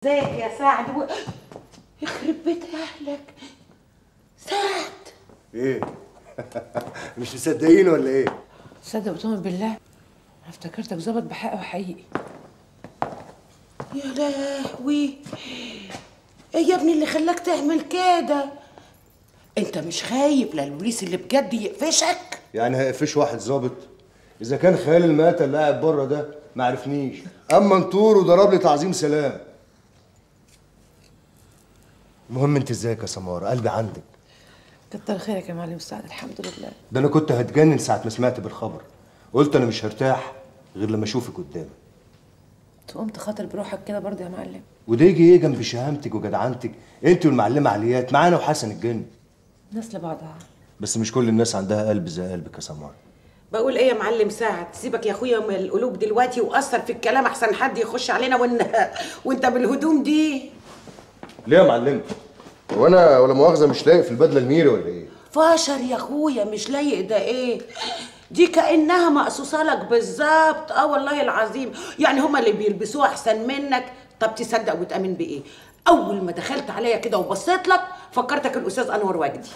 ازيك يا سعد و... يخرب بيت اهلك سعد ايه مش مصدقين ولا ايه تصدق وتؤمن بالله أنا افتكرتك ظابط بحق وحقيقي يا لهوي ايه يا ابني اللي خلاك تعمل كده انت مش خايف للبوليس اللي بجد يقفشك يعني هيقفش واحد ظابط اذا كان خيال المقاتل اللي قاعد بره ده ما عرفنيش اما انطور وضرب لي تعظيم سلام المهم انت ازيك يا سماره قلبي عندك كتر خيرك يا معلم سعد الحمد لله ده انا كنت هتجنن ساعه ما سمعت بالخبر قلت انا مش هرتاح غير لما اشوفك قدامي تقوم تخاطر بروحك كده برضه يا معلم وده يجي ايه جنب شهامتك وجدعنتك انت والمعلمه عليات معانا وحسن الجن ناس لبعضها بس مش كل الناس عندها قلب زي قلبك يا سماره بقول ايه يا معلم سعد سيبك يا اخويا من القلوب دلوقتي واثر في الكلام احسن حد يخش علينا وان وانت بالهدوم دي ليه يا معلم هو انا ولا مؤاخذه مش لايق في البدله الميري ولا ايه فاشر يا اخويا مش لايق ده ايه دي كانها مقصوصه لك بالظبط اه والله العظيم يعني هما اللي بيلبسوها احسن منك طب تصدق وتامن بايه اول ما دخلت عليا كده وبصيت لك فكرتك الاستاذ انور وجدي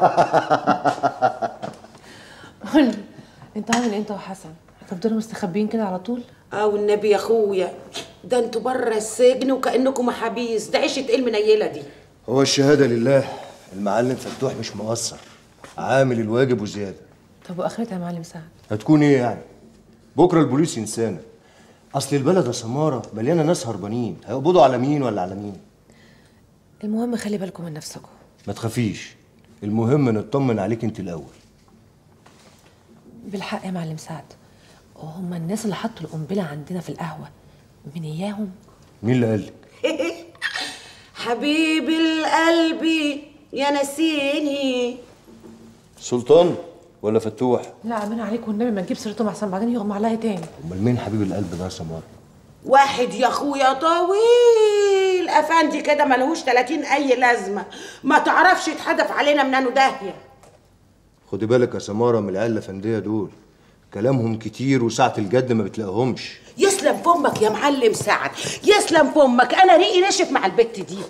قول لي، انت عامل انت وحسن هتفضلوا مستخبيين كده على طول اه والنبي يا اخويا ده انتوا بره السجن وكانكم محابيس ده عيشه ايه المنيله دي هو الشهاده لله المعلم فتوح مش مقصر عامل الواجب وزياده طب واخرتها يا معلم سعد هتكون ايه يعني بكره البوليس ينسانا اصل البلد يا سماره مليانه ناس هربانين هيقبضوا على مين ولا على مين المهم خلي بالكم من نفسكم ما تخافيش المهم نطمن عليك انت الاول بالحق يا معلم سعد هم الناس اللي حطوا القنبله عندنا في القهوه من اياهم مين اللي قالك حبيب القلب يا نسيني سلطان ولا فتوح لا امين عليك والنبي ما نجيب سيرتهم احسن بعدين يغمى عليا تاني امال مين حبيب القلب ده يا سماره واحد يا اخويا طويل افندي كده ملهوش 30 اي لازمه ما تعرفش يتحدف علينا منانه داهيه خدي بالك يا سماره من العيال الافنديه دول كلامهم كتير وساعه الجد ما بتلاقيهمش يسلم فمك يا معلم سعد يسلم فمك انا ريقي نشف مع البت دي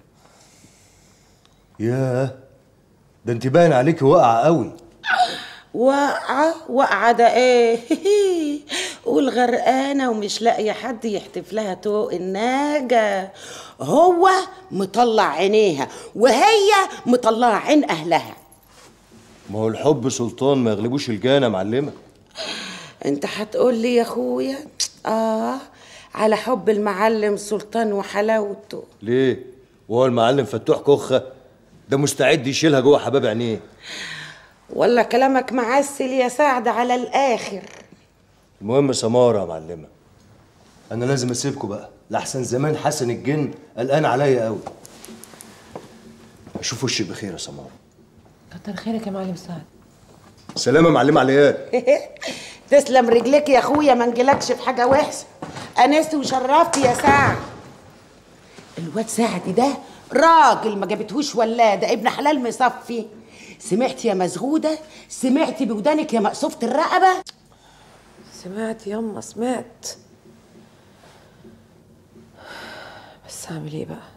ياه ده انت باين عليكي واقعه قوي واقعة واقعة ده ايه قول غرقانة ومش لاقية حد يحتف لها طوق الناجة هو مطلع عينيها وهي مطلعة عين أهلها ما هو الحب سلطان ما يغلبوش الجانه معلمه انت هتقول لي يا اخويا اه على حب المعلم سلطان وحلاوته ليه وهو المعلم فتوح كخه ده مستعد يشيلها جوه حباب عينيه ولا كلامك معسل يا سعد على الآخر المهم سماره يا معلمه انا لازم اسيبكم بقى لحسن زمان حسن الجن قلقان عليا قوي اشوف وشك بخير يا سماره كتر خيرك يا معلم سعد سلام يا معلمه عليات تسلم رجليك يا اخويا ما نجيلكش في حاجه وحشه انست وشرفت يا سعد الواد سعد ده راجل ما جابتهوش ولاده ابن حلال مصفي سمعت يا مزغوده سمعت بودانك يا مقصوفه الرقبه سمعت يما سمعت بس هعمل ايه بقى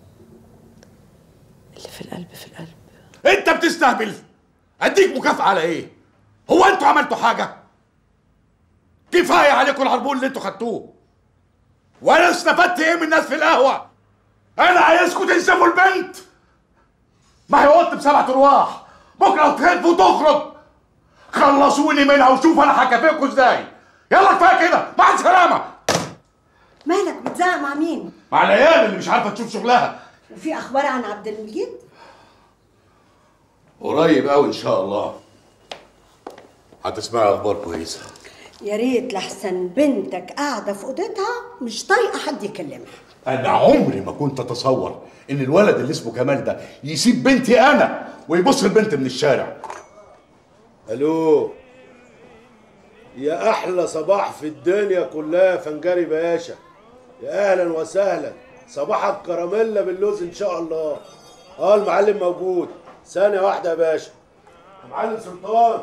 اللي في القلب في القلب انت بتستهبل اديك مكافأة على ايه هو انتوا عملتوا حاجة كفاية عليكم العربون اللي انتوا خدتوه وانا استفدت ايه من الناس في القهوة انا عايزكم تنسفوا البنت ما هي قلت بسبعة ارواح بكرة تخف وتخرج خلصوني منها وشوف انا هكافئكم ازاي يلا كفايه كده مع السلامة مالك بتزعق مع مين؟ مع العيال اللي مش عارفة تشوف شغلها في اخبار عن عبد المجيد؟ قريب قوي ان شاء الله هتسمعي اخبار كويسه يا ريت لحسن بنتك قاعده في اوضتها مش طايقه حد يكلمها انا عمري ما كنت اتصور ان الولد اللي اسمه كمال ده يسيب بنتي انا ويبص البنت من الشارع الو يا احلى صباح في الدنيا كلها يا فنجري باشا يا اهلا وسهلا صباحك كراميلا باللوز ان شاء الله اه المعلم موجود ثانيه واحده يا باشا يا معلم سلطان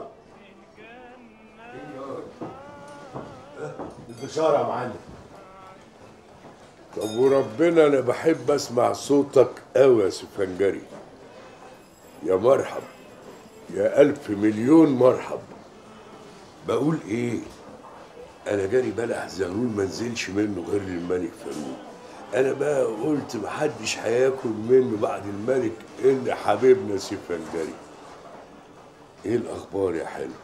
البشاره يا معلم طب وربنا انا بحب اسمع صوتك قوي يا سفنجري يا مرحب يا الف مليون مرحب بقول ايه انا جاري بلح زغلول ما نزلش منه غير الملك فاروق انا بقى قلت محدش هياكل منه بعد الملك الا حبيبنا سفنجري ايه الاخبار يا حلو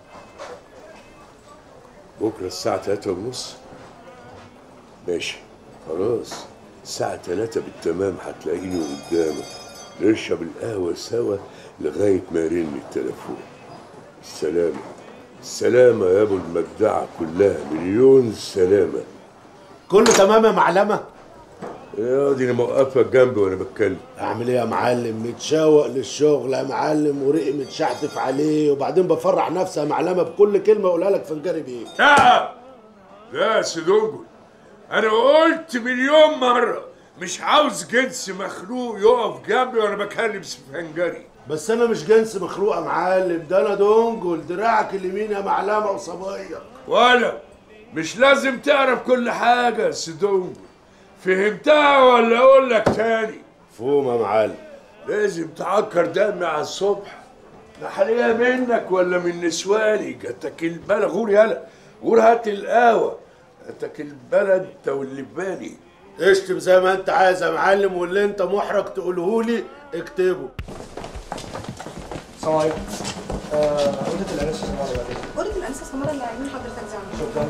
بكره الساعه تلاتة ونص ماشي خلاص الساعة تلاتة بالتمام هتلاقيني قدامك نشرب القهوة سوا لغاية ما يرن التليفون السلامة السلامة يا ابو المجدعة كلها مليون سلامة كله تمام يا معلمه يا دي انا موقفك جنبي وانا بتكلم اعمل ايه يا معلم متشوق للشغل يا معلم ورقي متشحتف عليه وبعدين بفرح نفسي يا معلمه بكل كلمه اقولها لك فنجري بيه لا لا يا سيدونجل انا قلت مليون مرة مش عاوز جنس مخلوق يقف جنبي وانا بكلم سفنجري بس انا مش جنس مخلوق يا معلم ده انا دونجل دراعك اليمين يا معلمه وصبايا ولا مش لازم تعرف كل حاجة يا سيدونجل فهمتها ولا اقول لك تاني فوم يا معلم لازم تعكر دمي على الصبح نحليها منك ولا من نسواني جاتك البلد غور يلا غور هات القهوة جاتك البلد انت واللي في بالي اشتم زي ما انت عايز يا معلم واللي انت محرج تقوله لي اكتبه السلام عليكم آه، أوضة الأنسة سمارة بعدين أوضة الأنسة سمرة اللي عايزين حضرتك زعما شكرا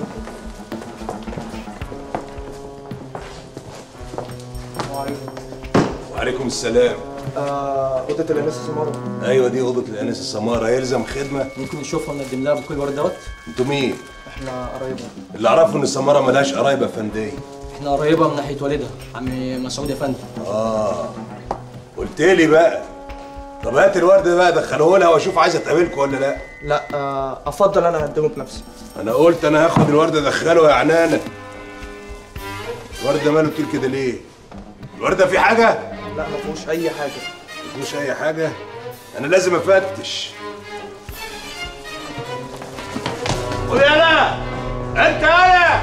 السلام عليكم وعليكم السلام آه، أوضة الأنسة سمارة ايوه دي اوضه الانسه السماره يلزم خدمه ممكن نشوفها ونقدم لها بكل ورد دوت انتوا مين احنا قرايبها اللي اعرفه ان السماره ملهاش قرايبه فنديه احنا قرايبها من ناحية والدها عم مسعود يا فندم اه قلت لي بقى طب هات الورد ده بقى دخلوه لها واشوف عايزه تقابلكم ولا لا لا آه، أفضل أنا أقدمه بنفسي انا قلت انا هاخد الورد ادخله يا عنانه الورد ده ماله تقيل كده ليه الورد ده فيه حاجه لا ما فيهوش أي حاجة مفيهوش اي حاجه انا لازم افتش قول يلا انت يلا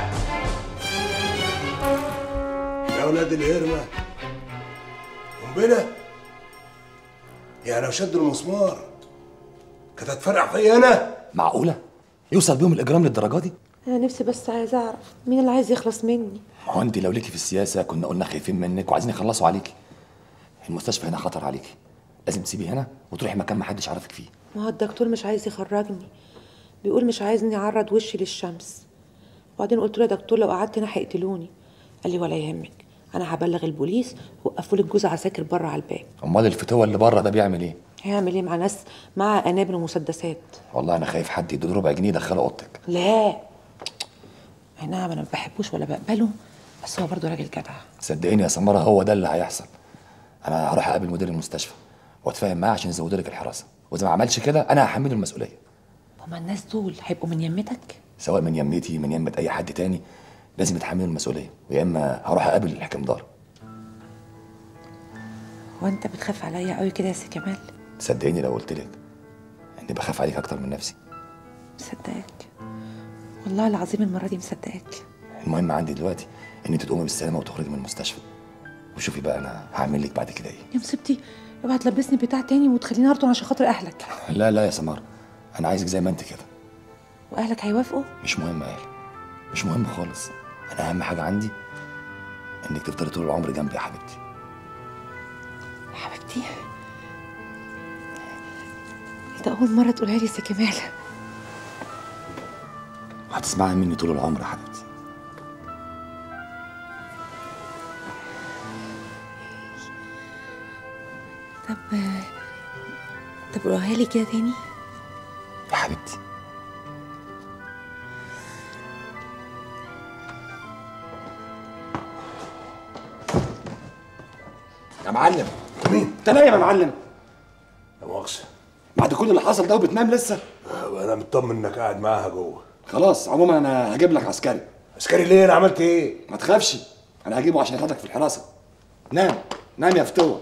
يا ولاد الهرمه قنبله يعني لو شدوا المسمار كانت هتفرقع فيا انا معقولة؟ يوصل بيهم الإجرام للدرجة دي؟ انا نفسي بس عايزه اعرف مين اللي عايز يخلص مني ما هو أنت لو ليكي في السياسة كنا قلنا خايفين منك وعايزين يخلصوا عليكي. المستشفى هنا خطر عليكي. لازم تسيبي هنا وتروحي مكان ما حدش عارفك فيه. ما هو الدكتور مش عايز يخرجني بيقول مش عايزني اعرض وشي للشمس وبعدين قلت له يا دكتور لو قعدت هنا هيقتلوني قال لي ولا يهمك انا هبلغ البوليس وقفوا لي الجوز عساكر بره على الباب أمال الفتوة اللي بره ده بيعمل إيه؟ هيعمل ايه مع ناس مع قنابل ومسدسات والله أنا خايف حد يديله ربع جنيه يدخله أوضتك. لا اي نعم انا ما بحبوش ولا بقبله بس هو برضه راجل جدع صدقيني يا سمرة هو ده اللي هيحصل. أنا هروح أقابل مدير المستشفى وأتفاهم معاه عشان يزود لك الحراسة. وإذا ما عملش كده أنا هحمله المسؤولية. هما الناس دول هيبقوا من يمتك سواء من يمتي من يمة أي حد تاني لازم يتحملوا المسؤولية ويا إما هروح أقابل الحكم دار. هو انت بتخاف عليا قوي كده يا سي كمال صدقيني لو قلت لك إني بخاف عليك أكتر من نفسي. مصدقاك والله العظيم المره دي مصدقاك المهم عندي دلوقتي ان انت تقومي بالسلامه وتخرجي من المستشفى وشوفي بقى انا هعمل لك بعد كده ايه يا مصيبتي اوعى تلبسني بتاع تاني وتخليني ارطن عشان خاطر اهلك لا لا يا سمار انا عايزك زي ما انت كده واهلك هيوافقوا مش مهم يا مش مهم خالص انا اهم حاجه عندي انك تفضلي طول العمر جنبي يا حبيبتي يا حبيبتي ده اول مره تقولها لي يا سي كمال وهتسمعي مني طول العمر يا حبيبتي طب طب قولها لي كده تاني يا حبيبتي يا معلم مين؟ انت نايم يا معلم لا مؤاخذة بعد كل اللي حصل ده وبتنام لسه انا مطمن انك قاعد معاها جوه خلاص عموما انا هجيب لك عسكري عسكري ليه انا عملت ايه؟ ما تخافش انا هجيبه عشان ياخدك في الحراسه نام نام يا فتوه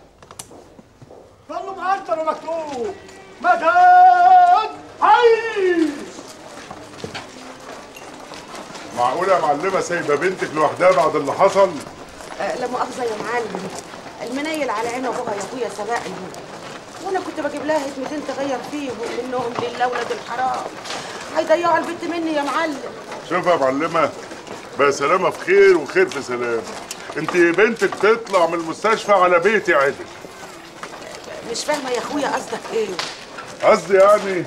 كله معطر ومكتوب مدد حي معقولة يا معلمة سايبة بنتك لوحدها بعد اللي حصل؟ آه، لا مؤاخذة يا معلم المنيل على عين ابوها يا اخويا سباقي وانا كنت بجيب لها هدمتين تغير فيهم منهم لله ولاد الحرام هيضيعوا البنت مني يا معلم شوف يا معلمة بقى سلامة في خير وخير في سلام انت بنتك تطلع من المستشفى على بيتي عدل مش فاهمه يا اخويا قصدك ايه قصدي يعني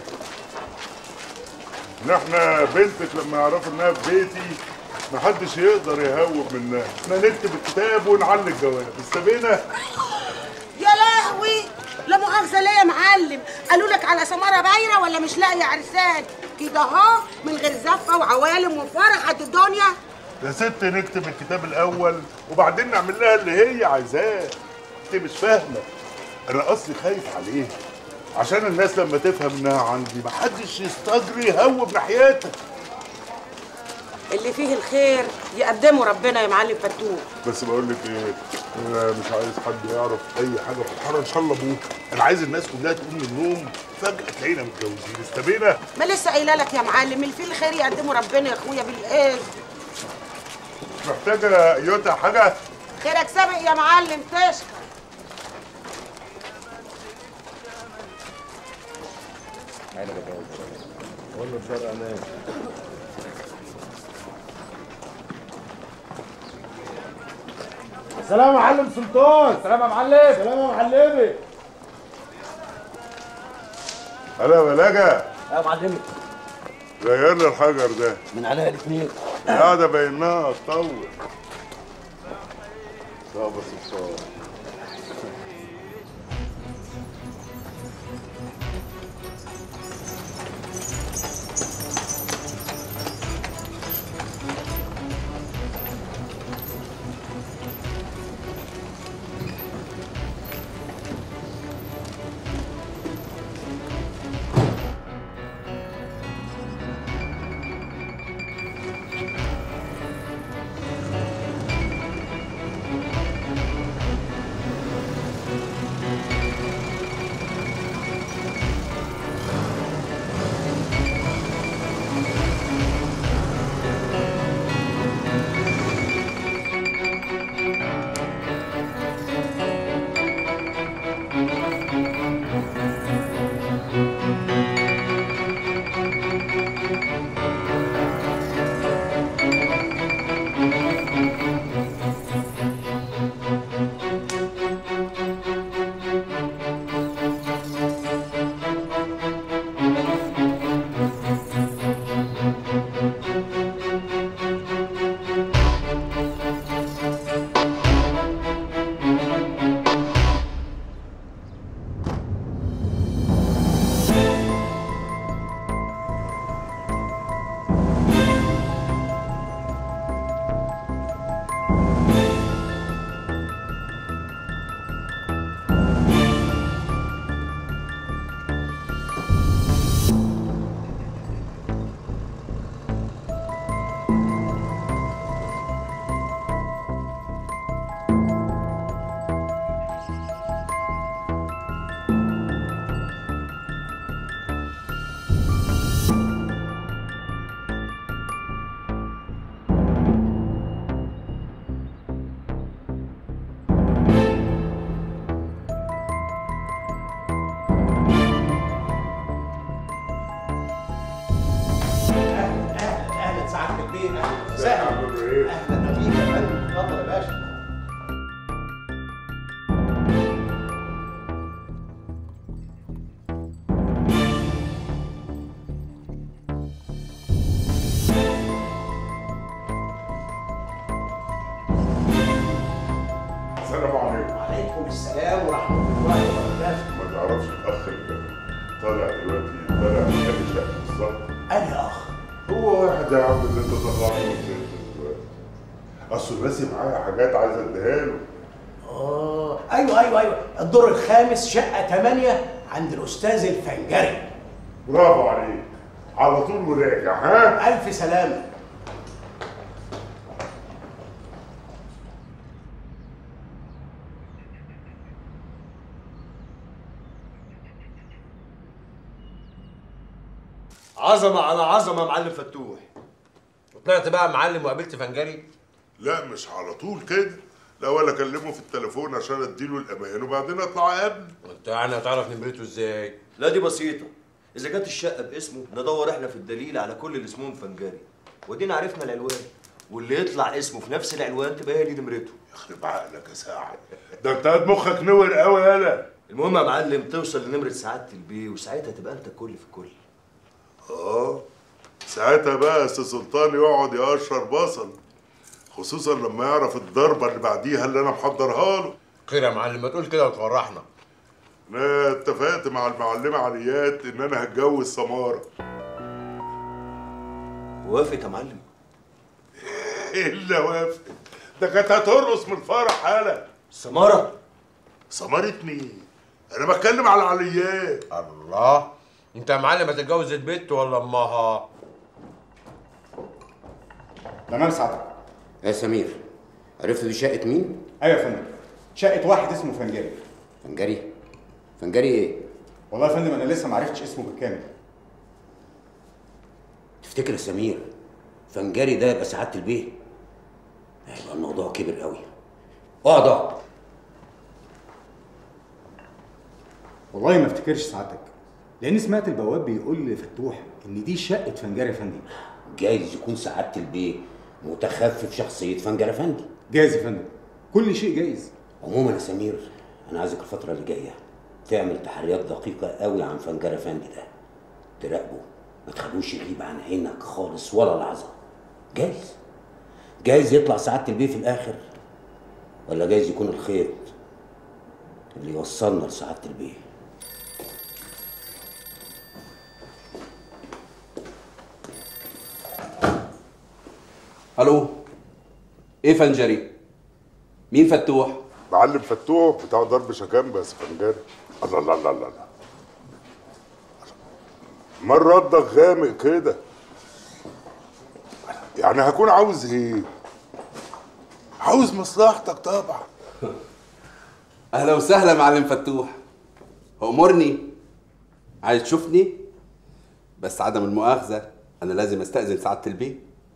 ان احنا بنتك لما يعرفوا انها في بيتي محدش يقدر يهوب منها احنا نكتب الكتاب ونعلق الجواب استبينا يا لهوي لا مؤاخذه ليه يا معلم قالوا لك على سماره بايره ولا مش لاقي عرسان كده اهو من غير زفه وعوالم وفرح قد الدنيا يا ست نكتب الكتاب الاول وبعدين نعمل لها اللي هي عايزاه انت مش فاهمه انا اصلي خايف عليها عشان الناس لما تفهم انها عندي محدش يستجري يهوب ناحيتها اللي فيه الخير يقدمه ربنا يا معلم فتوح بس بقول لك ايه انا مش عايز حد يعرف اي حاجه في الحاره ان شاء الله ابوك انا عايز الناس كلها تقوم من النوم فجاه تلاقينا متجوزين استبينا ما لسه قايله لك يا معلم اللي فيه الخير يقدمه ربنا يا اخويا بالاذن مش محتاجه يوتا حاجه خيرك سابق يا معلم تشكر والله شرق امان سلام يا معلم سلطان سلام يا معلم سلام يا معلمي هلا بلاجة يا معلمي غير لي الحجر ده من عليها الاثنين القعده بينها تطول صعب سلطان اهلا سعاده البيت اهلا وسهلا اهلا بيك يا فندم اتفضل يا باشا السلام عليكم وعليكم السلام ورحمه الله وبركاته ما تعرفش الاخ اللي طالع دلوقتي طالع من اي شقه بالظبط انا اخ هو واحد يا عم اللي انت طلعته من البيت دلوقتي اصل راسي معايا حاجات عايز اديها له اه ايوه ايوه ايوه الدور الخامس شقه 8 عند الاستاذ الفنجري برافو عليك على طول مراجع ها الف سلامه عظمه على عظمه معلم فتوح وطلعت بقى معلم وقابلت فنجري لا مش على طول كده الاول اكلمه في التليفون عشان اديله الامان وبعدين اطلع اقابله انت يعني هتعرف نمرته ازاي لا دي بسيطة إذا كانت الشقة باسمه ندور إحنا في الدليل على كل اللي اسمهم فنجاري ودينا عرفنا العنوان واللي يطلع اسمه في نفس العنوان تبقى هي دي نمرته يخرب عقلك يا ساعد ده انت قد مخك نور قوي يالا المهم يا معلم توصل لنمرة سعادة البيه وساعتها تبقى أنت كل في كل اه ساعتها بقى سي سلطان يقعد يقشر بصل خصوصا لما يعرف الضربه اللي بعديها اللي انا محضرها له خير يا معلم ما تقول كده وتفرحنا انا اتفقت مع المعلمه عليات ان انا هتجوز سماره وافقت يا معلم الا وافق ده كانت هترقص من الفرح حالا سماره سماره مين انا بتكلم على عليات الله انت يا معلم هتتجوز البت ولا امها تمام سعادتك يا سمير عرفت دي شقة مين؟ ايوه يا فندم شقه واحد اسمه فنجري فنجري فنجري ايه؟ والله يا فندم انا لسه ما عرفتش اسمه بالكامل تفتكر يا سمير فنجري ده يبقى سعادة البيه؟ هيبقى الموضوع كبر قوي اقعد اقعد والله ما افتكرش سعادتك لان سمعت البواب بيقول لفتوح ان دي شقه فنجري يا فندم جايز يكون سعادة البيه متخفف شخصية فنجر افندي جايز يا فندم كل شيء جايز عموما يا سمير انا عايزك الفترة اللي جاية تعمل تحريات دقيقة قوي عن فنجر افندي ده تراقبه ما تخلوش يغيب عن عينك خالص ولا لحظة جايز جايز يطلع سعادة البيه في الآخر ولا جايز يكون الخيط اللي يوصلنا لسعادة البيه الو ايه فنجري مين فتوح معلم فتوح بتاع ضرب شكام بس فنجان الله الله الله الله الله. مرة ردك غامق كده يعني هكون عاوز ايه عاوز مصلحتك طبعا اهلا وسهلا معلم فتوح امرني عايز تشوفني بس عدم المؤاخذه انا لازم استاذن سعاده البيه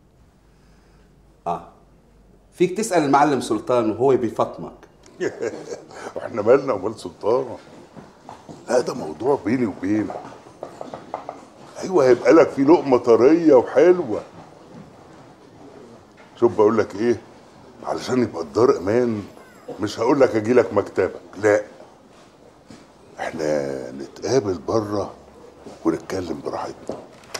اه فيك تسال المعلم سلطان وهو بيفطمك واحنا مالنا ومال سلطان لا ده موضوع بيني وبينك ايوه هيبقى لك في لقمه طريه وحلوه شوف بقول لك ايه علشان يبقى الدار امان مش هقول لك اجي لك مكتبك لا احنا نتقابل بره ونتكلم براحتنا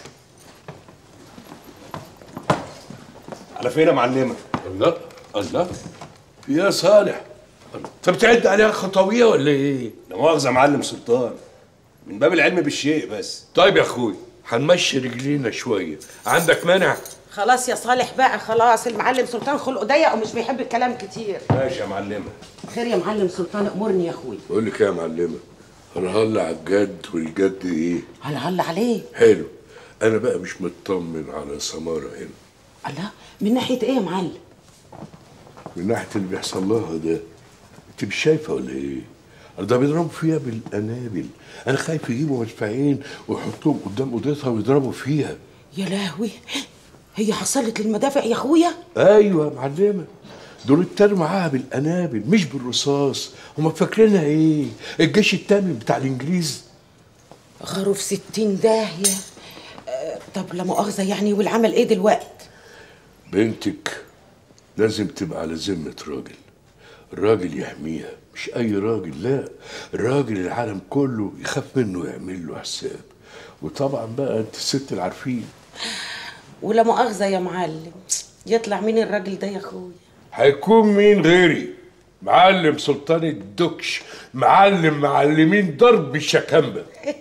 على فين يا معلمه الله الله يا صالح انت بتعد عليها خطويه ولا ايه؟ لا مؤاخذه يا معلم سلطان من باب العلم بالشيء بس طيب يا اخوي هنمشي رجلينا شويه عندك مانع؟ خلاص يا صالح بقى خلاص المعلم سلطان خلقه ضيق ومش بيحب الكلام كتير ماشي يا معلمه خير يا معلم سلطان امرني يا اخوي بقول لك إيه يا معلمه هنهلا على الجد والجد ايه؟ هلا هلا عليه حلو انا بقى مش مطمن على سماره هنا الله من ناحيه ايه يا معلم من ناحيه اللي بيحصل لها ده انت مش شايفه ولا ايه؟ ده بيضربوا فيها بالقنابل انا خايف يجيبوا مدفعين ويحطوهم قدام اوضتها ويضربوا فيها يا لهوي هي حصلت للمدافع يا اخويا ايوه يا معلمه دول اتاروا معاها بالقنابل مش بالرصاص هما فاكرينها ايه الجيش التامن بتاع الانجليز غاروا في ستين داهية آه، طب لا مؤاخذة يعني والعمل ايه دلوقت بنتك لازم تبقى على ذمة راجل الراجل يحميها مش أي راجل لا الراجل العالم كله يخاف منه ويعمل له حساب وطبعا بقى انت الست العارفين ولا مؤاخذة يا معلم يطلع مين الراجل ده يا اخويا هيكون مين غيري معلم سلطان الدكش معلم معلمين ضرب الشكامبة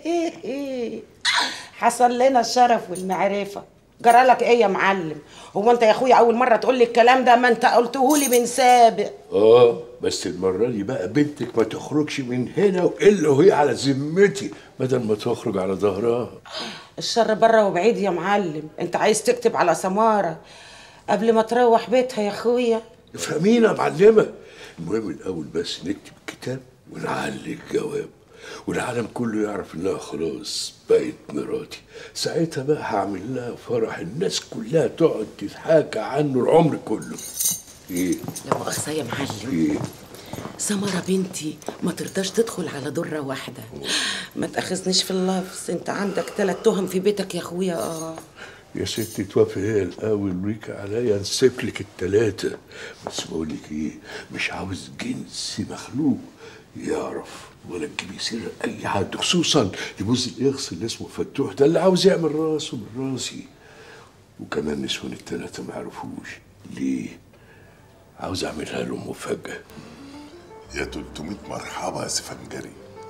حصل لنا الشرف والمعرفة جرالك ايه يا معلم هو انت يا اخويا اول مرة تقول لي الكلام ده ما انت قلته لي من سابق اه بس المرة دي بقى بنتك ما تخرجش من هنا الا وهي على ذمتي بدل ما تخرج على ظهرها الشر بره وبعيد يا معلم انت عايز تكتب على سمارة قبل ما تروح بيتها يا اخويا افهمينا يا معلمة المهم الأول بس نكتب الكتاب ونعلي الجواب والعالم كله يعرف انها خلاص بقت مراتي ساعتها بقى هعمل لها فرح الناس كلها تقعد تتحاكى عنه العمر كله ايه لا مؤاخذة يا معلم ايه سمرة بنتي ما ترضاش تدخل على درة واحدة ما تأخذنيش في اللفظ انت عندك ثلاث تهم في بيتك يا اخويا اه يا ستي توافق هي الاول ويك عليا نسيب لك التلاتة بس بقول لك ايه مش عاوز جنس مخلوق يعرف ولا تجيبي سر اي حد خصوصا يبوظ الاخس اللي اسمه فتوح ده اللي عاوز يعمل راسه من راسي وكمان نسوان التلاتة ما يعرفوش ليه عاوز اعملها له مفاجأة يا 300 مرحبا يا سفنجري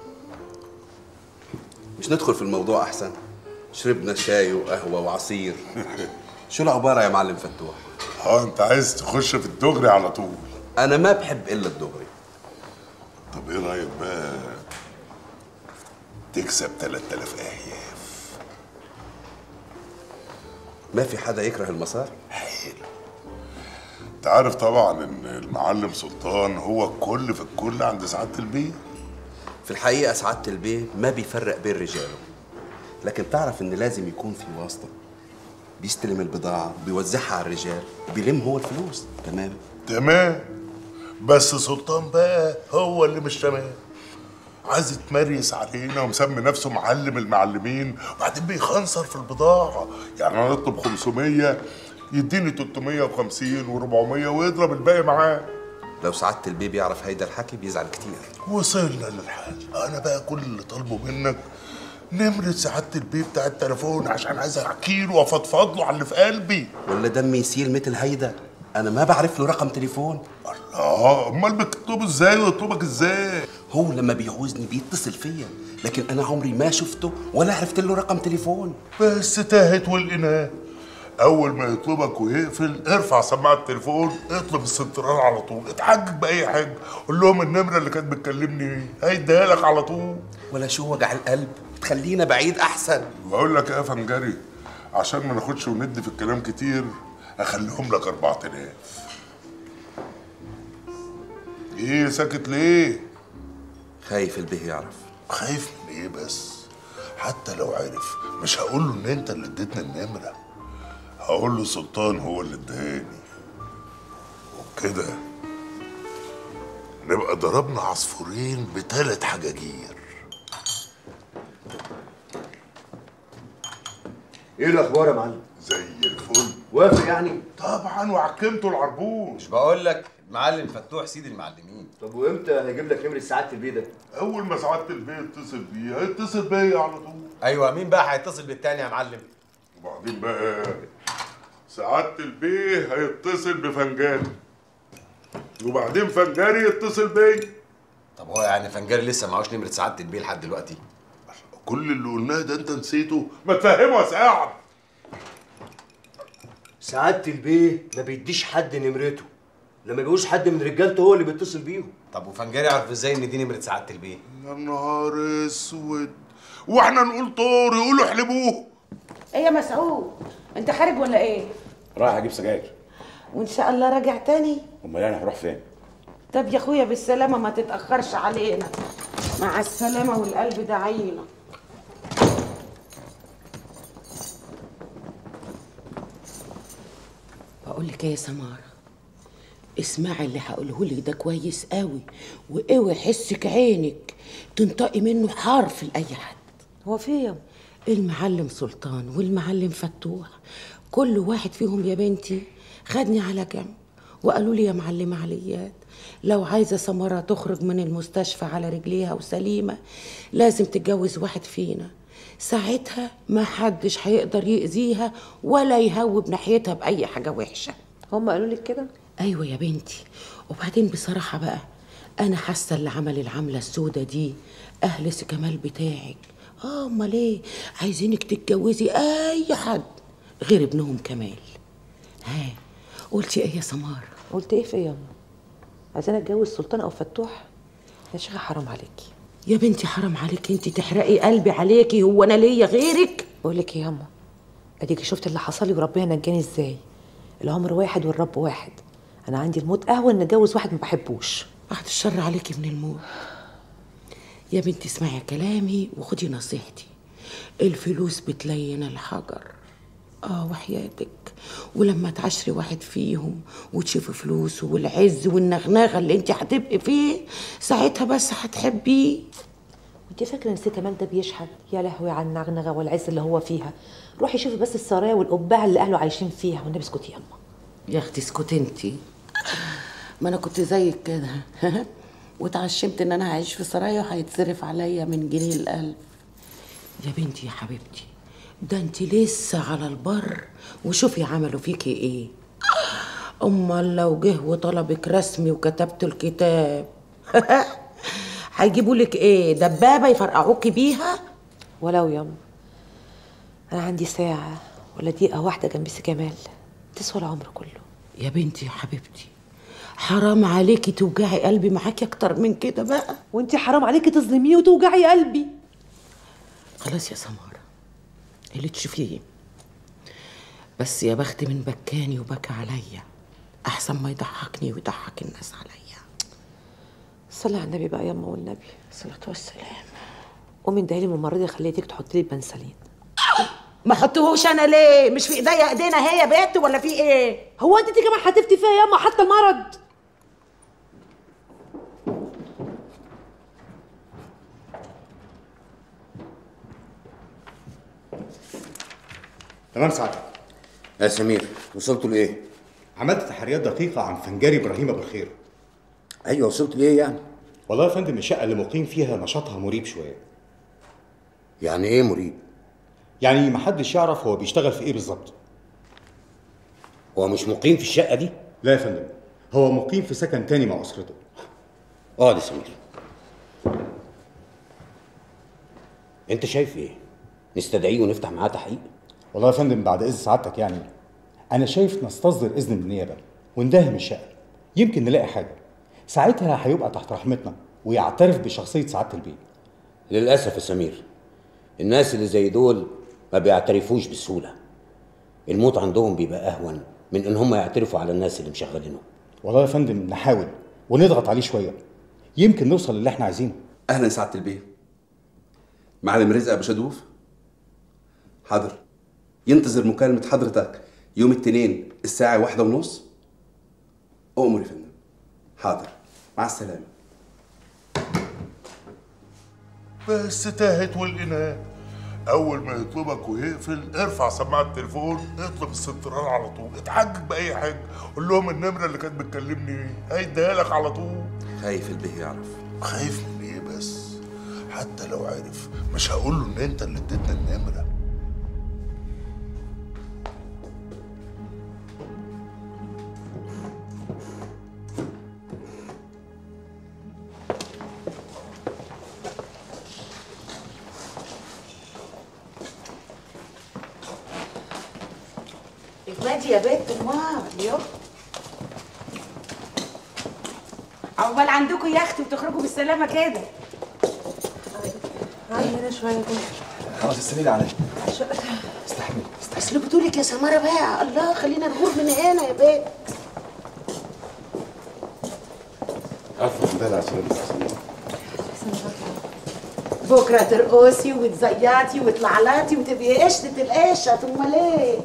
مش ندخل في الموضوع احسن شربنا شاي وقهوه وعصير شو العباره يا معلم فتوح اه انت عايز تخش في الدغري على طول انا ما بحب الا الدغري طب ايه رايك بقى تكسب 3000 اهياف ما في حدا يكره المسار انت عارف طبعا ان المعلم سلطان هو الكل في الكل عند سعاده البيت في الحقيقه سعاده البيه ما بيفرق بين رجاله لكن تعرف ان لازم يكون في واسطه بيستلم البضاعه بيوزعها على الرجال وبيلم هو الفلوس تمام تمام بس سلطان بقى هو اللي مش تمام عايز يتمريس علينا ومسمي نفسه معلم المعلمين وبعدين بيخنصر في البضاعة يعني انا اطلب 500 يديني 350 و400 ويضرب الباقي معاه لو سعاده البيه بيعرف هيدا الحكي بيزعل كتير وصلنا للحل انا بقى كل اللي طالبه منك نمرة سعادة البيه بتاع التليفون عشان عايز احكي له وافضفض له على اللي في قلبي ولا دمي يسيل مثل هيدا انا ما بعرف له رقم تليفون اه امال بتطلبه ازاي ويطلبك ازاي هو لما بيعوزني بيتصل فيا لكن انا عمري ما شفته ولا عرفت له رقم تليفون بس تاهت ولقيناه اول ما يطلبك ويقفل ارفع سماعه التليفون اطلب السنترال على طول اتحجج باي حاجه قول لهم النمره اللي كانت بتكلمني هيديها لك على طول ولا شو وجع القلب تخلينا بعيد احسن بقول لك ايه يا فنجري عشان ما ناخدش وندي في الكلام كتير اخليهم لك 4000 ايه ساكت ليه خايف البيه يعرف خايف من ايه بس حتى لو عرف مش هقول له ان انت اللي اديتنا النمره هقول له سلطان هو اللي اداني وبكده نبقى ضربنا عصفورين بثلاث حجاجير ايه الاخبار يا معلم زي الفل وافق يعني طبعا وعكمته العربون مش بقول لك معلم فتوح سيد المعلمين طب وامتى هيجيب لك نمره سعاده البيه ده اول ما سعاده البيه يتصل بيه هيتصل بيا على طول ايوه مين بقى هيتصل بالتاني يا معلم وبعدين بقى سعاده البيه هيتصل بفنجاني وبعدين فنجاني يتصل بيا طب هو يعني فنجاري لسه معهوش نمره سعاده البيه لحد دلوقتي كل اللي قلناه ده انت نسيته ما تفهمه يا سعد سعاده البيه ما بيديش حد نمرته لما بيعوز حد من رجالته هو اللي بيتصل بيهم طب وفنجاري يعرف ازاي ان دي نمره سعاده البيه يا نهار اسود واحنا نقول طور يقولوا احلبوه ايه يا مسعود انت خارج ولا ايه رايح اجيب سجاير وان شاء الله راجع تاني امال انا هروح فين طب يا اخويا بالسلامه ما تتاخرش علينا مع السلامه والقلب ده عينه بقول لك ايه يا سماره اسمعي اللي هقوله لك ده كويس قوي واوعي حسك عينك تنطقي منه حرف لاي حد هو في إيه؟ المعلم سلطان والمعلم فتوح كل واحد فيهم يا بنتي خدني على جنب وقالوا لي يا معلمة عليات لو عايزة سمرة تخرج من المستشفى على رجليها وسليمة لازم تتجوز واحد فينا ساعتها ما حدش هيقدر يأذيها ولا يهوب ناحيتها بأي حاجة وحشة هم قالوا لك كده ايوه يا بنتي وبعدين بصراحه بقى انا حاسه اللي عمل العمله السودة دي اهل كمال بتاعك اه امال ايه عايزينك تتجوزي اي حد غير ابنهم كمال ها قلتي ايه يا سمار قلت ايه في إيه ياما عايزين اتجوز سلطان او فتوح يا شيخه حرام عليكي يا بنتي حرام عليكي انت تحرقي قلبي عليكي هو انا ليا غيرك بقول لك ايه ياما اديكي شفت اللي حصل لي وربنا نجاني ازاي العمر واحد والرب واحد انا عندي الموت اهون ان اتجوز واحد ما بحبوش بعد الشر عليكي من الموت يا بنتي اسمعي كلامي وخدي نصيحتي الفلوس بتلين الحجر اه وحياتك ولما تعشري واحد فيهم وتشوفي فلوسه والعز والنغنغه اللي انت هتبقي فيه ساعتها بس هتحبيه وانت فاكره ان ست كمال ده بيشحت يا لهوي على النغنغه والعز اللي هو فيها روحي شوفي بس السرايا والقبعه اللي اهله عايشين فيها والنبي اسكتي يا اما يا اختي اسكتي انتي ما انا كنت زيك كده واتعشمت ان انا هعيش في سرايا وهيتصرف عليا من جنيه القلب يا بنتي يا حبيبتي ده انت لسه على البر وشوفي عملوا فيكي ايه امال لو جه وطلبك رسمي وكتبت الكتاب هيجيبوا لك ايه دبابه يفرقعوكي بيها ولو ياما انا عندي ساعه ولا دقيقه واحده جنب سي كمال تسوى العمر كله يا بنتي يا حبيبتي حرام عليكي توجعي قلبي معاكي اكتر من كده بقى وانت حرام عليكي تظلميه وتوجعي قلبي خلاص يا سمارة اللي تشوفيه بس يا بخت من بكاني وبكى عليا احسن ما يضحكني ويضحك الناس عليا صلي على النبي بقى ياما والنبي الصلاه والسلام قومي ادعيلي من المره دي خليتك تحط لي البنسلين ما احطهوش انا ليه مش في ايديا ايدينا هي يا بنت ولا في ايه هو انت كمان هتفتي فيها ياما حتى المرض تمام سعادتك يا سمير وصلتوا لايه؟ عملت تحريات دقيقة عن فنجاري إبراهيم أبو الخير أيوة وصلت لإيه يعني؟ والله يا فندم الشقة اللي مقيم فيها نشاطها مريب شوية يعني إيه مريب؟ يعني محدش يعرف هو بيشتغل في إيه بالظبط هو مش مقيم في الشقة دي؟ لا يا فندم هو مقيم في سكن تاني مع أسرته اقعد يا سمير أنت شايف إيه؟ نستدعيه ونفتح معاه تحقيق؟ والله يا فندم بعد إذن سعادتك يعني أنا شايف نستصدر إذن من النيابة ونداهم الشقة يمكن نلاقي حاجة ساعتها هيبقى تحت رحمتنا ويعترف بشخصية سعادة البيه للأسف يا سمير الناس اللي زي دول ما بيعترفوش بسهولة الموت عندهم بيبقى أهون من إن هم يعترفوا على الناس اللي مشغلينهم والله يا فندم نحاول ونضغط عليه شوية يمكن نوصل للي احنا عايزينه اهلا سعاده البيه معلم رزق ابو شدوف حاضر ينتظر مكالمه حضرتك يوم الاثنين الساعه واحدة ونص اؤمر يا فندم حاضر مع السلامه بس تاهت والإناء أول ما يطلبك ويقفل ارفع سماعة التليفون اطلب السنترال على طول اتحجج بأي حاجة قول لهم النمرة اللي كانت بتكلمني هيديها لك على طول خايف البيه يعرف خايف من ايه بس حتى لو عرف مش هقول له ان انت اللي اديتنا النمرة افرضي يا بنت امال يو عقبال عندكم يا اختي وتخرجوا بالسلامه كده عندنا شويه كده خلاص استني عليا اصل بتقولك يا سماره بقى الله خلينا نغور من هنا يا بنت الف بالله عشان بكره ترقصي وتزيطي وتلعلطي وتبقي قشطه القشه امال ايه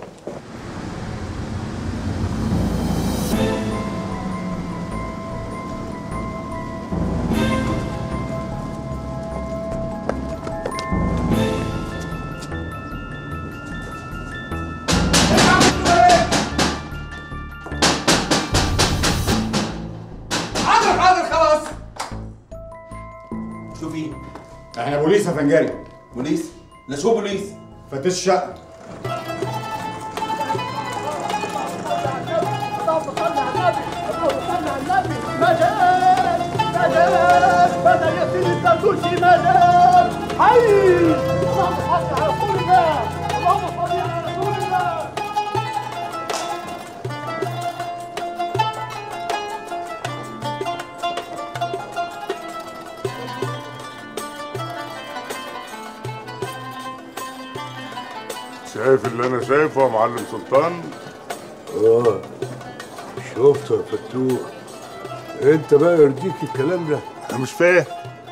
حاضر حاضر خلاص شوفي احنا بوليس يا فنجاري بوليس لا شو بوليس فتش الشقة مدام مدام بدا يصير الزرتوشي مدام حي اللهم صل على رسول الله اللهم صل على رسول الله شايف اللي انا شايفه يا معلم سلطان اه شفت يا فتوح انت بقى يرضيك الكلام ده انا مش فاهم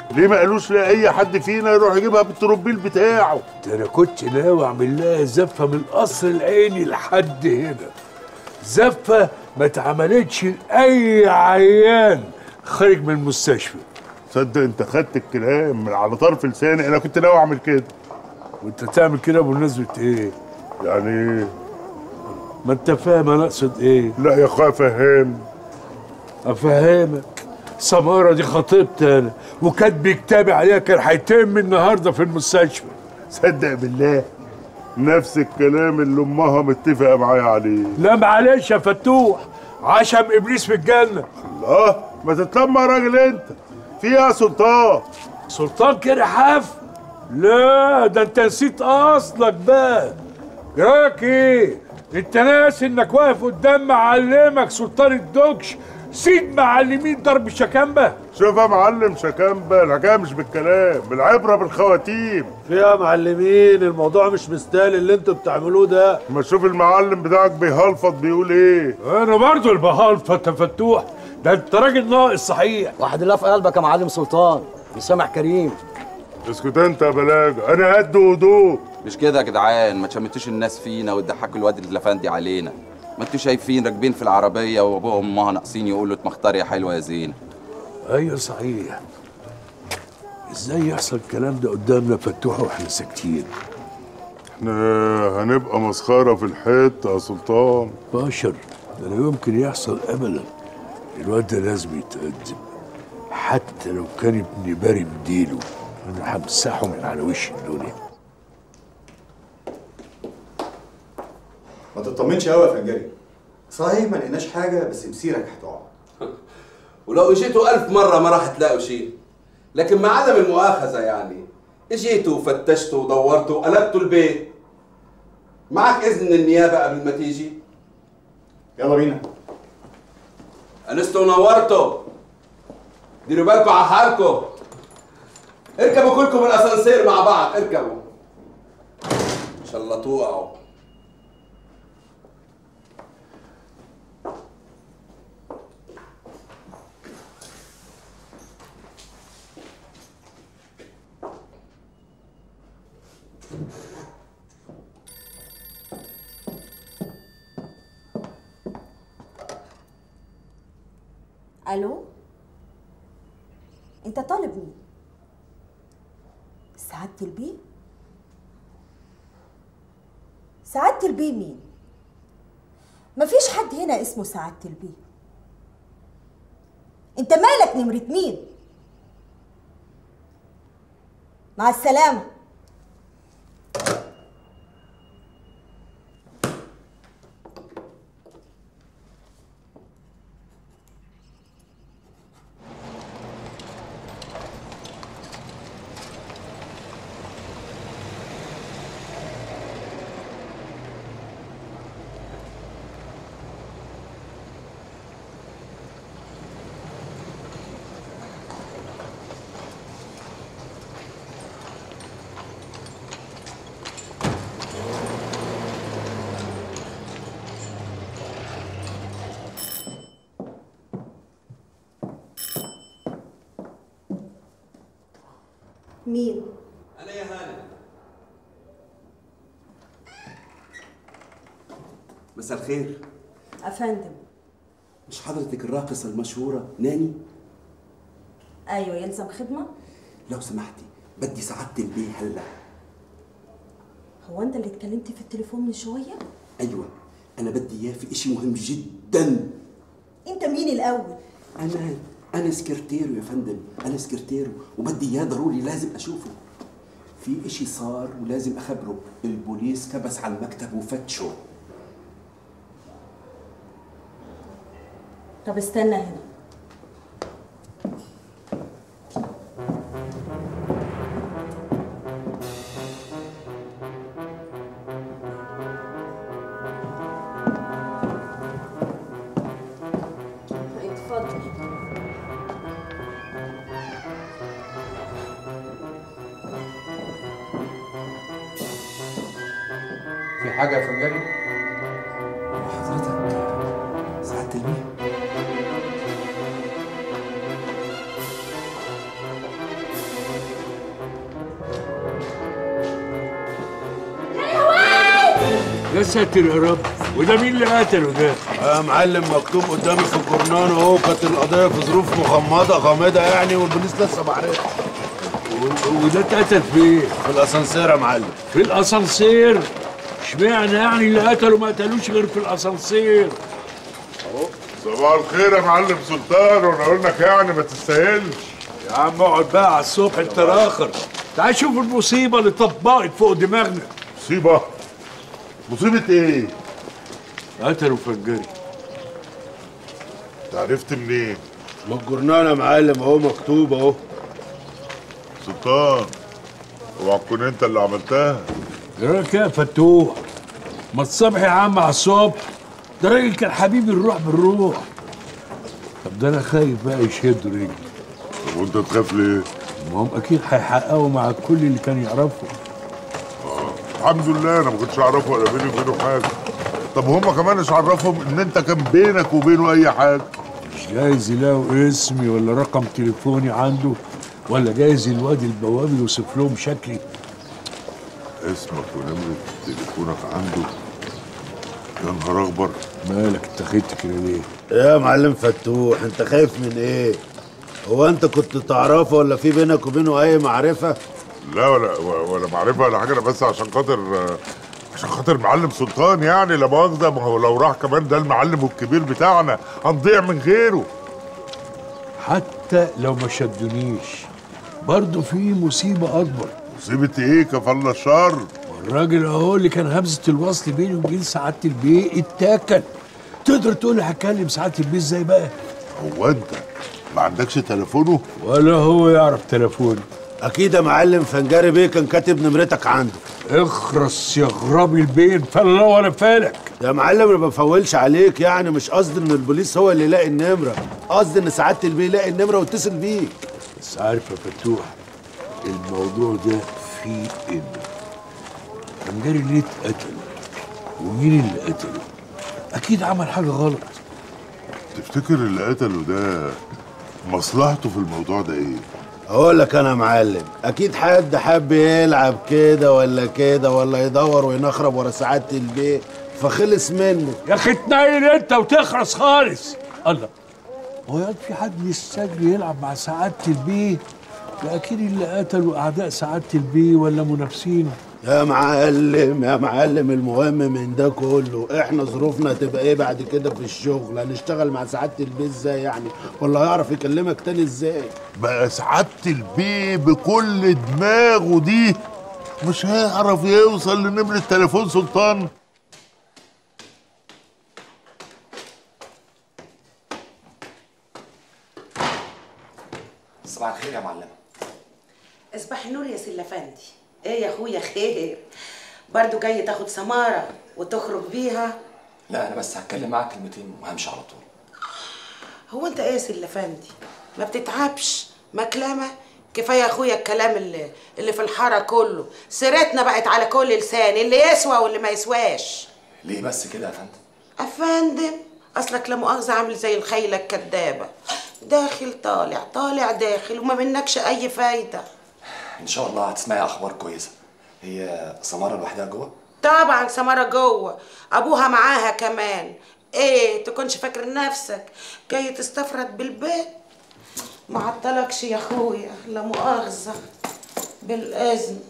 ليه ما قالوش لاي حد فينا يروح يجيبها بالتروبيل بتاعه ده انا كنت ناوي اعمل لها زفه من القصر العيني لحد هنا زفه ما اتعملتش لاي عيان خارج من المستشفى تصدق انت خدت الكلام من على طرف لساني انا كنت ناوي اعمل كده وانت تعمل كده بمناسبه ايه يعني ايه ما انت فاهم انا اقصد ايه لا يا اخويا فهمني افهمك سمارة دي خطيبتي انا وكاتب كتابي عليها كان هيتم النهارده في المستشفى صدق بالله نفس الكلام اللي امها متفقه معايا عليه لا معلش يا فتوح عشم ابليس في الجنه الله ما تتلم يا راجل انت فيها سلطان سلطان كده حف لا ده انت نسيت اصلك بقى رايك ايه انت ناسي انك واقف قدام معلمك سلطان الدوكش سيد معلمين ضرب الشكامبه شوف يا معلم شكامبه الحكايه مش بالكلام العبره بالخواتيم فيها معلمين الموضوع مش مستاهل اللي انتوا بتعملوه ده ما تشوف المعلم بتاعك بيهلفط بيقول ايه انا برضو اللي بهلفط يا فتوح ده انت راجل ناقص صحيح واحد الله في قلبك يا معلم سلطان مسامح كريم اسكت انت يا بلاجه انا قد ودود مش كده يا جدعان ما تشمتوش الناس فينا وتضحكوا الواد الافندي علينا ما انتوا شايفين راكبين في العربيه وابوهم وامها ناقصين يقولوا اتمختار يا حلوه يا زينه ايوه صحيح ازاي يحصل الكلام ده قدامنا فتوح واحنا ساكتين احنا هنبقى مسخره في الحته يا سلطان بشر ده لا يمكن يحصل ابدا الواد ده لازم يتقدم حتى لو كان ابن باري بديله انا همسحه من على وش الدنيا ما تطمنش قوي يا فنجري صحيح ما لقيناش حاجه بس مسيرك هتقع ولو اجيتوا ألف مرة ما راح تلاقوا شيء لكن مع عدم المؤاخذة يعني اجيتوا وفتشتوا ودورتوا وقلبتوا البيت معك إذن النيابة قبل ما تيجي يلا بينا أنستوا ونورتوا ديروا بالكم على حالكم اركبوا كلكم الأسانسير مع بعض اركبوا إن شاء الله توقعوا الو انت طالب مين سعادة البيه سعادة البيه مين مفيش حد هنا اسمه سعادة البيه انت مالك نمرة مين مع السلامة مين أنا يا هاني مساء الخير افندم مش حضرتك الراقصة المشهورة ناني ايوه يلزم خدمة لو سمحتي بدي سعادة البيه هلا هو انت اللي اتكلمت في التليفون من شوية أيوة أنا بدي إياه في إشي مهم جدا انت مين الاول أنا أنا سكرتيرو يا فندم أنا سكرتيرو وبدي إياه ضروري لازم أشوفه في إشي صار ولازم أخبره البوليس كبس على المكتب وفتشه طب استنى هنا اتفضل في حاجة يا فنجري؟ حضرتك سعادة البيه يا ساتر يا رب وده مين اللي قتله ده؟ يا معلم مكتوب قدامي في الجورنان اهو كانت القضيه في ظروف مغمضه غامضه يعني والبوليس لسه ما عرفش وده اتقتل فين؟ في الاسانسير يا معلم في الاسانسير اشمعنى يعني اللي قتلوا ما قتلوش غير في الاسانسير صباح الخير يا معلم سلطان وانا اقول لك يعني ما تستاهلش يا عم اقعد بقى على الصبح انت راخر تعال شوف المصيبه اللي طبقت فوق دماغنا مصيبه مصيبه ايه؟ قتلوا فجاري انت عرفت منين؟ من الجورنان يا معلم اهو مكتوب اهو سلطان اوعى تكون انت اللي عملتها يا راجل كده فتوح ما الصبح يا عم على الصبح ده راجل كان حبيبي الروح بالروح طب ده انا خايف بقى يشدوا رجلي طب وانت تخاف ليه؟ ما هم اكيد هيحققوا مع كل اللي كان يعرفه الحمد لله انا ما كنتش اعرفه ولا بيني وبينه حاجه طب هم كمان مش عرفهم ان انت كان بينك وبينه اي حاجه مش جايز يلاقوا اسمي ولا رقم تليفوني عنده ولا جايز الواد البوابي يوصف لهم شكلي اسمك ونمرة تليفونك عنده يا نهار اخبر مالك اتخذت كده ليه؟ يا معلم فتوح انت خايف من ايه هو انت كنت تعرفه ولا في بينك وبينه اي معرفه لا ولا ولا معرفه ولا حاجه انا بس عشان خاطر عشان خاطر معلم سلطان يعني لا مؤاخذه ما هو لو راح كمان ده المعلم الكبير بتاعنا هنضيع من غيره حتى لو ما شدونيش برضه في مصيبة أكبر مصيبة إيه كفالة الشر؟ الراجل أهو اللي كان همزة الوصل بيني وبين سعادة البيه اتاكل تقدر تقول لي هكلم سعادة البيه ازاي بقى؟ هو أنت ما عندكش تليفونه؟ ولا هو يعرف تليفوني اكيد يا معلم فنجاري بيه كان كاتب نمرتك عنده اخرس يا غرابي البين فلا ولا فالك يا معلم انا ما بفولش عليك يعني مش قصدي ان البوليس هو اللي يلاقي النمره قصدي ان سعاده البيه يلاقي النمره ويتصل بيك بس عارف يا فتوح الموضوع ده فيه ان فنجاري ليه اتقتل ومين اللي قتله اكيد عمل حاجه غلط تفتكر اللي قتله ده مصلحته في الموضوع ده ايه؟ اقول لك انا يا معلم اكيد حد حب يلعب كده ولا كده ولا يدور وينخرب ورا سعاده البيه فخلص منه يا اخي تنيل انت وتخرس خالص الله هو يا في حد يستجري يلعب مع سعاده البيه ده اكيد اللي قتلوا اعداء سعاده البيه ولا منافسينه يا معلم يا معلم المهم من ده كله احنا ظروفنا هتبقى ايه بعد كده في الشغل هنشتغل مع سعاده البيه ازاي يعني ولا هيعرف يكلمك تاني ازاي بقى سعادة البيه بكل دماغه دي مش هيعرف يوصل لنمرة تليفون سلطان صباح الخير يا معلمه اصبح النور يا سي الافندي ايه يا اخويا خير برضو جاي تاخد سماره وتخرج بيها لا انا بس هتكلم معاك كلمتين وهمشي على طول هو انت ايه يا سي الافندي ما بتتعبش مكلمه كفايه يا اخويا الكلام اللي اللي في الحاره كله سيرتنا بقت على كل لسان اللي يسوى واللي ما يسواش ليه بس كده يا فندم افندم اصلك لا مؤاخذه عامل زي الخيله الكدابه داخل طالع طالع داخل وما منكش اي فايده ان شاء الله هتسمعي اخبار كويسه هي سماره لوحدها جوه طبعا سمارة جوه ابوها معاها كمان ايه تكونش فاكر نفسك جاي تستفرد بالبيت ما عطلكش يا اخويا لا مؤاخذه بالاذن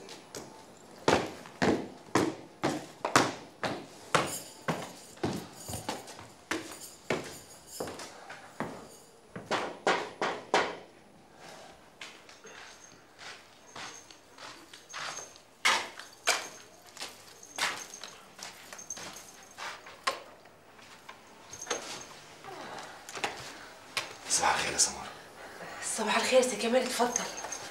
صباح الخير يا سماره صباح الخير سي كمال اتفضل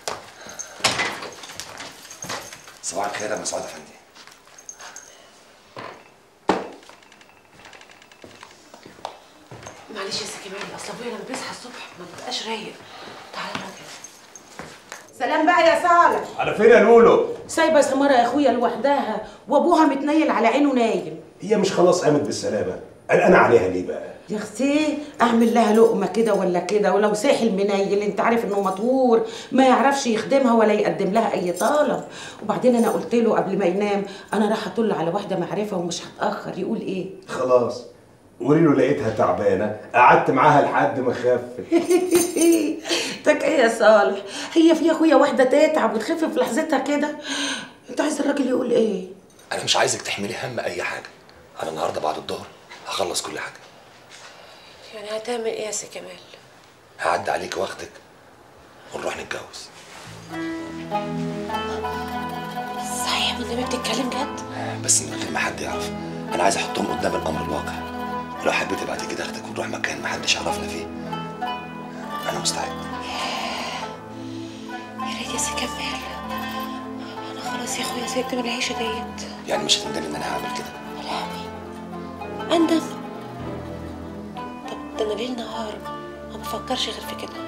صباح الخير يا مسعود افندي معلش يا سي كمال اصل ابويا لما بيصحى الصبح ما بيبقاش رايق تعالى راجل سلام بقى يا صالح على فين يا لولو؟ سايبه سمارة يا اخويا لوحدها وابوها متنيل على عينه نايم هي مش خلاص قامت بالسلامه قلقان عليها ليه بقى يا اختي اعمل لها لقمه كده ولا كده ولو ساحل منيل انت عارف انه مطهور ما يعرفش يخدمها ولا يقدم لها اي طلب وبعدين انا قلت له قبل ما ينام انا راح اطل على واحده معرفه ومش هتاخر يقول ايه خلاص قولي له لقيتها تعبانه قعدت معاها لحد ما خفت تك ايه يا صالح هي في يا اخويا واحده تتعب وتخف في لحظتها كده انت عايز الراجل يقول ايه انا مش عايزك تحملي هم اي حاجه انا النهارده بعد الظهر هخلص كل حاجه يعني هتعمل ايه يا سي كمال هعدي عليك واخدك ونروح نتجوز صحيح والنبي بتتكلم جد بس من غير ما حد يعرف انا عايز احطهم قدام الامر الواقع ولو حبيت بعد كده اخدك ونروح مكان محدش يعرفنا فيه انا مستعد يا ريت يا سي كمال انا خلاص يا اخويا زهقت من العيشه ديت يعني مش هتندمي ان انا هعمل كده اندم طب ده انا ليل نهار ما بفكرش غير في كده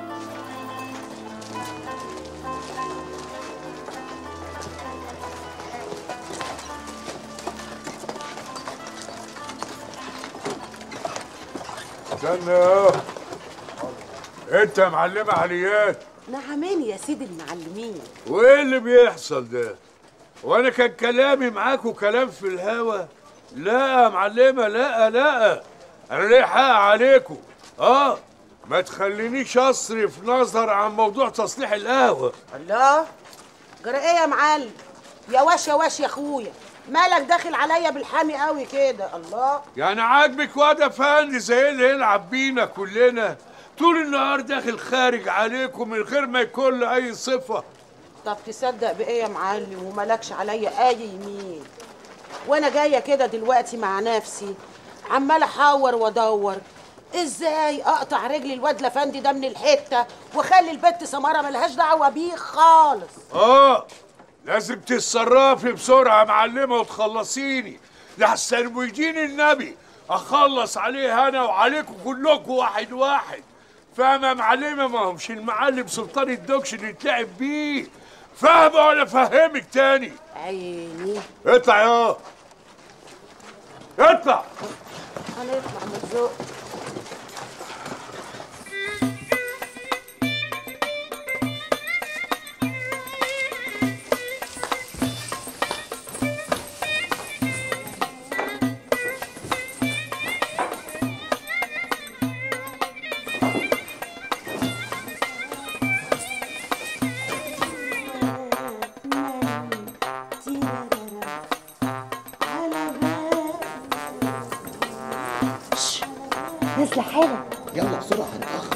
استنى اهو انت يا معلمه عليات نعمين يا سيدي المعلمين وايه اللي بيحصل ده وانا كان كلامي معاكوا كلام في الهوا لا يا معلمه لا لا انا ليه حق عليكم اه ما تخلينيش اصرف نظر عن موضوع تصليح القهوه الله جرى ايه يا معلم يا واش يا واش يا اخويا مالك داخل عليا بالحامي قوي كده الله يعني عاجبك واد افندي زي اللي يلعب بينا كلنا طول النهار داخل خارج عليكم من غير ما يكون له اي صفه طب تصدق بايه يا معلم ومالكش عليا اي يمين وانا جايه كده دلوقتي مع نفسي عمال احور وادور ازاي اقطع رجل الواد لفندي ده من الحته واخلي البت سماره ملهاش دعوه بيه خالص اه لازم تتصرفي بسرعه يا معلمه وتخلصيني لحسن ويجيني النبي اخلص عليه انا وعليكم كلكم واحد واحد فاهمه يا معلمه ما هو مش المعلم سلطان الدوكش اللي يتلعب بيه فاهمه ولا افهمك تاني عيني اطلع يا اطلع هنطلع متزوق نازله حالا يلا بسرعه هنتاخر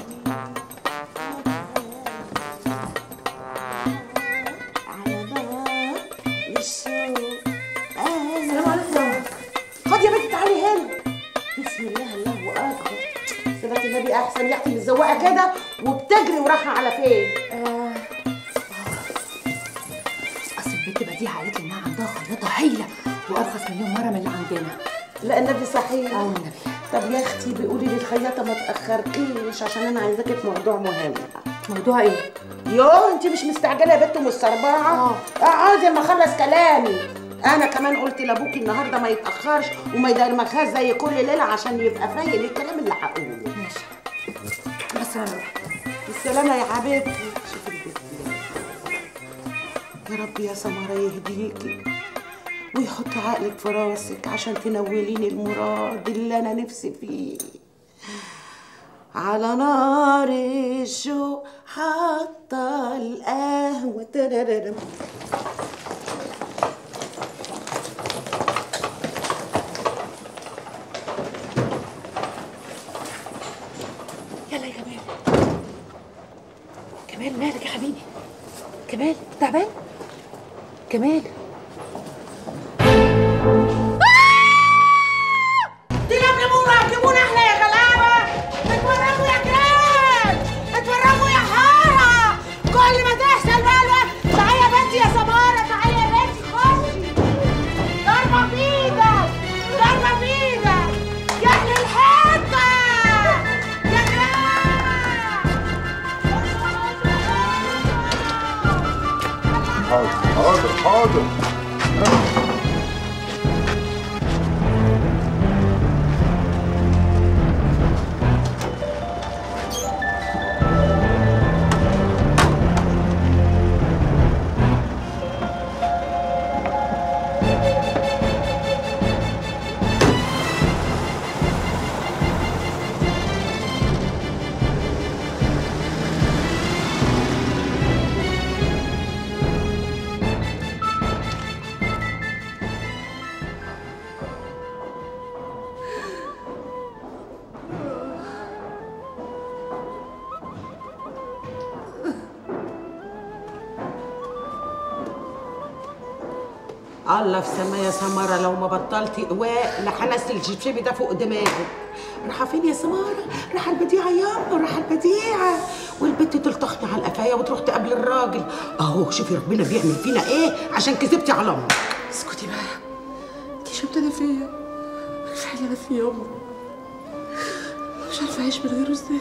السلام عليكم خد يا بنتي تعالي هنا بسم الله الله اكبر صلاة النبي احسن يا اختي متزوقه كده وبتجري ورايحه على فين؟ اصل البنت بديعه قالت لي انها عندها خياطه هايله وارخص مليون مره من اللي عندنا لا النبي صحيح اه النبي طب يا اختي بيقولي للخياطه ما تاخركيش عشان انا عايزاكي في موضوع مهم موضوع ايه؟ يوه انت مش مستعجله يا بنت ومستربعه اقعدي اما اخلص كلامي انا كمان قلت لابوكي النهارده ما يتاخرش وما يدرمخاش زي كل ليله عشان يبقى فايق الكلام اللي هقوله ماشي بس انا بالسلامه يا حبيبتي شوفي البنت يا رب يا سمره يهديكي ويحط عقلك في راسك عشان تنوليني المراد اللي انا نفسي فيه على نار الشوق حاطه القهوه ترررم يلا يا كمال كمال مالك يا حبيبي كمال تعبان كمال تلملمونا ركبونا احنا يا غلابه اتورموا يا جيران اتورموا يا حاره كل ما تحصل بقى الوقت تعالي يا بنتي يا سماره تعالي يا بنتي خشي ضربه بايدك ضربه بايدك يا اهل الحته يا حاضر حاضر حاضر الله في سما يا سمارة لو ما بطلتي قواء لحنسل الشبشبي ده فوق دماغك رايحة فين يا سمارة؟ رايحة البديعة ياما رايحة البديعة والبنت تلطخني على القفاية وتروح تقابل الراجل اهو شوفي ربنا بيعمل فينا ايه عشان كذبتي على امك اسكتي بقى انتي شبتانة فيا كفاية اللي انا فيه يا امي مش عارفة اعيش من غيره ازاي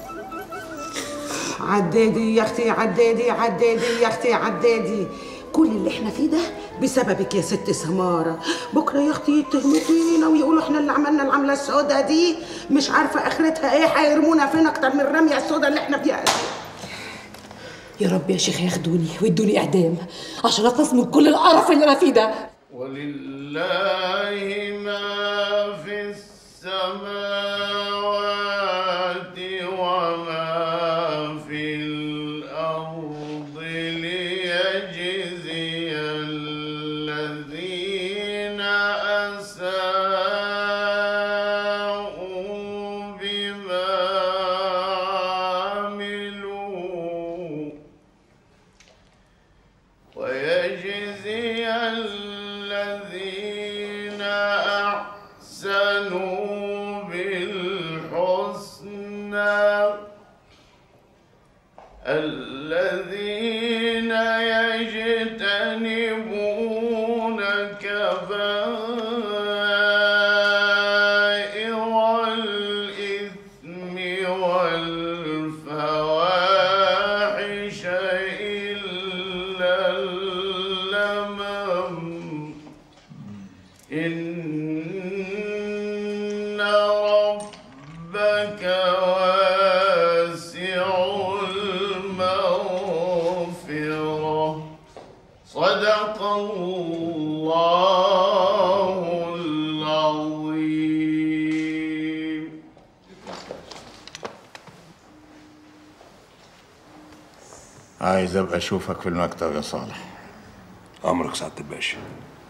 عدادي يا اختي عدادي عدادي يا اختي عدادي كل اللي احنا فيه ده بسببك يا ست سمارة بكرة يا اختي يتهموا فينا ويقولوا احنا اللي عملنا العملة السوداء دي مش عارفة اخرتها ايه هيرمونا فين اكتر من الرمية السوداء اللي احنا فيها دي يا رب يا شيخ ياخدوني ويدوني اعدام عشان اخلص من كل القرف اللي انا فيه ده ولله ما في السماوات وما في الأرض ليجزي الذين أساءوا بما عملوا ويجزي الذين أحسنوا بالحسنى الذين يجتنبون كبائر الإثم والفواحش إلا اللمم إن ربك واسع المغفرة صدق الله العظيم عايز ابقى اشوفك في المكتب يا صالح امرك سعاده الباشا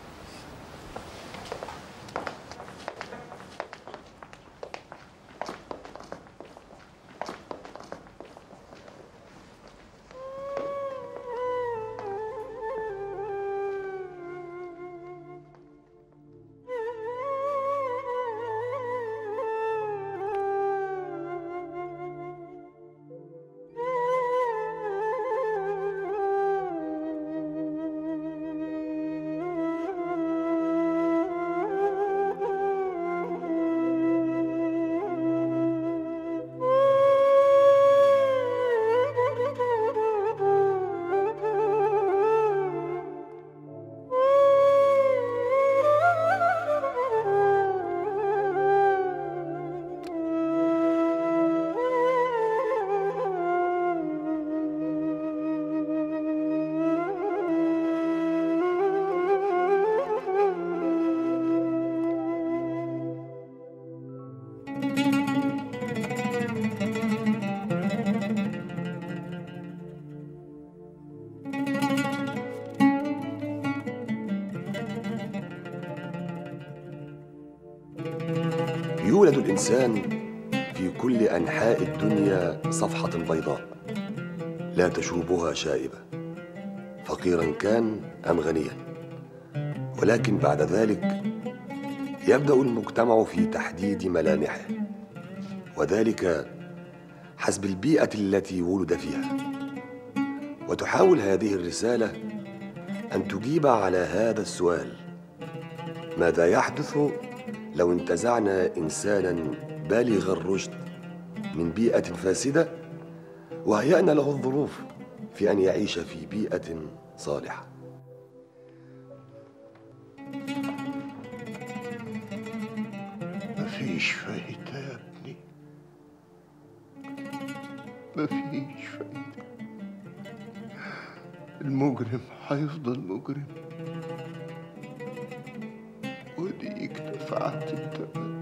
يولد الإنسان في كل أنحاء الدنيا صفحة بيضاء لا تشوبها شائبة فقيرا كان أم غنيا ولكن بعد ذلك يبدأ المجتمع في تحديد ملامحه وذلك حسب البيئة التي ولد فيها وتحاول هذه الرسالة أن تجيب على هذا السؤال ماذا يحدث لو انتزعنا إنسانا بالغ الرشد من بيئة فاسدة وهيأنا له الظروف في أن يعيش في بيئة صالحة مفيش فايدة يا ابني مفيش فايدة المجرم هيفضل مجرم وديك دفعت الثمن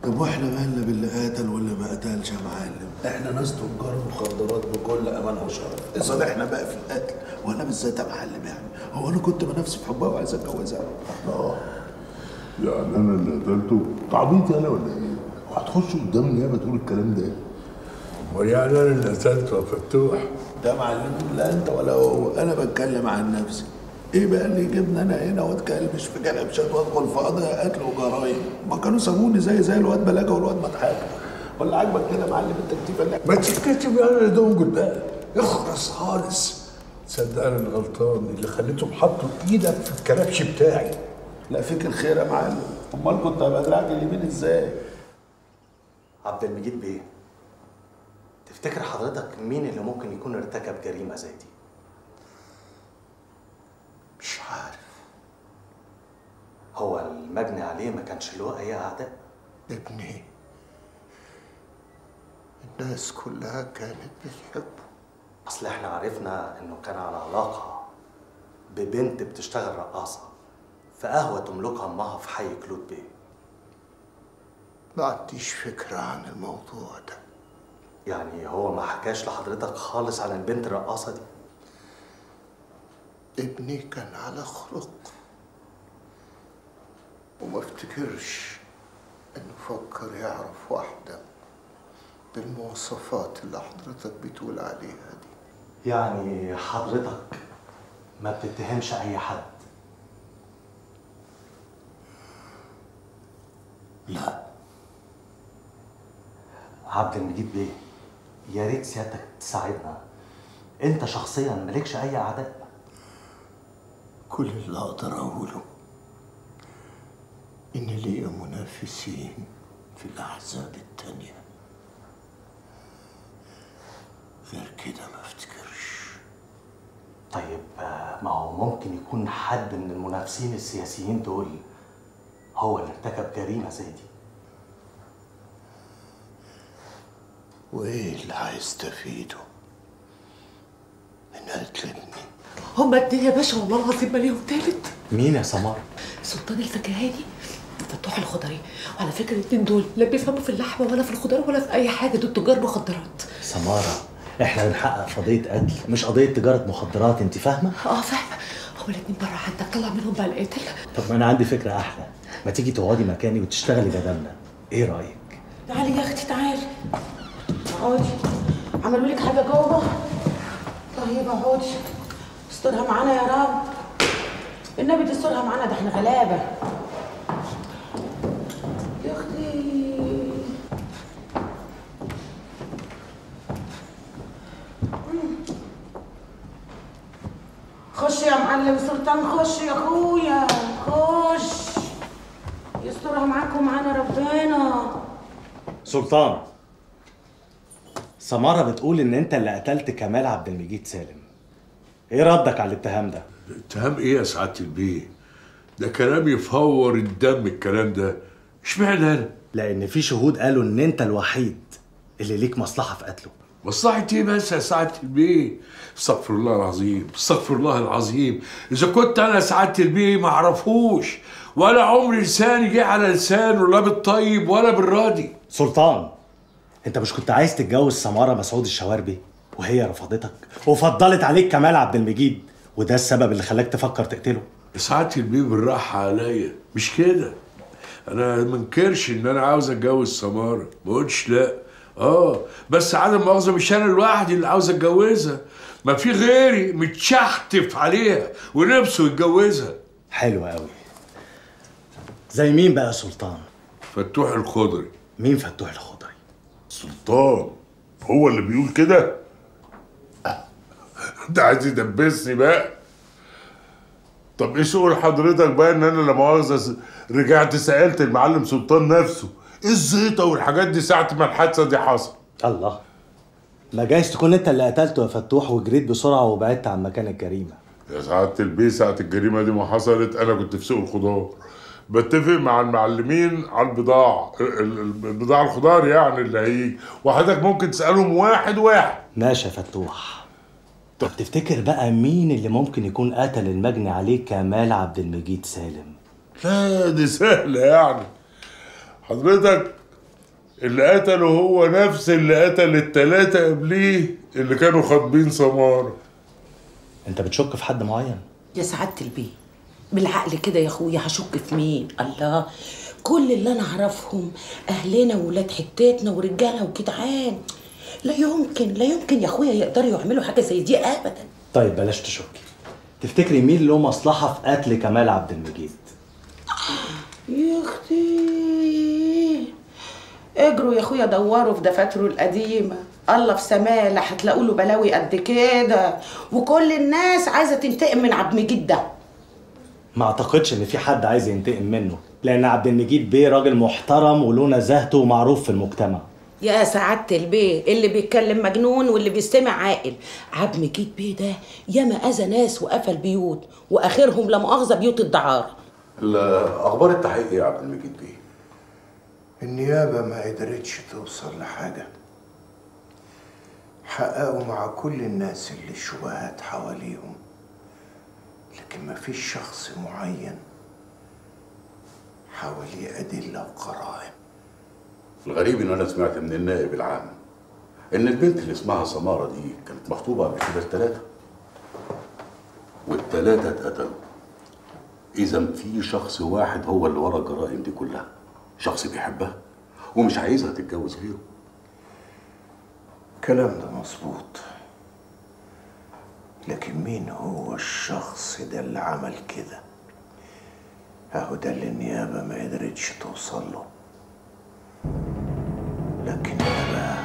طب واحنا مالنا باللي قتل واللي ما قتلش يا معلم احنا ناس تجار مخدرات بكل امانه وشرف صالحنا بقى في القتل وانا بالذات يا معلم يعني هو انا كنت بنفسي في حبها وعايز اتجوزها اه يعني انا اللي قتلته تعبيط انا ولا ايه؟ وهتخش قدام النيابه تقول الكلام ده ويعني انا اللي قتلته يا فتوح ده معلم لا انت ولا هو انا بتكلم عن نفسي ايه بقى اللي يجيبني انا هنا واتكلمش في كلبشات وادخل في قضايا قتل وجرايم ما كانوا سابوني زي زي الواد بلاجه والواد مضحك ولا عاجبك كده يا معلم التكتيفه اللي ما تتكتب يعني اللي دونجل بقى اخرس خالص تصدق انا اللي غلطان اللي خليتهم حطوا ايدك في الكلبش بتاعي لا فيك الخير يا معلم امال كنت هبقى دراعك اليمين ازاي عبد المجيد بيه تفتكر حضرتك مين اللي ممكن يكون ارتكب جريمة زي دي؟ مش عارف هو المجني عليه ما كانش له أي أعداء؟ ابني الناس كلها كانت بتحبه أصل إحنا عرفنا إنه كان على علاقة ببنت بتشتغل رقاصة في قهوة تملكها أمها في حي كلود بيه ما عنديش فكرة عن الموضوع ده يعني هو ما حكاش لحضرتك خالص عن البنت الرقاصة دي؟ ابني كان على خلق وما افتكرش انه فكر يعرف واحدة بالمواصفات اللي حضرتك بتقول عليها دي يعني حضرتك ما بتتهمش أي حد لا عبد المجيد بيه يا ريت سيادتك تساعدنا انت شخصيا مالكش اي اعداء كل اللي اقدر اقوله ان ليا منافسين في الاحزاب التانية غير كده ما افتكرش طيب آه، ما هو ممكن يكون حد من المنافسين السياسيين دول هو اللي ارتكب جريمة زي دي وايه اللي هيستفيدوا من قتل ابني هما اتنين يا باشا والله العظيم ما ليهم تالت مين يا سمار؟ سلطان الفكهاني فتوح الخضري وعلى فكره الاتنين دول لا بيفهموا في اللحمه ولا في الخضار ولا في اي حاجه دول تجار مخدرات سمارة احنا بنحقق قضية قتل مش قضية تجارة مخدرات انت فاهمة؟ اه فاهمه هما الاتنين بره عندك طلع منهم بقى القاتل طب ما انا عندي فكرة احلى ما تيجي تقعدي مكاني وتشتغلي بدلنا ايه رأيك؟ تعالي يا اختي تعالي اقعدي عملوا لك حاجه جوه طيب اقعدي استرها معانا يا رب النبي تسترها معانا ده احنا غلابه يا اختي خش يا معلم سلطان خش يا اخويا خش يسترها معاكم معانا ربنا سلطان سمارة بتقول ان انت اللي قتلت كمال عبد المجيد سالم ايه ردك على الاتهام ده؟ اتهام ايه يا سعاده البيه؟ ده كلام يفور الدم الكلام ده اشمعنى انا؟ لان في شهود قالوا ان انت الوحيد اللي ليك مصلحة في قتله مصلحة ايه بس يا سعادة البيه؟ استغفر الله العظيم، استغفر الله العظيم، إذا كنت أنا سعادة البيه ما أعرفوش ولا عمري لساني جه على لسانه لا بالطيب ولا بالراضي. سلطان انت مش كنت عايز تتجوز سمارة مسعود الشواربي وهي رفضتك وفضلت عليك كمال عبد المجيد وده السبب اللي خلاك تفكر تقتله يا سعادة البيه بالراحة عليا، مش كده. أنا ما انكرش إن أنا عاوز أتجوز سمارة، ما قلتش لأ. اه بس عدم مؤاخذة مش أنا لوحدي اللي عاوز أتجوزها. ما في غيري متشحتف عليها ونفسه يتجوزها. حلو قوي زي مين بقى يا سلطان؟ فتوح الخضري مين فتوح الخضري؟ سلطان هو اللي بيقول كده ده عايز يدبسني بقى طب ايه شغل حضرتك بقى ان انا لا مؤاخذه س- رجعت سالت المعلم سلطان نفسه ايه الزيطه والحاجات دي ساعه ما الحادثه دي حصل الله ما جايز تكون انت اللي قتلته يا فتوح وجريت بسرعة وبعدت عن مكان الجريمة يا سعاده البيه ساعه الجريمه دي ما حصلت انا كنت في سوق الخضار بتفق مع المعلمين على البضاعه ال- ال- البضاعه الخضار يعني اللي هيجي وحضرتك ممكن تسالهم واحد واحد ماشي يا فتوح طب تفتكر بقى مين اللي ممكن يكون قتل المجني عليه كمال عبد المجيد سالم؟ لا دي سهلة يعني حضرتك اللي قتله هو نفس اللي قتل التلاتة قبليه اللي كانوا خاطبين سمارة انت بتشك في حد معين يا سعادة البيه بالعقل كده يا اخويا هشك في مين الله كل اللي انا اعرفهم اهلنا وولاد حتتنا ورجاله وجدعان لا يمكن لا يمكن يا اخويا يقدروا يعملوا حاجه زي دي ابدا طيب بلاش تشكي تفتكري مين له مصلحه في قتل كمال عبد المجيد يا اختي اجروا يا اخويا دوروا في دفاتره القديمه الله في سماه لا هتلاقوا له بلاوي قد كده وكل الناس عايزه تنتقم من عبد المجيد ده ما اعتقدش ان في حد عايز ينتقم منه لان عبد المجيد بيه راجل محترم وله نزاهته ومعروف في المجتمع يا سعادة البيه اللي بيتكلم مجنون واللي بيستمع عاقل عبد المجيد بيه ده ياما اذى ناس وقفل بيوت واخرهم لا مؤاخذه بيوت الدعاره اخبار التحقيق يا عبد المجيد بيه النيابة ما قدرتش توصل لحاجة حققوا مع كل الناس اللي الشبهات حواليهم لكن ما فيش شخص معين حواليه أدلة وقرائن الغريب ان انا سمعت من النائب العام ان البنت اللي اسمها سماره دي كانت مخطوبه قبل كده الثلاثه والثلاثه اتقتلوا اذا في شخص واحد هو اللي ورا الجرائم دي كلها شخص بيحبها ومش عايزها تتجوز غيره الكلام ده مظبوط لكن مين هو الشخص ده اللي عمل كده اهو ده اللي النيابة ما قدرتش توصل له لكن انا بقى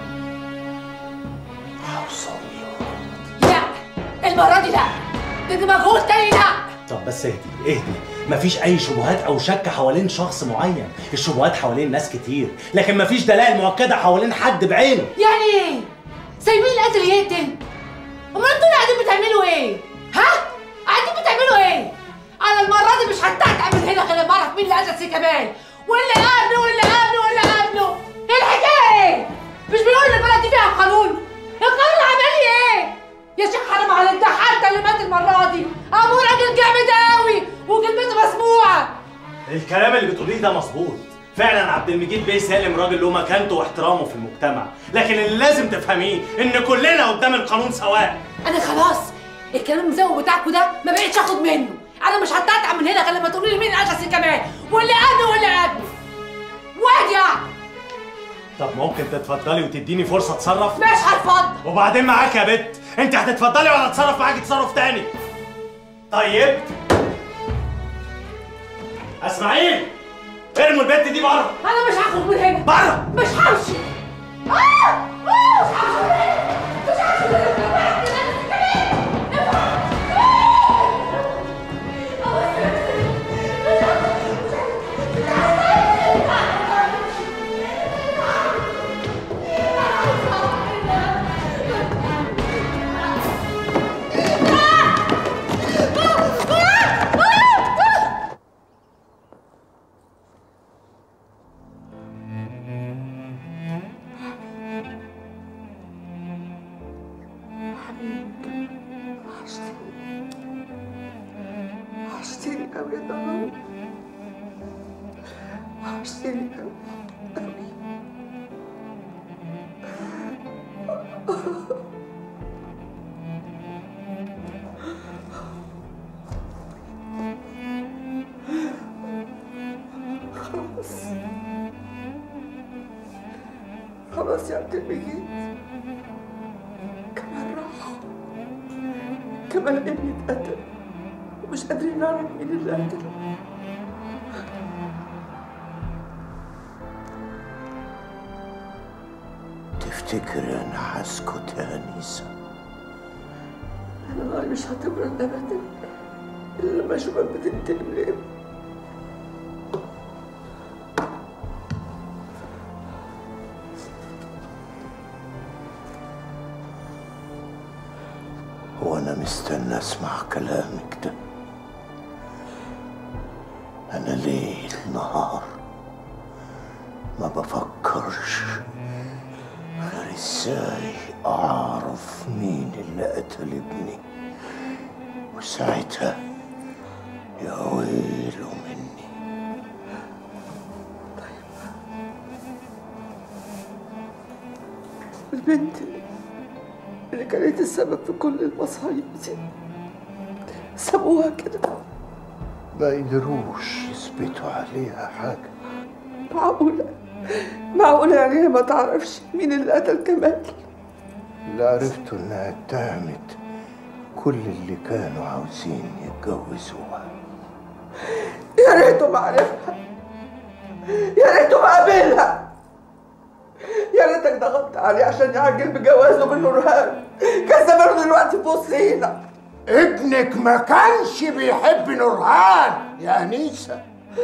هوصل له لا المره دي لا بدي مجهود تاني لا طب بس اهدي اهدي مفيش اي شبهات او شك حوالين شخص معين الشبهات حوالين ناس كتير لكن مفيش دلائل مؤكده حوالين حد بعينه يعني ايه سايبين القتل يقتل امال انتوا قاعدين بتعملوا ايه ها قاعدين بتعملوا ايه انا المره دي مش هتعتع من هنا غير لما اعرف مين اللي قتل سي كمال واللي قبله واللي قبله واللي قبله ايه الحكايه ايه مش بيقول ان البلد دي فيها قانون القانون العملي ايه يا شيخ حرام عليك ده حتى اللي مات المره دي ابو راجل جامد قوي وكلمته مسموعه الكلام اللي بتقوليه ده مظبوط فعلا عبد المجيد بيه سالم راجل له مكانته واحترامه في المجتمع لكن اللي لازم تفهميه ان كلنا قدام القانون سواء انا خلاص الكلام المزوق بتاعكوا ده ما بقتش اخد منه انا مش هتقطع من هنا غير لما تقولي لي مين قتل سي كمال واللي قبله واللي قبله واد يعني طب ممكن تتفضلي وتديني فرصه اتصرف مش هتفضل وبعدين معاك يا بت انت هتتفضلي ولا اتصرف معاكي تصرف تاني طيب اسماعيل ارموا البت دي بره انا مش هخرج من هنا بره مش همشي آه! آه! مش همشي من هنا مش همشي من هنا وحشتني قوي يا ضناوي وحشتني قوي قوي خلاص خلاص يا عبد المجيد كمان راح كمان ابني اتقتل ومش قادرين نعرف مين اللي قتله تفتكر انا هسكت يا انيسه انا ناري مش هتبرد ابدا الا لما اشوفك بتنتقم لابني وانا مستنى اسمع كلامك ده انا ليل نهار ما بفكرش غير ازاي اعرف مين اللي قتل ابني وساعتها يا ويله مني البنت اللي كانت السبب في كل المصايب دي سابوها كده ما قدروش يثبتوا عليها حاجة معقولة معقولة يعني هي ما تعرفش مين اللي قتل كمال اللي عرفته انها اتهمت كل اللي كانوا عاوزين يتجوزوها يا ريته ما عرفها يا ريته ما قابلها يا ريتك ضغطت عليه عشان يعجل بجوازه من نورهان كان زمانه دلوقتي في وسطينا ابنك ما كانش بيحب نورهان يا أنيسة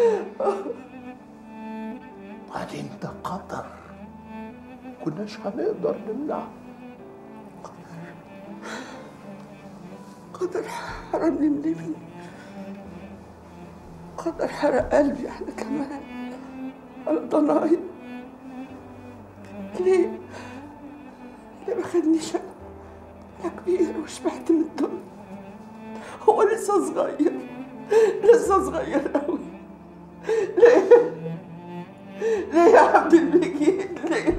بعدين ده قدر كناش هنقدر نمنعه قدر حرمني من ابني قدر حرق قلبي احنا كمان على ضناي ليه؟ ليه ما خدنيش انا انا كبير وشبعت من الدنيا هو لسه صغير لسه صغير قوي ليه؟ ليه يا عبد المجيد ليه؟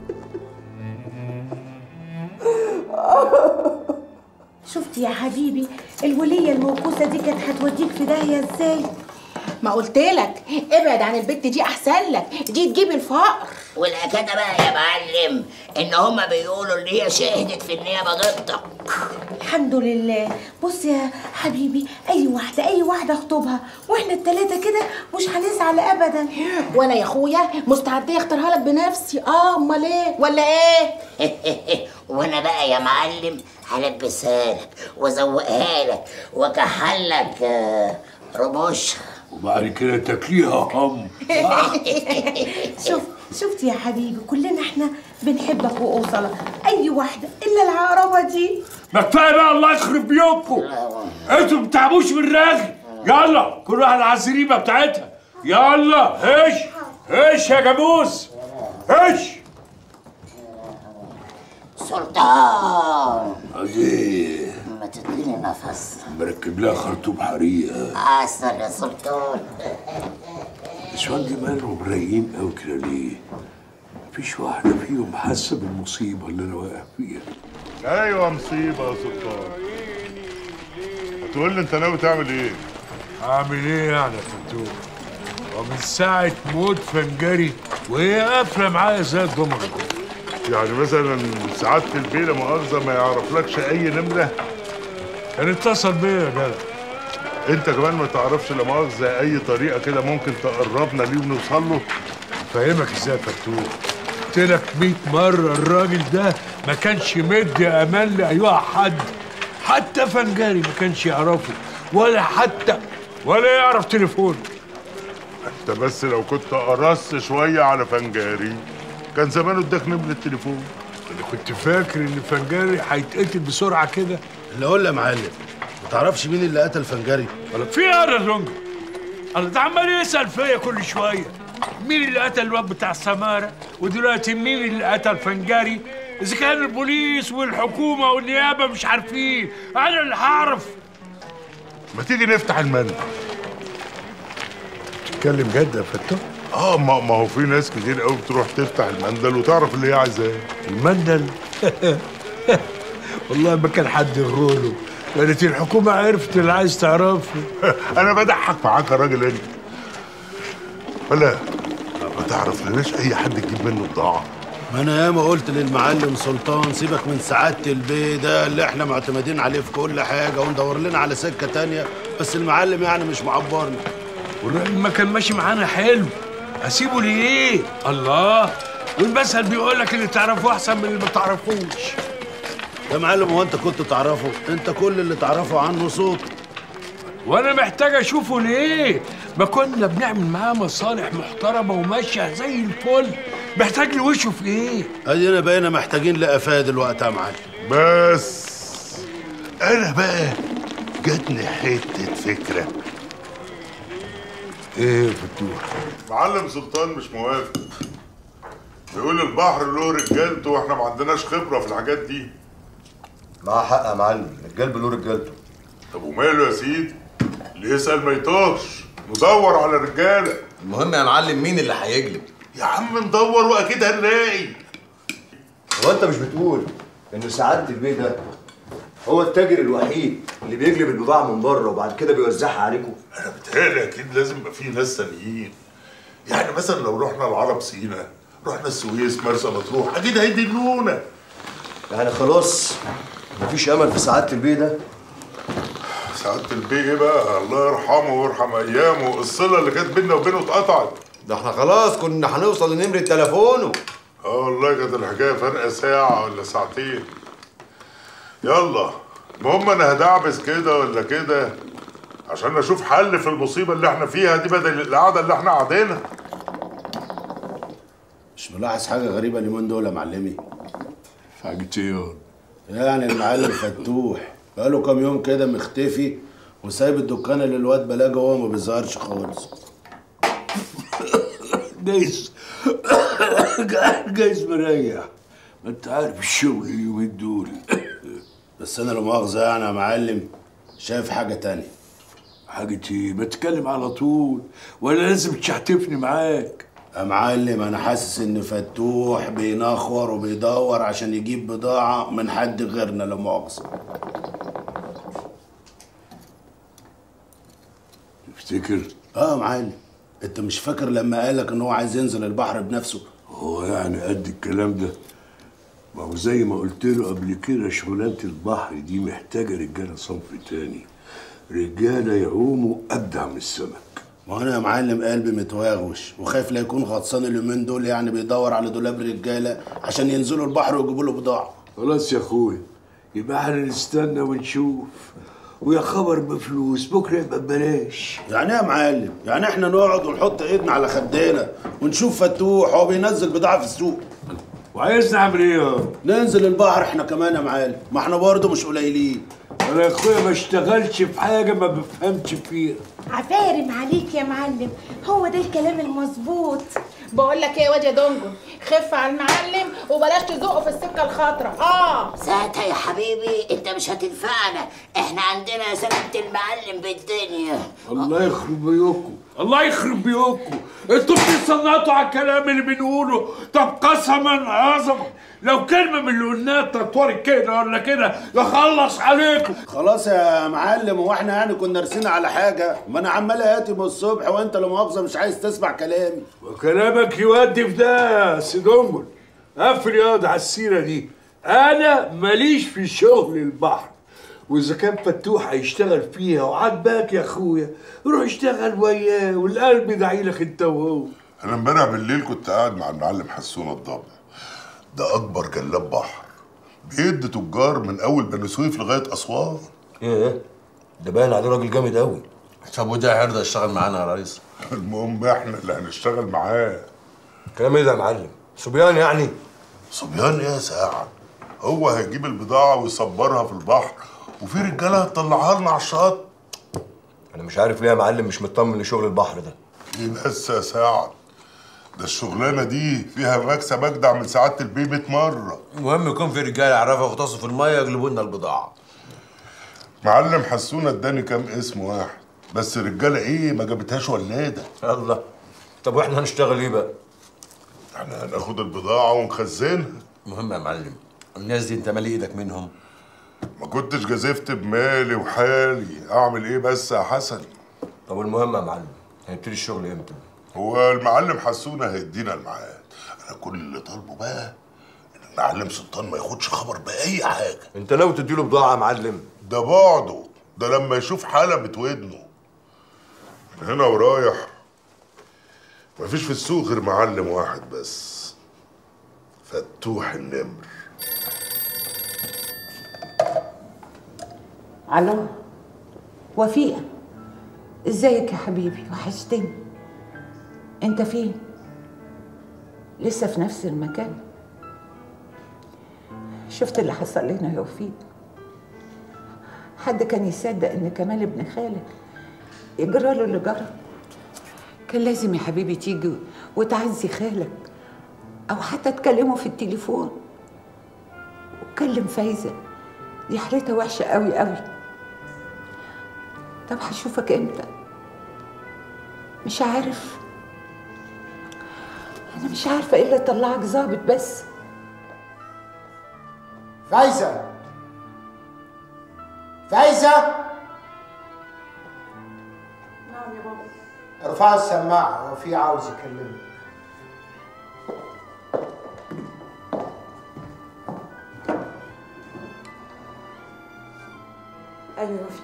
شفت يا حبيبي الولية الموقوسة دي كانت هتوديك في داهية ازاي ما قلت لك ابعد عن البت دي احسن لك دي تجيب الفقر والأكادة بقى يا معلم إن هما بيقولوا إن هي شهدت في النيابة ضدك الحمد لله بص يا حبيبي اي واحدة اي واحدة اخطبها واحنا التلاتة كده مش هنزعل ابدا وانا يا اخويا مستعدة اختارها لك بنفسي اه امال ايه ولا ايه وأنا بقى يا معلم هلبسها لك وأزوقها لك وأكحلك آه، رموشها وبعد كده تاكليها هم شوف شفت يا حبيبي كلنا احنا بنحبك واوصلك اي واحدة الا العقربة دي ما كفايه بقى الله يخرب بيوتكم انتوا ما بتعبوش بالرغي يلا كل واحد على الزريبه بتاعتها يلا هش هش يا جاموس هش سلطان عزيز ما تديني نفس مركب لها خرطوم حريقه عسل يا سلطان النسوان دي مالهم رايقين قوي كده ليه؟ مفيش واحده فيهم حاسه بالمصيبه اللي انا واقع فيها ايوه مصيبه يا سلطان هتقول لي انت ناوي تعمل ايه؟ اعمل ايه يعني يا فتوح؟ ومن ساعة موت فنجري وهي قافلة معايا زي الضمر يعني مثلا سعاده البيه لا مؤاخذه ما يعرفلكش اي نمره كان اتصل بيا يا جدع انت كمان ما تعرفش لا مؤاخذه اي طريقه كده ممكن تقربنا ليه ونوصل له فاهمك ازاي يا فتوح قلت لك 100 مرة الراجل ده ما كانش مدي امان لايها حد حتى فنجاري ما كانش يعرفه ولا حتى ولا يعرف تليفونه انت بس لو كنت قرصت شويه على فنجاري كان زمانه اداك نمره التليفون انا كنت فاكر ان فنجاري هيتقتل بسرعه كده اللي اقول يا معلم ما تعرفش مين اللي قتل فنجري ولا في ايه يا زونجو انا ده عمال يسال فيا كل شويه مين اللي قتل الواد بتاع سماره ودلوقتي مين اللي قتل فنجاري اذا كان البوليس والحكومه والنيابه مش عارفين انا اللي هعرف ما تيجي نفتح المندل تتكلم جد يا فتوح اه ما, ما هو في ناس كتير قوي بتروح تفتح المندل وتعرف اللي هي عايزاه المندل والله ما كان حد يغروله كانت الحكومه عرفت اللي عايز تعرفه انا بضحك معاك يا راجل انت ولا ما تعرف لناش اي حد تجيب منه بضاعه ما انا ياما قلت للمعلم سلطان سيبك من سعاده البيه ده اللي احنا معتمدين عليه في كل حاجه وندور لنا على سكه تانية بس المعلم يعني مش معبرنا والراجل ما كان ماشي معانا حلو اسيبه ليه الله والمثل بيقول لك اللي تعرفه احسن من اللي ما تعرفوش يا معلم هو انت كنت تعرفه انت كل اللي تعرفه عنه صوت وانا محتاج اشوفه ليه ما كنا بنعمل معاه مصالح محترمه وماشيه زي الفل محتاج لوشه في ايه ادينا بقينا محتاجين لقفاه دلوقتي يا معلم بس انا بقى جاتني حته فكره ايه يا فتوح معلم سلطان مش موافق بيقول البحر له رجالته واحنا ما عندناش خبره في الحاجات دي معاه حق يا معلم الجلب له رجالته طب وماله يا سيدي اللي يسال ما يطاش ندور على رجاله المهم يا معلم مين اللي هيجلب يا عم ندور واكيد هنلاقي هو انت مش بتقول ان سعاده البيه ده هو التاجر الوحيد اللي بيجلب البضاعه من بره وبعد كده بيوزعها عليكم انا بتهيألي اكيد لازم يبقى في ناس تانيين يعني مثلا لو رحنا العرب سينا رحنا السويس مرسى مطروح اكيد هيدلونا يعني خلاص مفيش امل في سعاده البيه ده سعاده البيه ايه بقى الله يرحمه ويرحم ايامه الصله اللي كانت بيننا وبينه اتقطعت ده احنا خلاص كنا هنوصل لنمرة تليفونه اه والله كانت الحكايه فرق ساعه ولا ساعتين يلا المهم انا هدعبس كده ولا كده عشان اشوف حل في المصيبه اللي احنا فيها دي بدل القعده اللي احنا قاعدينها مش ملاحظ حاجه غريبه اليومين دول يا معلمي حاجة ايه يعني المعلم فتوح بقاله كام يوم كده مختفي وسايب الدكان اللي الواد بلاجه وهو ما بيظهرش خالص جايز جايز مريح ما انت عارف الشغل اليومين دول بس انا لا مؤاخذه يعني يا معلم شايف حاجه تانية حاجة ايه بتكلم على طول ولا لازم تشحتفني معاك يا معلم انا حاسس ان فتوح بينخور وبيدور عشان يجيب بضاعه من حد غيرنا لا مؤاخذه تفتكر اه يا معلم انت مش فاكر لما قالك ان هو عايز ينزل البحر بنفسه هو يعني قد الكلام ده ما هو زي ما قلت له قبل كده شغلانة البحر دي محتاجة رجالة صنف تاني رجالة يعوموا أبدع من السمك ما انا يا معلم قلبي متواغوش وخايف لا يكون غطسان اليومين دول يعني بيدور على دولاب رجاله عشان ينزلوا البحر ويجيبوا له بضاعه خلاص يا اخويا يبقى احنا نستنى ونشوف ويا خبر بفلوس بكره يبقى ببلاش يعني ايه يا معلم يعني احنا نقعد ونحط ايدنا على خدنا ونشوف فتوح وهو بينزل بضاعه في السوق وعايز نعمل ايه ننزل البحر احنا كمان يا معلم ما احنا برضه مش قليلين انا يا اخويا ما اشتغلش في حاجه ما بفهمش فيها عفارم عليك يا معلم هو ده الكلام المظبوط بقول لك ايه يا واد يا دنجل خف على المعلم وبلاش تزقه في السكه الخضراء اه ساعتها يا حبيبي انت مش هتنفعنا احنا عندنا سلامة المعلم بالدنيا الله يخرب بيوتكم الله يخرب بيوتكم انتوا بتصنطوا على الكلام اللي بنقوله طب قسما عظما لو كلمه من اللي قلناها تطوري كده ولا كده لخلص عليكم خلاص يا معلم هو احنا يعني كنا رسينا على حاجه ما انا عمال اتي من الصبح وانت لا مؤاخذه مش عايز تسمع كلامي وكلامك يودي في ده يا سيدونجل قفل ياض على السيره دي انا ماليش في شغل البحر واذا كان فتوح هيشتغل فيها وعاجباك يا اخويا روح اشتغل وياه والقلب يدعي لك انت وهو انا امبارح بالليل كنت قاعد مع المعلم حسون الضبع ده اكبر جلاب بحر بيدي تجار من اول بني سويف لغايه اسوان ايه ده باين عليه راجل جامد قوي طب وده هيرضى يشتغل معانا يا ريس المهم احنا اللي هنشتغل معاه كلام ايه ده يا معلم صبيان يعني صبيان ايه يا ساعة هو هيجيب البضاعة ويصبرها في البحر وفي رجالة هتطلعها لنا على الشط انا مش عارف ليه يا معلم مش مطمن لشغل البحر ده ايه بس يا ساعة ده الشغلانة دي فيها مكسب أجدع من سعادة البيه 100 مرة المهم يكون في رجاله يعرفوا يغطسوا في الميه يجلبوا لنا البضاعه معلم حسونة اداني كام اسم واحد بس الرجالة ايه ما جابتهاش ولادة الله طب واحنا هنشتغل ايه بقى؟ احنا هناخد البضاعة ونخزنها المهم يا معلم الناس دي انت مالي ايدك منهم ما كنتش جازفت بمالي وحالي اعمل ايه بس يا حسن طب المهم يا معلم هنبتدي الشغل امتى؟ هو المعلم حسونة هيدينا الميعاد انا كل اللي طالبه بقى ان المعلم سلطان ما ياخدش خبر باي حاجة انت ناوي تديله بضاعه يا معلم ده بعده ده لما يشوف حلبة ودنه من هنا ورايح مفيش في السوق غير معلم واحد بس فتوح النمر الو وفيقة ازيك يا حبيبي وحشتني انت فين لسه في نفس المكان شفت اللي حصل لنا يا وفيق حد كان يصدق ان كمال ابن خالك يجرى له اللي جرى كان لازم يا حبيبي تيجي وتعزي خالك او حتى تكلمه في التليفون وكلم فايزه دي حالتها وحشه قوي قوي طب هشوفك امتى مش عارف انا مش عارفه ايه اللي طلعك ظابط بس فايزة فايزة نعم يا بابا ارفع السماعة هو في عاوز يكلمك ايوه يا وفي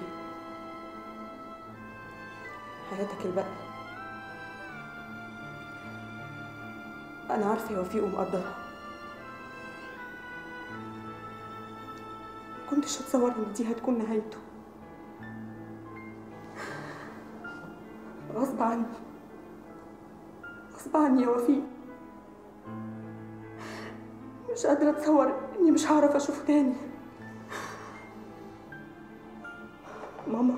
حياتك الباقية انا عارفة يا وفي ومقدرة كنتش اتصور ان دي هتكون نهايته غصب عني غصب عني يا وفي مش قادرة اتصور اني مش هعرف اشوفه تاني ماما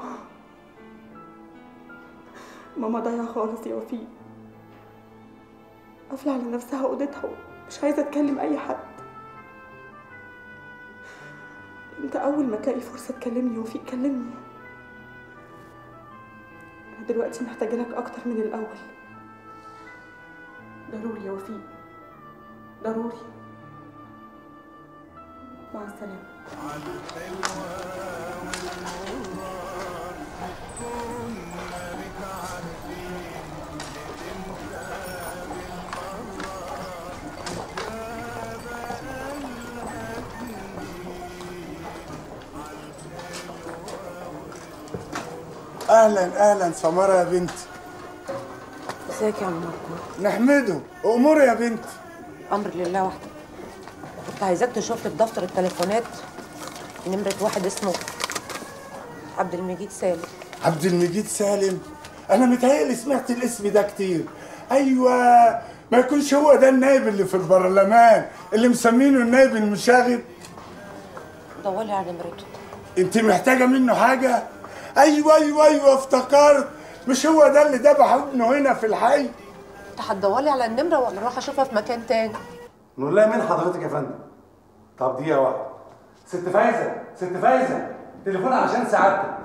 ماما ضايعة خالص يا وفي قافلة على نفسها اوضتها ومش عايزة تكلم أي حد انت أول ما تلاقي فرصة تكلمني يا وفي كلمني أنا دلوقتي محتاجة لك أكتر من الأول ضروري يا وفي ضروري مع السلامة اهلا اهلا سمارة يا بنتي ازيك يا عم مركون نحمده امور يا بنتي امر لله وحده كنت عايزاك تشوف لي في دفتر التليفونات نمرة واحد اسمه عبد المجيد سالم عبد المجيد سالم انا متهيألي سمعت الاسم ده كتير ايوه ما يكونش هو ده النائب اللي في البرلمان اللي مسمينه النائب المشاغب دوري على نمرته انت محتاجه منه حاجه ايوه ايوه ايوه افتكرت مش هو ده اللي ذبح ابنه هنا في الحي انت هتدوري على النمرة ولا اروح اشوفها في مكان تاني نقول لها مين حضرتك يا فندم طب دقيقه واحده ست فايزه ست فايزه تليفون علشان سعادتك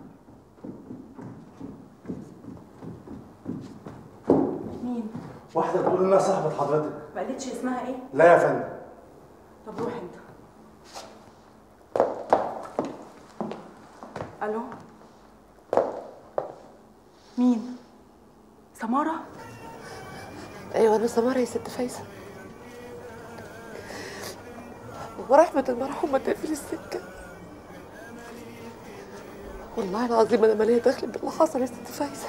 مين؟ واحده بتقول انها صاحبه حضرتك ما قالتش اسمها ايه؟ لا يا فندم طب روح انت الو مين؟ سمارة؟ ايوه انا سمارة يا ست فايزة ورحمة المرحومة تقفل السكة والله العظيم انا مالية دخل باللي حصل يا ست فايزة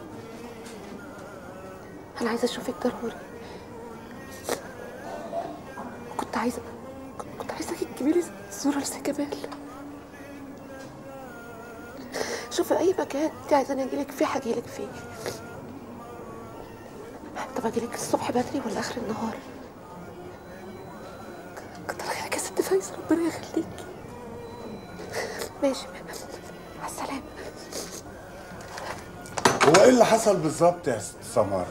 انا عايزة اشوفك ضروري كنت عايزة كنت عايزاكي تجيبي لي صورة لسي كمال شوفي اي مكان انت عايزاني اجيلك فيه هجيلك فيه طب اجيلك الصبح بدري ولا اخر النهار كتر خيرك يا ست فايزة ربنا يخليكي ماشي مع السلامة هو ايه اللي حصل بالظبط يا ست سمارة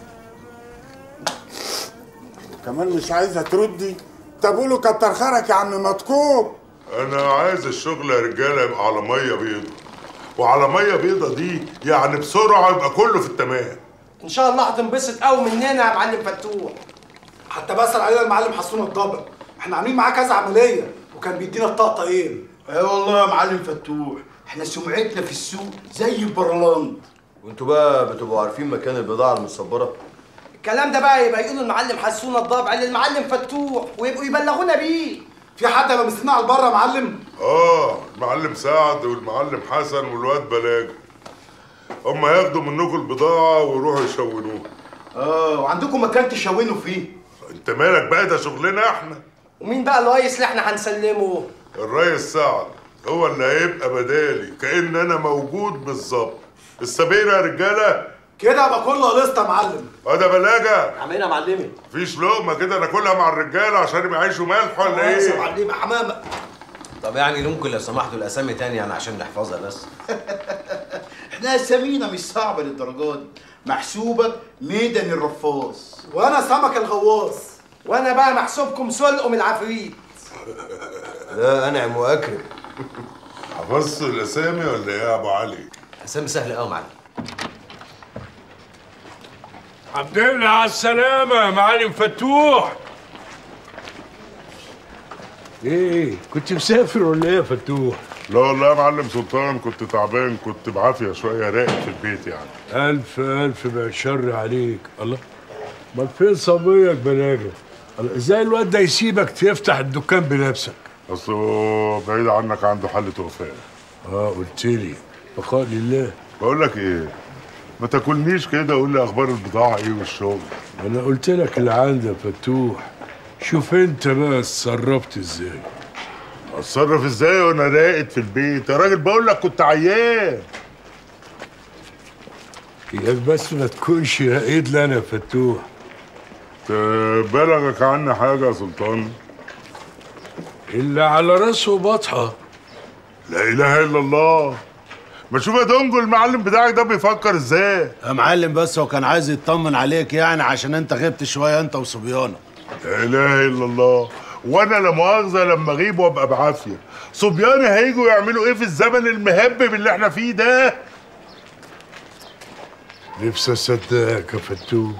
كمان مش عايزه تردي طب قولوا كتر خيرك يا عم مطكوب انا عايز الشغل يا رجاله يبقى على ميه بيضه وعلى ميه بيضه دي يعني بسرعه يبقى كله في التمام ان شاء الله هتنبسط قوي مننا يا معلم فتوح حتى بسأل علينا المعلم حسون الضبع احنا عاملين معاه كذا عمليه وكان بيدينا الطقطقين اي والله يا معلم فتوح احنا سمعتنا في السوق زي البرلان وانتوا بقى بتبقوا عارفين مكان البضاعه المتصبره الكلام ده بقى يبقى يقولوا المعلم حسون الضبع للمعلم فتوح ويبقوا يبلغونا بيه في حد لما مستناه على البره يا معلم اه المعلم سعد والمعلم حسن والواد بلاجة هم ياخدوا منكم البضاعة ويروحوا يشونوها اه وعندكم مكان تشونوا فيه انت مالك بقى ده شغلنا احنا ومين بقى الريس اللي احنا هنسلمه الريس سعد هو اللي هيبقى بدالي كأن انا موجود بالظبط السبيرة يا رجالة كده يبقى كله لسه يا معلم اه ده بلاجة عاملين يا معلمي مفيش لقمة كده ناكلها مع الرجالة عشان يعيشوا ملح ولا ايه؟ معلمة حمامة طب يعني ممكن لو سمحتوا الاسامي تاني يعني عشان نحفظها بس احنا اسامينا مش صعبة للدرجات دي محسوبك ميدان الرفاص وانا سمك الغواص وانا بقى محسوبكم سلقم العفريت لا انعم واكرم حفظت الاسامي ولا ايه يا ابو علي؟ اسامي سهله قوي يا معلم عبد الله على السلامة يا معلم فتوح ايه كنت مسافر ولا ايه يا فتوح؟ لا والله يا معلم سلطان كنت تعبان كنت بعافيه شويه راقد في البيت يعني الف الف بقى شر عليك الله امال فين صبيك بلاجه؟ الله، ازاي الواد ده يسيبك تفتح الدكان بنفسك؟ اصله بعيد عنك عنده حالة وفاة اه قلت لي بقاء لله بقول لك ايه ما تاكلنيش كده قول لي اخبار البضاعه ايه والشغل انا قلت لك اللي عندي يا فتوح شوف انت بقى اتصرفت ازاي اتصرف ازاي وانا راقد في البيت يا راجل بقول لك كنت عيان اياك بس ما تكونش راقد لي انا يا فتوح بلغك عني حاجه يا سلطان اللي على راسه بطحه لا اله الا الله ما شوف يا دونجو المعلم بتاعك ده بيفكر ازاي يا معلم بس هو كان عايز يطمن عليك يعني عشان انت غبت شويه انت وصبيانه لا اله الا الله وانا لا مؤاخذه لما اغيب وابقى بعافيه صبياني هيجوا يعملوا ايه في الزمن المهبب اللي احنا فيه ده نفسي اصدقك يا فتوح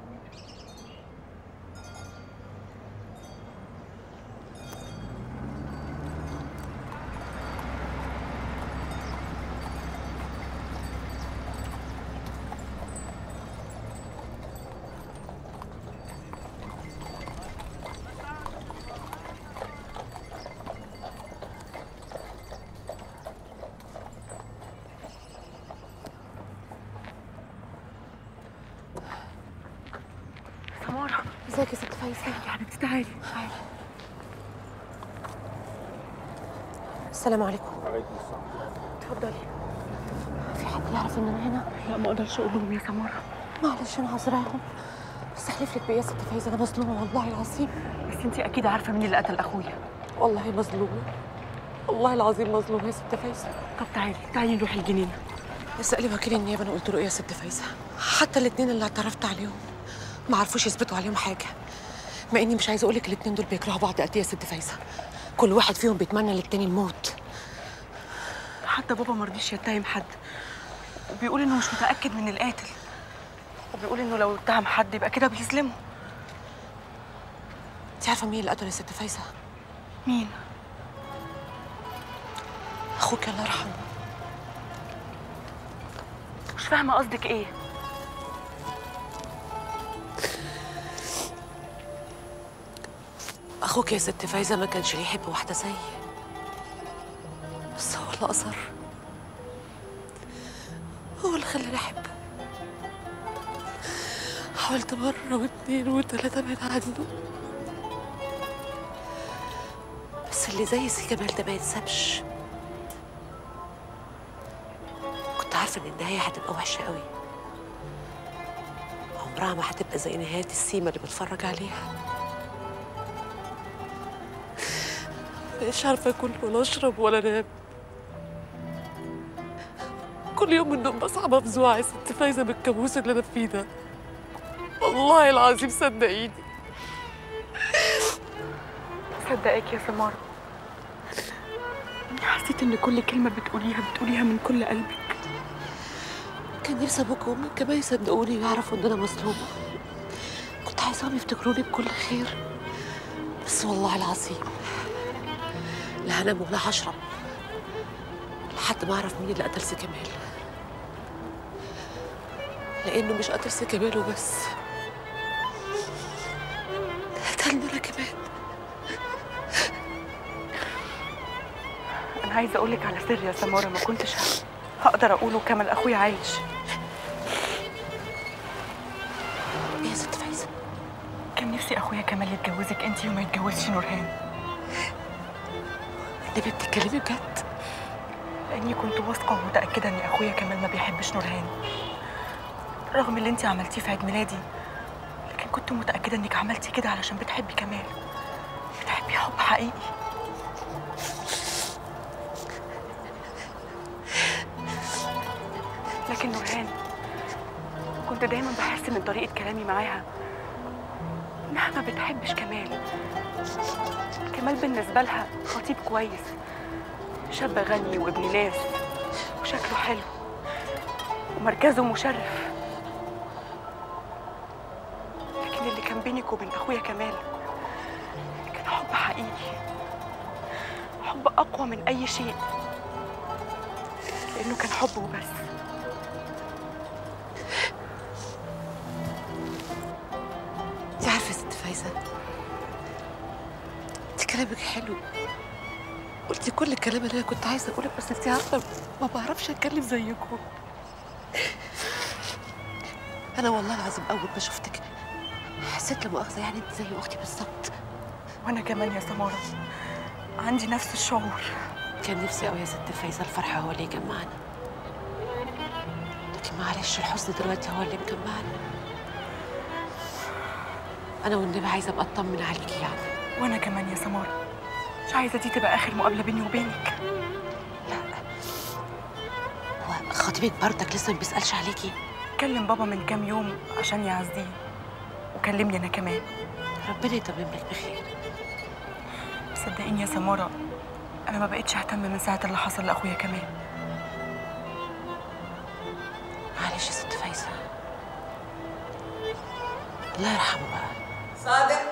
سمارة ازيك يا ست فايزة يا حبيبتي تعالي تعالي السلام عليكم وعليكم السلام اتفضلي في حد يعرف ان انا هنا؟ لا ما اقدرش اقول لهم يا سمارة معلش انا عذراهم بس احلف لك بيا يا ست فايزة انا مظلومة والله العظيم بس انت اكيد عارفة مين اللي قتل اخويا والله مظلومة والله العظيم مظلومة يا ست فايزة طب تعالي تعالي نروح الجنينة اسألي وكيل النيابة انا قلت له ايه يا ست فايزة حتى الاتنين اللي اعترفت عليهم ما عرفوش يثبتوا عليهم حاجة مع اني مش عايزة اقولك الاتنين دول بيكرهوا بعض قد ايه يا ست فايزة كل واحد فيهم بيتمنى للتاني الموت حتى بابا ما رضيش يتهم حد وبيقول انه مش متاكد من القاتل وبيقول انه لو اتهم حد يبقى كده بيظلمه انت عارفة مين اللي قتل يا ست فايزة؟ مين؟ اخوك الله يرحمه مش فاهمه قصدك ايه اخوك يا ست فايزة ما كانش يحب واحدة زيي بس هو اللي اصر هو اللي خلاني احبه حاولت مرة واتنين وتلاتة ابعد عنه بس اللي زي سي كمال ده ما يتسابش كنت عارفة ان النهاية هتبقى وحشة قوي عمرها ما هتبقى زي نهاية السيما اللي بتفرج عليها مش عارفة أكل ولا أشرب ولا أنام كل يوم من النوم بصحى مفزوعة يا ست فايزة بالكابوس اللي أنا فيه ده والله العظيم صدقيني صدقك يا سمارة حسيت ان كل كلمة بتقوليها بتقوليها من كل قلبك كان نفسي أبوك وأمك كمان يصدقوني ويعرفوا إن أنا مظلومة كنت عايزاهم يفتكروني بكل خير بس والله العظيم لا هنام ولا هشرب لحد ما أعرف مين اللي قتل سي كمال لأنه مش قتل سي كمال وبس قتلني أنا كمان انا عايزة اقولك على سر يا سمارة ما كنتش ه- هقدر اقوله كمال اخويا عايش إيه يا ست فايزة كان نفسي اخويا كمال يتجوزك انتي وما يتجوزش نورهان النبي بتتكلمي بجد لاني كنت واثقة ومتأكدة ان اخويا كمال ما بيحبش نورهان رغم اللي انتي عملتيه في عيد ميلادي لكن كنت متأكدة انك عملتي كده علشان بتحبي كمال بتحبي حب حقيقي لكن نورهان كنت دايما بحس من طريقة كلامي معاها انها ما بتحبش كمال كمال بالنسبة لها خطيب كويس شاب غني وابن ناس وشكله حلو ومركزه مشرف لكن اللي كان بينك وبين اخويا كمال كان حب حقيقي حب اقوى من اي شيء لانه كان حب وبس انت عارفه يا ست فايزه انت كلامك حلو قلتي كل الكلام اللي انا كنت عايزه اقوله بس انت عارفه ما بعرفش اتكلم زيكم انا والله العظيم اول ما شفتك حسيت لا مؤاخذه يعني انت زي اختي بالظبط وانا كمان يا سماره عندي نفس الشعور كان نفسي قوي يا ست فايزه الفرحه هو اللي يجمعنا لكن معلش الحزن دلوقتي هو اللي مجمعنا انا والنبي عايزه ابقى اطمن عليكي يعني وانا كمان يا سماره مش عايزه دي تبقى اخر مقابله بيني وبينك هو خطيبك برضك لسه ما بيسالش عليكي كلم بابا من كام يوم عشان يعزيه وكلمني انا كمان ربنا يتمم لك بخير صدقيني يا سماره انا ما بقتش اهتم من ساعه اللي حصل لاخويا كمان معلش يا ست فايزه الله يرحمه بقى صادق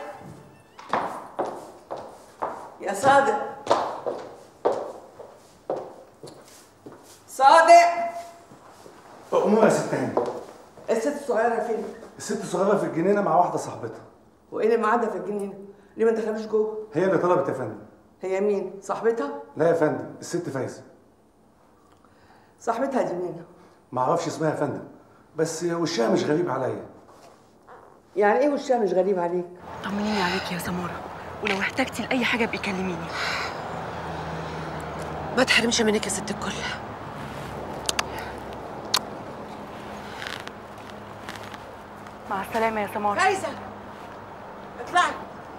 يا صادق صادق أمور يا ست هاني الست الصغيرة فين؟ الست الصغيرة في الجنينة مع واحدة صاحبتها وايه اللي معادها في الجنينة؟ ليه ما دخلوش جوه؟ هي اللي طلبت يا فندم هي مين؟ صاحبتها؟ لا يا فندم الست فايزة صاحبتها دي مين؟ ما اعرفش اسمها يا فندم بس وشها مش غريب عليا يعني ايه وشها مش غريب عليك؟ طمنيني عليك يا سماره ولو احتجتي لاي حاجه ابقي كلميني ما تحرمش منك يا ست الكل مع السلامه يا سماره فايزة اطلعي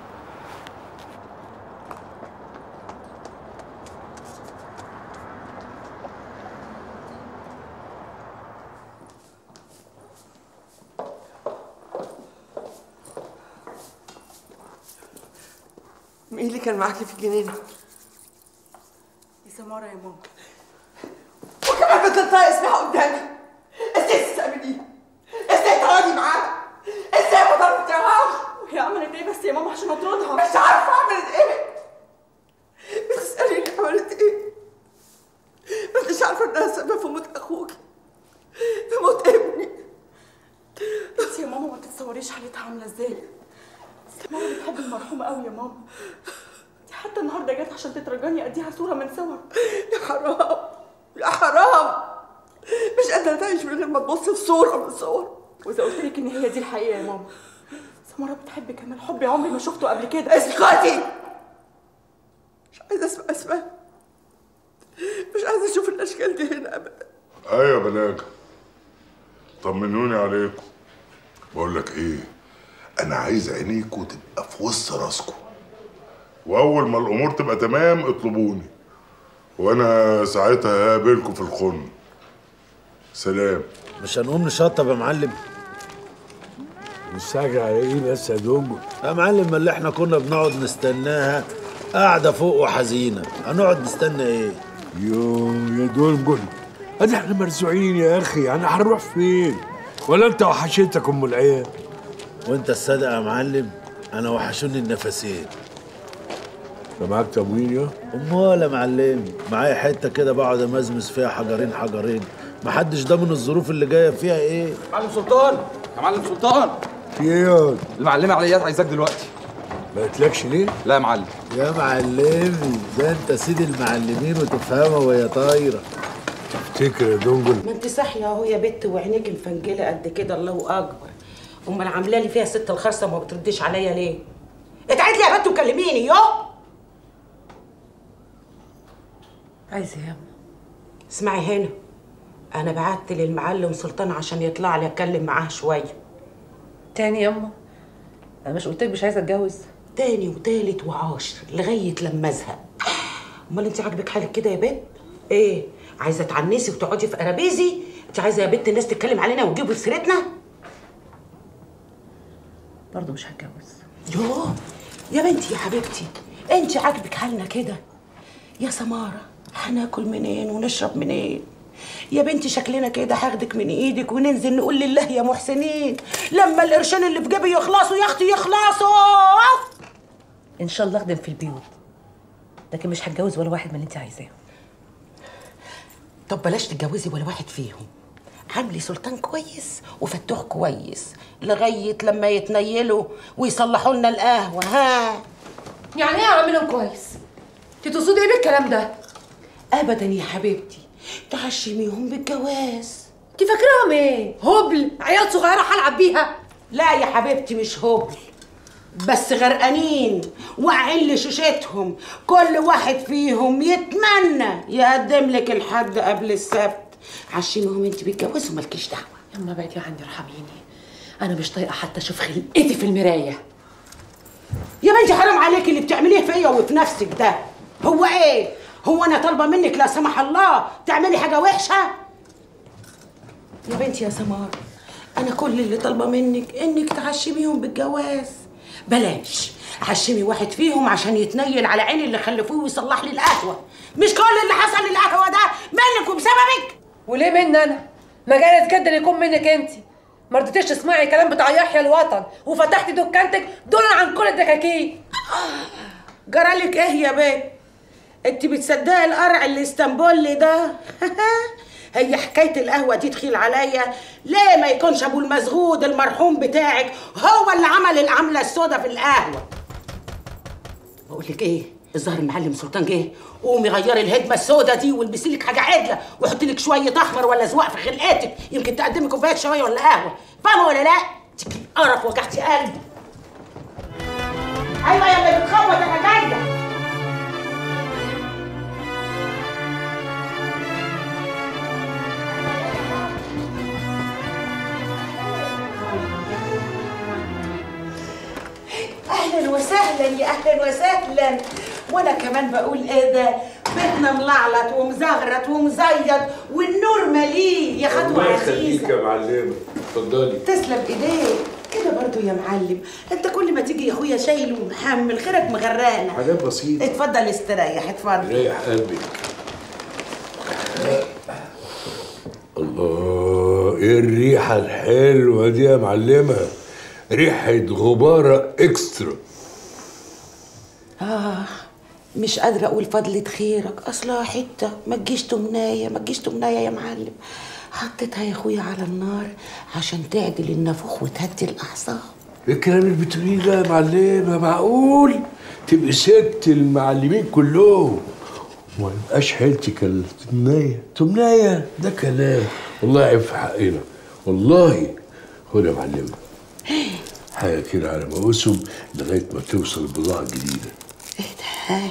مين اللي كان معاكي في الجنينة؟ يا سماره يا ماما وكمان بتنطقي اسمها قدامي ازاي تستقبليها؟ ازاي تقعدي معاها؟ ازاي ما ضربتيهاش؟ هي عملت ايه بس يا ماما عشان اطردها مش عارفة عملت ايه بتسأليني عملت ايه؟ ما انتش عارفة انها سبب في موت اخوكي في موت ابني بس يا ماما ما تتصوريش حالتها عامله ازاي سماره بتحب المرحومه قوي يا ماما دي حتى النهارده جت عشان تترجاني اديها صوره من صور يا حرام يا حرام مش قادرة تعيش من غير ما تبص في صورة من صور واذا قلت لك ان هي دي الحقيقه يا ماما سماره بتحب كمان حبي عمري ما شفته قبل كده اسكتي مش عايزة اسمع اسماء مش عايزة اشوف الاشكال دي هنا ابدا ايوه يا بلاجة طمنوني عليكم بقول لك ايه انا عايز عينيكوا تبقى في وسط راسكم واول ما الامور تبقى تمام اطلبوني وانا ساعتها هقابلكم في الخن سلام مش هنقوم نشطب يا معلم مستعجل على ايه بس يا دوجو يا معلم ما اللي احنا كنا بنقعد نستناها قاعدة فوق وحزينة هنقعد نستنى ايه يو يا دولجل ادي احنا مرزوعين يا اخي انا هنروح فين ولا انت وحشتك ام العيال وانت الصادق يا معلم انا وحشوني النفسين انت معاك تموين يا امال يا معلم معايا حته كده بقعد امزمز فيها حجرين حجرين محدش ضامن الظروف اللي جايه فيها ايه معلم سلطان يا معلم سلطان في ايه يا المعلمه عليات عايزاك دلوقتي ما قلتلكش ليه؟ لا يا معلم يا معلمي ده انت سيد المعلمين وتفهمها وهي طايره افتكر يا دونجل ما انت صاحيه اهو يا بت وعينيك مفنجله قد كده الله اكبر امال عامله لي فيها ست الخرصه وما بترديش عليا ليه اتعدي لي يا بت وكلميني يو عايزه يا أما اسمعي هنا انا بعت للمعلم سلطان عشان يطلع لي اتكلم معاه شويه تاني ياما انا مش قلت لك مش عايزه اتجوز تاني وتالت وعاشر لغايه لما ازهق امال انت عاجبك حالك كده يا بت ايه عايزه تعنسي وتقعدي في قرابيزي انت عايزه يا بت الناس تتكلم علينا وتجيبوا في سيرتنا برضه مش هتجوز يوه يا بنتي يا حبيبتي انت عاجبك حالنا كده يا سماره هناكل منين ونشرب منين يا بنتي شكلنا كده هاخدك من ايدك وننزل نقول لله يا محسنين لما القرشين اللي في جيبي يخلصوا يا اختي يخلصوا ان شاء الله اخدم في البيوت لكن مش هتجوز ولا واحد من اللي انت عايزاه طب بلاش تتجوزي ولا واحد فيهم عاملي سلطان كويس وفتوح كويس لغايه لما يتنيلوا ويصلحوا لنا القهوه ها يعني ايه اعملهم كويس انت تقصدي ايه بالكلام ده ابدا يا حبيبتي تعشميهم بالجواز انت فاكراهم ايه هبل عيال صغيره هلعب بيها لا يا حبيبتي مش هبل بس غرقانين واقعين لشوشتهم كل واحد فيهم يتمنى يقدم لك الحد قبل السبت عشميهم انت بالجواز ومالكيش دعوه يما بعدي عني ارحميني انا مش طايقه حتى اشوف خلقتي في المرايه يا بنتي حرام عليك اللي بتعمليه فيا وفي نفسك ده هو ايه هو انا طالبه منك لا سمح الله تعملي حاجه وحشه يا بنتي يا سمار انا كل اللي طالبه منك انك تعشميهم بالجواز بلاش عشمي واحد فيهم عشان يتنيل على عين اللي خلفوه ويصلح لي القهوه مش كل اللي حصل للقهوه ده منك وبسببك وليه مني انا ما جايز جدا يكون منك انت ما رضيتيش تسمعي كلام بتاع يحيى الوطن وفتحتي دكانتك دولا عن كل الدكاكين جرالك ايه يا بنت انت بتصدقي القرع اللي اسطنبول ده هي حكايه القهوه دي تخيل عليا ليه ما يكونش ابو المسغود المرحوم بتاعك هو اللي عمل العمله السوداء في القهوه بقول لك ايه الظاهر المعلم سلطان جه قومي غيري الهدمه السوداء دي والبسي لك حاجه عدله وحطي لك شويه احمر ولا زواق في خلقتك يمكن تقدمي كوبايه شاي ولا قهوه فاهمه ولا لا؟ تيجي قرف وجعتي قلبي ايوه يا اللي بتخبط انا جايه اهلا وسهلا يا اهلا وسهلا وانا كمان بقول ايه ده بيتنا ملعلط ومزغرط ومزيض والنور مليء يا خطوه الله يخليك عزيزه يا معلمه اتفضلي تسلم ايديك كده برضو يا معلم انت كل ما تيجي يا اخويا شايل ومحمل خيرك مغرقنا حاجات بسيطه اتفضل استريح اتفضل ريح قلبك الله ايه الريحه الحلوه دي يا معلمه ريحه غباره اكسترا اه مش قادرة أقول فضلة خيرك أصلها حتة ما تجيش تمناية ما تجيش تمناية يا معلم حطيتها يا أخويا على النار عشان تعدل النافوخ وتهدي الأعصاب ايه الكلام اللي بتقوليه ده يا معلمه معقول تبقي ست المعلمين كلهم وما يبقاش حيلتك التمنايه تمنايه ده كلام والله عيب في حقنا والله خد يا معلمه حاجه كده على موسم لغايه ما توصل البضاعه الجديده ها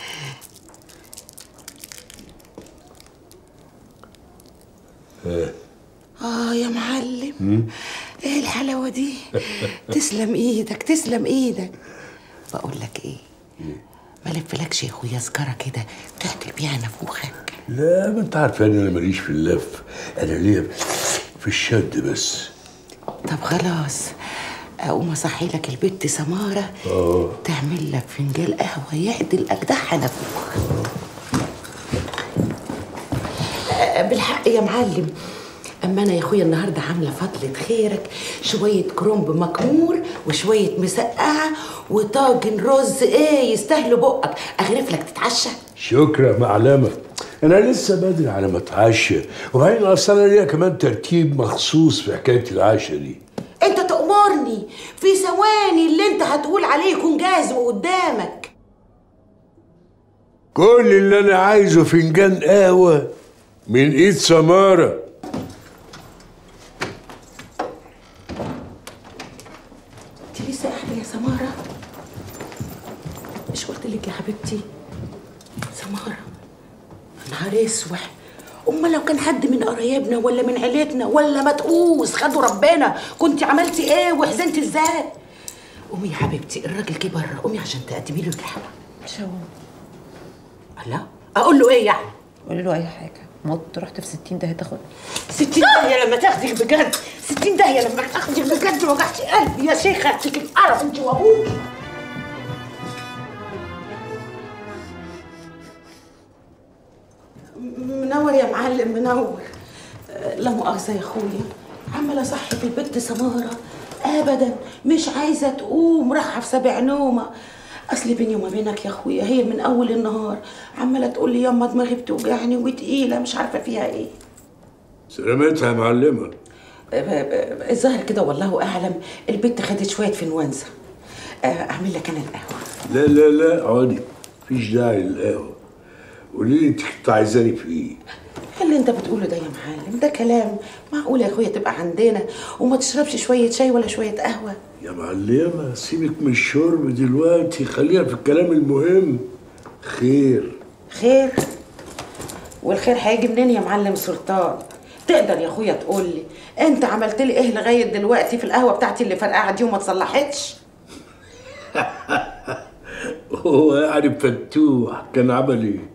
ها آه يا معلم مم؟ إيه الحلاوة دي تسلم إيدك تسلم إيدك بقول لك إيه ما لفلكش يا أخويا سجارة كده تعدل بيها نافوخك لا ما انت عارفه ان انا ماليش في اللف انا ليا في الشد بس طب خلاص أقوم أصحي لك البت سمارة اه تعمل لك فنجان قهوة يعدل أجدعها نافوخ آه، بالحق يا معلم اما انا يا اخويا النهارده عامله فضله خيرك شويه كرنب مكمور وشويه مسقعه وطاجن رز ايه يستاهلوا بقك اغرف لك تتعشى شكرا معلمه انا لسه بدري على ما اتعشى وبعدين اصل انا ليا كمان ترتيب مخصوص في حكايه العشاء دي انت تأمرني في ثواني اللي انت هتقول عليه يكون جاهز وقدامك كل اللي انا عايزه فنجان قهوه من ايد سماره انت لسه قاعده يا سماره مش قلت لك يا حبيبتي سماره نهار اسوح امال لو كان حد من قرايبنا ولا من عيلتنا ولا متقوس خدوا ربنا كنت عملتي ايه وحزنتي ازاي قومي يا حبيبتي الراجل جه بره قومي عشان تقدمي له القهوه مش هو الله اقول له ايه يعني قولي له اي حاجه مت رحت في 60 ده هتاخد 60 داهية لما تاخدك بجد 60 داهية لما تاخدك بجد وجعتي قلبي يا شيخة هاتيك القرف انت وابوك منور يا معلم منور آه، لا مؤاخذة يا اخويا عمالة اصحي في البت سمارة ابدا مش عايزة تقوم رايحة في سبع نومة اصل بيني وما بينك يا اخويا هي من اول النهار عماله تقول لي ياما دماغي بتوجعني وتقيله مش عارفه فيها ايه سلامتها يا معلمة الظاهر كده والله اعلم البت خدت شويه فنوانزا آه، اعمل لك انا القهوه لا لا لا اقعدي مفيش داعي للقهوة قولي لي انت كنت عايزاني في ايه؟ إيه اللي انت بتقوله ده يا معلم ده كلام معقول يا اخويا تبقى عندنا وما تشربش شويه شاي ولا شويه قهوه يا معلمة سيبك من الشرب دلوقتي خلينا في الكلام المهم خير خير والخير هيجي منين يا معلم سلطان تقدر يا اخويا تقول لي انت عملت لي ايه لغايه دلوقتي في القهوه بتاعتي اللي فرقعه دي وما تصلحتش هو يعني فتوح كان عمل ايه؟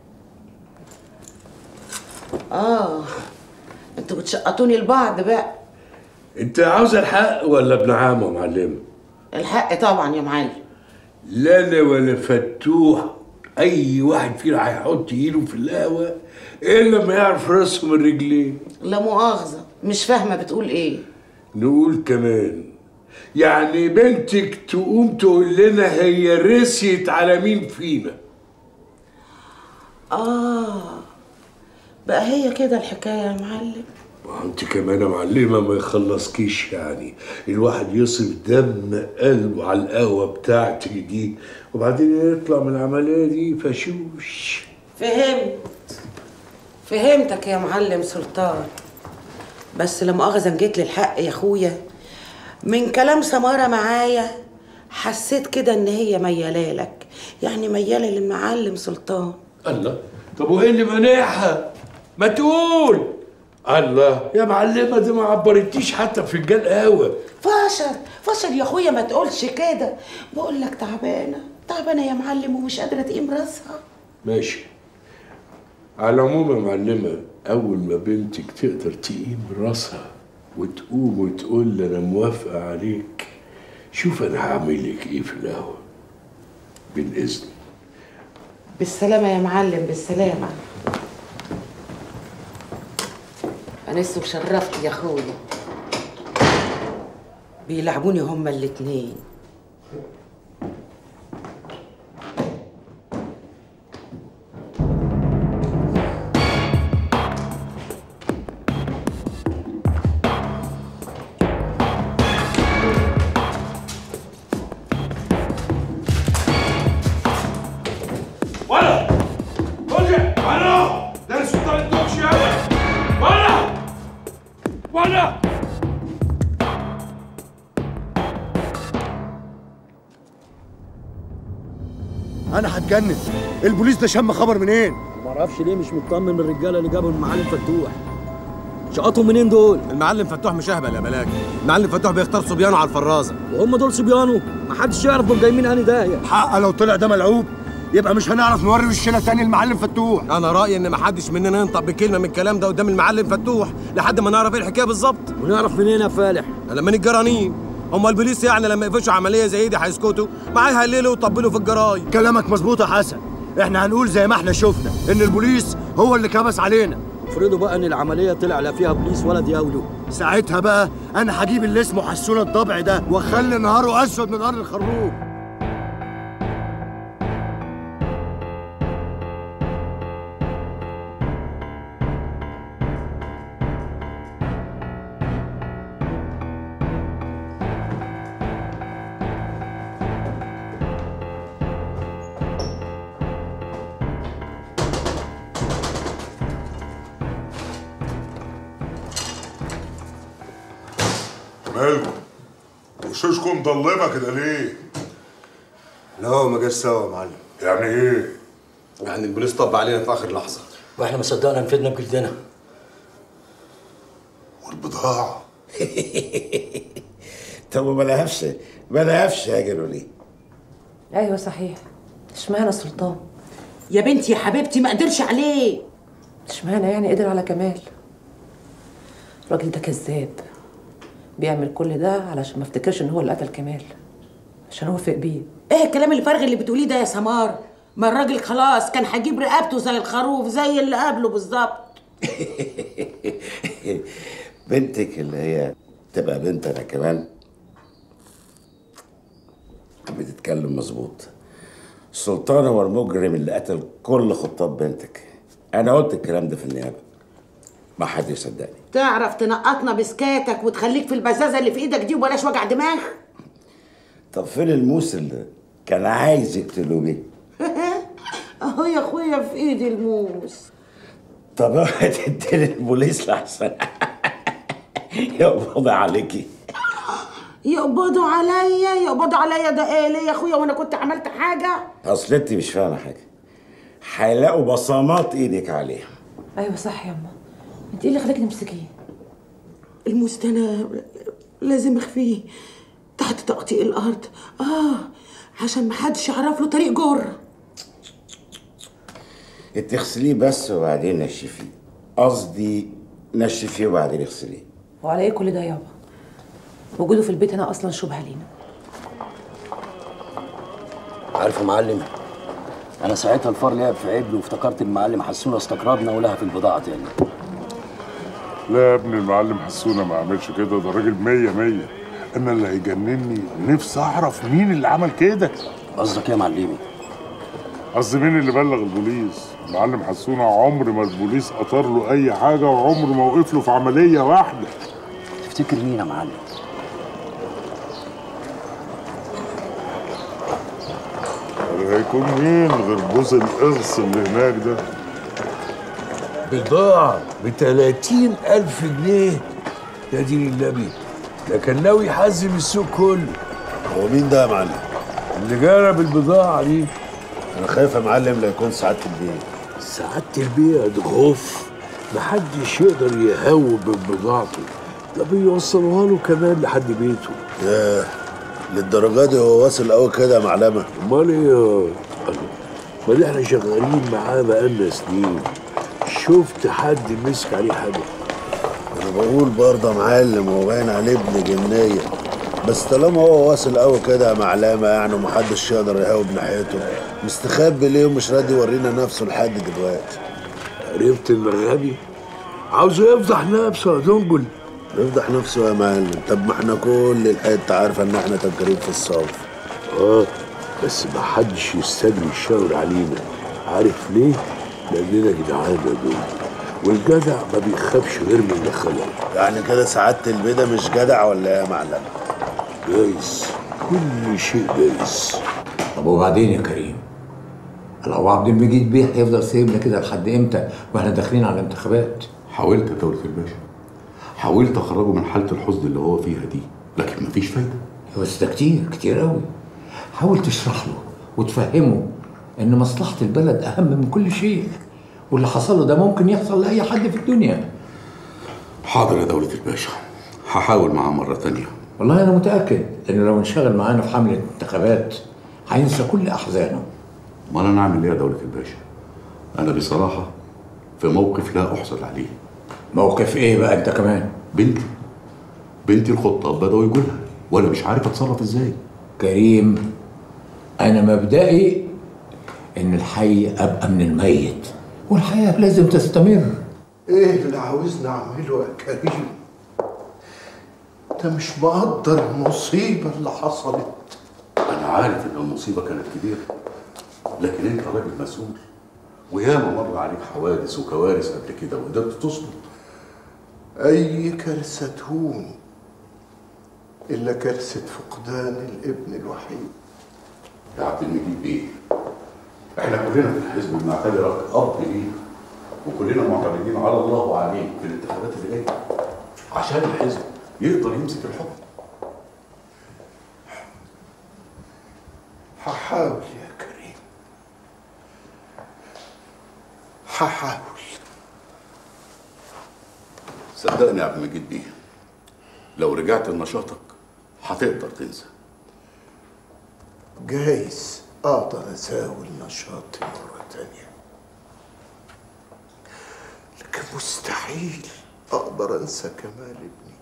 اه انتوا بتشقطوني لبعض بقى انت عاوز الحق ولا ابن عامه يا معلمة؟ الحق طبعا يا معلم لا لا ولا فتوح اي واحد فينا هيحط ايده في القهوه الا لما يعرف راسه من رجليه لا مؤاخذه مش فاهمه بتقول ايه نقول كمان يعني بنتك تقوم تقول لنا هي رسيت على مين فينا اه بقى هي كده الحكايه يا معلم ما انت كمان يا معلمه ما يخلصكيش يعني الواحد يصف دم قلبه على القهوه بتاعتك دي وبعدين يطلع من العمليه دي فشوش فهمت فهمتك يا معلم سلطان بس لما مؤاخذة جيت للحق يا اخويا من كلام سمارة معايا حسيت كده ان هي ميالة لك يعني ميالة للمعلم سلطان الله طب وايه اللي مانعها ما تقول الله يا معلمه دي ما عبرتيش حتى في فنجان قهوه فاشر فاشر يا اخويا ما تقولش كده بقول لك تعبانة تعبانة يا معلم ومش قادرة تقيم راسها ماشي على العموم يا معلمة أول ما بنتك تقدر تقيم راسها وتقوم وتقول لي أنا موافقة عليك شوف أنا هعمل لك إيه في القهوة بالإذن بالسلامة يا معلم بالسلامة أنست وشرفت يا أخويا بيلعبوني هما الاتنين ولا ولا ولا ده سلطان الدوكش يا ولا ولا انا هتجنن البوليس ده شم خبر منين ما اعرفش ليه مش مطمن من الرجاله اللي جابوا المعلم فتوح شقطهم منين دول المعلم فتوح مش اهبل يا بلاك المعلم فتوح بيختار صبيانه على الفرازه وهم دول صبيانه ما حدش يعرف دول جايين انهي داهيه حق لو طلع ده ملعوب يبقى مش هنعرف نوري وشنا تاني المعلم فتوح انا رايي ان ما حدش مننا ينطق بكلمه من الكلام ده قدام المعلم فتوح لحد ما نعرف ايه الحكايه بالظبط ونعرف منين يا فالح لما الجرانين هم البوليس يعني لما يقفشوا عمليه زي دي هيسكتوا معاه يهللوا ويطبلوا في الجرايد كلامك مظبوط يا حسن احنا هنقول زي ما احنا شفنا ان البوليس هو اللي كبس علينا افرضوا بقى ان العمليه طلع لا فيها بوليس ولا دياولو ساعتها بقى انا هجيب اللي اسمه حسون الضبع ده واخلي نهاره اسود من نهار الخروف مالكم وشوشكم مضلمه كده ليه؟ لا هو ما جاش سوا يا معلم يعني ايه؟ يعني البوليس طب علينا في اخر لحظه واحنا ما صدقنا نفيدنا بجلدنا والبضاعه طب وما لهفش ما لهفش هاجروا ليه؟ ايوه صحيح اشمعنى سلطان يا بنتي يا حبيبتي ما قدرش عليه اشمعنى يعني قدر على كمال الراجل ده كذاب بيعمل كل ده علشان ما افتكرش ان هو اللي قتل كمال عشان اوافق بيه ايه الكلام الفارغ اللي بتقوليه ده يا سمار ما الراجل خلاص كان هيجيب رقبته زي الخروف زي اللي قبله بالظبط بنتك اللي هي تبقى بنت انا كمان بتتكلم مظبوط سلطان هو المجرم اللي قتل كل خطاب بنتك انا قلت الكلام ده في النيابه ما حد يصدقني تعرف تنقطنا بسكاتك وتخليك في البزازه اللي في ايدك دي وبلاش وجع دماغ طب فين الموس اللي كان عايز يقتله بيه اهو يا اخويا في ايدي الموس طب اوعي تديني البوليس لحسن يقبض عليكي يقبضوا عليا يقبضوا عليا ده ايه ليه يا اخويا وانا كنت عملت حاجه اصل انت مش فاهمه حاجه هيلاقوا بصمات ايدك عليها ايوه صح يا اما انت ايه اللي خلاكي تمسكيه الموس ده انا لازم اخفيه تحت تقطيع الارض اه عشان محدش يعرف له طريق جر انت اغسليه بس وبعدين نشفيه قصدي نشفيه وبعدين اغسليه وعلى ايه كل ده يابا وجوده في البيت هنا اصلا شبهه لينا عارف يا معلم انا ساعتها الفار لعب في عجل وافتكرت المعلم حسونه استقرضنا ولها في البضاعه تاني لا يا ابني المعلم حسونه ما عملش كده ده راجل مية مية انا اللي هيجنني نفسي اعرف مين اللي عمل كده قصدك ايه يا معلمي قصدي مين اللي بلغ البوليس المعلم حسونه عمر ما البوليس قطر له اي حاجه وعمر ما وقف له في عمليه واحده تفتكر مين يا معلم هيكون مين غير بوز القرص اللي هناك ده بضاعة ب 30 ألف جنيه يا دين النبي ده كان ناوي يحزم السوق كله هو مين ده يا معلم؟ اللي جرب البضاعة دي انا خايف يا معلم لا يكون سعاده البيت سعادة البيع غف محدش يقدر يهوب ببضاعته ده بيوصلوها له كمان لحد بيته ياه للدرجه دي هو واصل قوي كده يا معلمه امال ايه يا امال احنا شغالين معاه بقالنا سنين شفت حد مسك عليه حاجه انا بقول برضه يا معلم هو باين عليه ابن جنيه بس طالما هو واصل قوي كده يا معلمه يعني ومحدش يقدر يهاوب ناحيته مستخبي ليه ومش راضي يورينا نفسه لحد دلوقتي عرفت المرغبي عاوزه يفضح نفسه يا دنجل يفضح نفسه يا معلم طب ما احنا كل الحته عارفه ان احنا تجارين في الصف اه بس ما حدش يستجري يشاور علينا عارف ليه؟ لاننا جدعان يا دنجل والجدع ما بيخافش غير من اللي خلقه يعني كده سعاده البيضه مش جدع ولا ايه يا معلم جايز كل شيء جايز طب وبعدين يا كريم لو عبد المجيد بيه هيفضل سايبنا كده لحد امتى واحنا داخلين على انتخابات حاولت يا دولة الباشا حاولت اخرجه من حالة الحزن اللي هو فيها دي لكن مفيش فايدة بس ده كتير كتير قوي حاول تشرح له وتفهمه ان مصلحة البلد اهم من كل شيء واللي حصل له ده ممكن يحصل لاي حد في الدنيا حاضر يا دولة الباشا هحاول معاه مرة تانية والله انا متاكد ان لو انشغل معانا في حمله الانتخابات هينسى كل احزانه امال انا اعمل ايه يا دولة الباشا انا بصراحة في موقف لا احسد عليه موقف ايه بقى انت كمان بنتي بنتي الخطاب بدأوا يقولها وانا مش عارف اتصرف ازاي كريم انا مبدئي ان الحي ابقى من الميت والحياه لازم تستمر ايه اللي عاوزني اعمله يا كريم انت مش مقدر المصيبه اللي حصلت انا عارف ان المصيبة كانت كبيرة لكن انت راجل مسؤول وياما مر عليك حوادث وكوارث قبل كده وقدرت تصبر اي كارثه تهون الا كارثه فقدان الابن الوحيد يا عبد المجيد بيه احنا كلنا في الحزب بنعتبرك اب لينا وكلنا معتمدين على الله وعليك في الانتخابات اللي جايه عشان الحزب يقدر يمسك الحكم هحاول يا كريم هحاول صدقني يا عبد المجيد بيه لو رجعت لنشاطك هتقدر تنسى جايز اقدر ازاول نشاطي مرة تانية لكن مستحيل اقدر انسى كمال ابني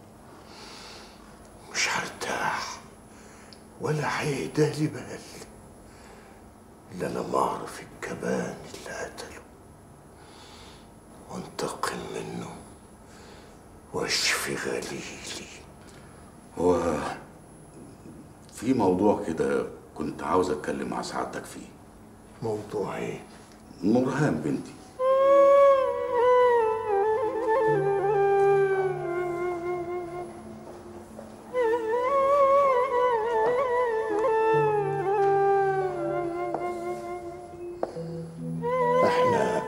مش هرتاح ولا هيهدالي بال الا لما اعرف الجبان اللي قتله وانتقم منه واشفي غليلي هو في موضوع كده كنت عاوز اتكلم مع سعادتك فيه موضوع ايه؟ نورهان بنتي احنا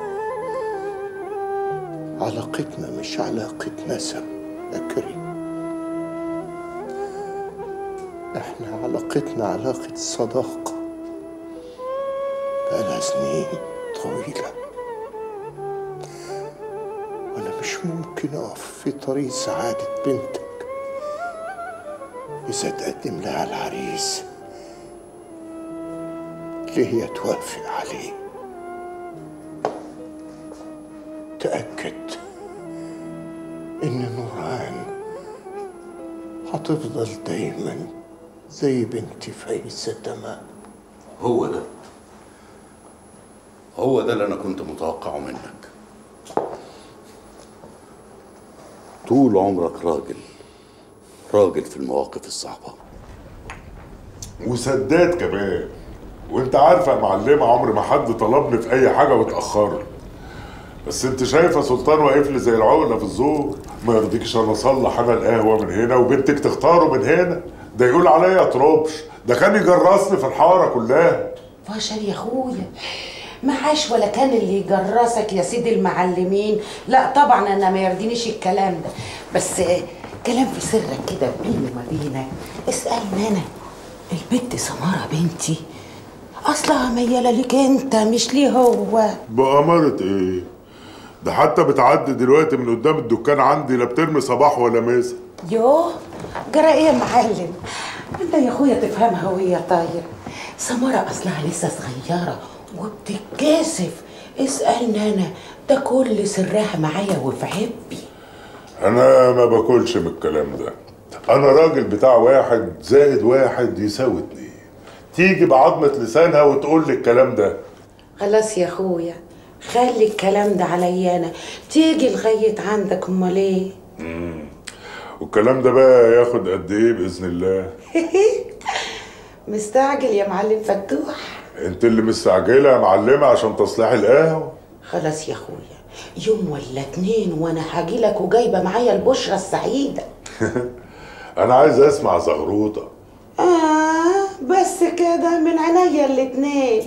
علاقتنا مش علاقة نسب يا كريم احنا علاقتنا علاقة صداقة بقالها سنين طويلة وانا مش ممكن اقف في طريق سعادة بنتك اذا تقدم لها العريس اللي هي توافق عليه تأكد إن نوران هتفضل دايما زي بنتي فايزة تمام هو ده هو ده اللي انا كنت متوقعه منك طول عمرك راجل راجل في المواقف الصعبة وسداد كمان وانت عارفه يا معلمه عمر ما حد طلبني في اي حاجه واتاخرت بس انت شايفه سلطان واقف لي زي العقله في الزور ما يرضيكش انا اصلح انا القهوه من هنا وبنتك تختاره من هنا ده يقول عليا طربش ده كان يجرسني في الحاره كلها فشل يا اخويا ما عاش ولا كان اللي يجرسك يا سيدي المعلمين لا طبعا انا ما يرضينيش الكلام ده بس آه، كلام في سرك كده بيني وما بينك اسالني انا البنت سماره بنتي اصلها مياله ليك انت مش ليه هو بأمارة ايه ده حتى بتعدي دلوقتي من قدام الدكان عندي لا بترمي صباح ولا مسا يوه جرى ايه يا معلم انت يا اخويا تفهمها وهي طاير سمرة اصلها لسه صغيرة وبتتكاسف اسألني انا ده كل سرها معايا وفي عبي انا ما باكلش من الكلام ده انا راجل بتاع واحد زائد واحد يساوي اتنين تيجي بعظمة لسانها وتقول لي الكلام ده خلاص يا اخويا خلي الكلام ده عليا انا تيجي لغاية عندك امال ايه مم. والكلام ده بقى ياخد قد ايه باذن الله مستعجل يا معلم فتوح انت اللي مستعجله يا معلمه عشان تصليح القهوه خلاص يا اخويا يوم ولا اتنين وانا هاجيلك وجايبه معايا البشرة السعيدة انا عايز اسمع زغروطه اه بس كده من عينيا الاتنين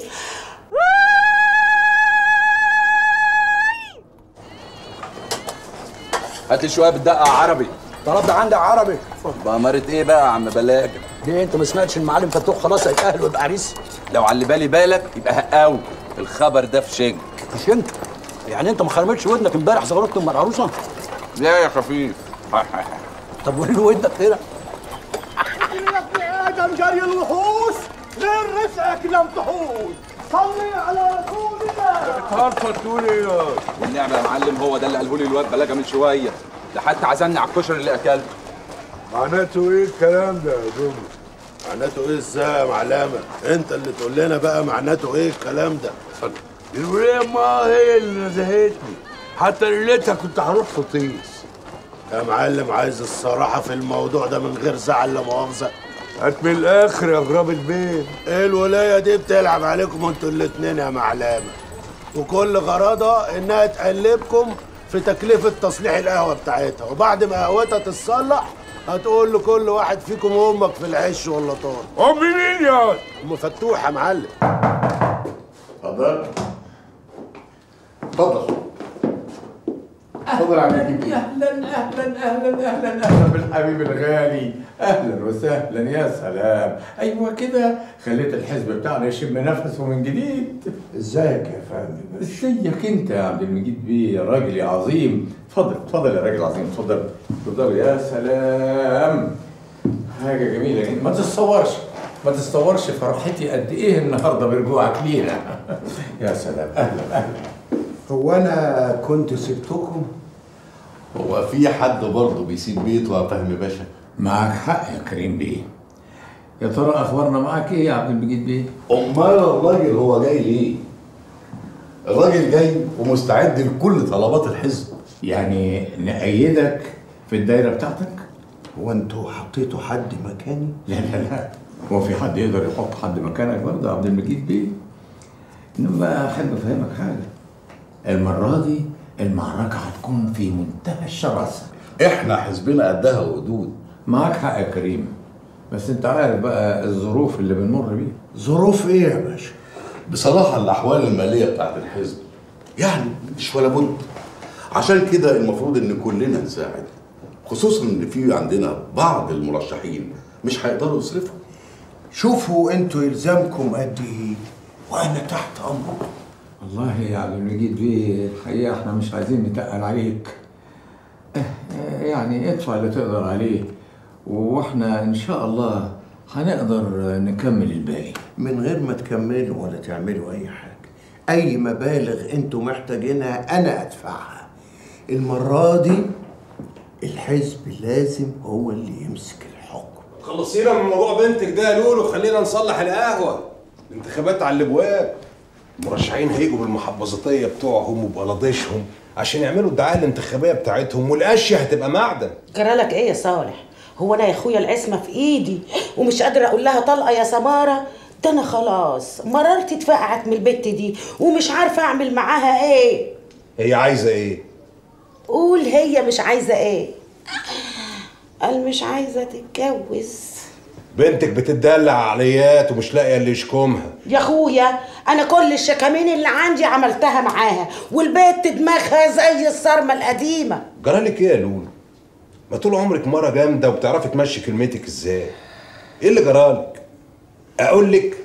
هات لي شويه بالدقه عربي طلب ده عندك عربي بأمارة ايه بقى يا عم بلاج ليه انت ما سمعتش المعلم فتوح خلاص هيتأهل ويبقى عريس لو على اللي بالي بالك يبقى هقاوي الخبر ده في شنك في شنك يعني انت ما خرمتش ودنك امبارح زغرتني ام العروسه لا يا خفيف طب وليه ودنك كده يا ادم جري الوحوش لين رزقك لم تحوش صلي على رسول الله بتهرفط تقول ايه والنعمه يا معلم هو ده اللي قاله لي الواد بلاجه من شويه ده حتى عزمني على الكشري اللي اكلته معناته ايه الكلام ده يا جمله؟ معناته ايه ازاي يا معلمه؟ انت اللي تقول لنا بقى معناته ايه الكلام ده؟ الولية ما هي اللي نزهتني حتى ليلتها كنت هروح فطيس يا معلم عايز الصراحه في الموضوع ده من غير زعل لا مؤاخذه هات من الاخر يا غراب البيت ايه الولايه دي بتلعب عليكم انتوا الاتنين يا معلمه وكل غرضها انها تقلبكم في تكلفه تصليح القهوه بتاعتها وبعد ما قهوتها تتصلح هتقول لكل واحد فيكم امك في العش ولا طار امي مين يا ام فتوح يا معلم اتفضل اتفضل اتفضل يا عم نجيب اهلا اهلا اهلا اهلا اهلا بالحبيب الغالي اهلا وسهلا يا سلام ايوه كده خليت الحزب بتاعنا يشم نفسه من جديد ازيك يا فندم ازيك انت يا عبد المجيد بيه يا راجل يا عظيم اتفضل اتفضل يا راجل عظيم اتفضل اتفضل يا سلام حاجه جميله جدا ما تتصورش ما تتصورش فرحتي قد ايه النهارده برجوعك لينا يا سلام اهلا اهلا هو انا كنت سبتكم هو في حد برضه بيسيب بيته يا فهمي باشا معك حق يا كريم بيه يا ترى اخبارنا معاك ايه يا عبد المجيد بيه امال الراجل هو جاي ليه الراجل جاي ومستعد لكل طلبات الحزب يعني نأيدك في الدايره بتاعتك هو انتوا حطيتوا حد مكاني لا لا لا هو في حد يقدر يحط حد مكانك برضه يا عبد المجيد بيه انما احب افهمك حاجه المره دي المعركه هتكون في منتهى الشراسه احنا حزبنا قدها وقدود معاك حق يا كريم بس انت عارف بقى الظروف اللي بنمر بيها ظروف ايه يا باشا بصراحه الاحوال الماليه بتاعت الحزب يعني مش ولا بد عشان كده المفروض ان كلنا نساعد خصوصا ان في عندنا بعض المرشحين مش هيقدروا يصرفوا شوفوا انتوا يلزمكم قد ايه وانا تحت امركم والله يا عبد المجيد بيه الحقيقه احنا مش عايزين نتقل عليك اه، اه، يعني ادفع اللي تقدر عليه واحنا ان شاء الله هنقدر نكمل الباقي من غير ما تكملوا ولا تعملوا اي حاجه اي مبالغ انتوا محتاجينها انا ادفعها المره دي الحزب لازم هو اللي يمسك الحكم خلصينا من موضوع بنتك ده يا لولو خلينا نصلح القهوه الانتخابات على الابواب المرشحين هيجوا بالمحافظاتيه بتوعهم وبقلاضيشهم عشان يعملوا الدعايه الانتخابيه بتاعتهم والاشياء هتبقى معدن جرالك ايه يا صالح هو انا يا اخويا العصمه في ايدي ومش قادره اقول لها طلقه يا سماره ده انا خلاص مرارتي اتفقعت من البت دي ومش عارفه اعمل معاها ايه هي عايزه ايه قول هي مش عايزه ايه قال مش عايزه تتجوز بنتك بتدلع عقليات ومش لاقيه اللي يشكمها يا اخويا انا كل الشكامين اللي عندي عملتها معاها والبت دماغها زي الصرمه القديمه جرالك ايه يا لولو ما طول عمرك مره جامده وبتعرفي تمشي كلمتك ازاي ايه اللي جرالك اقول لك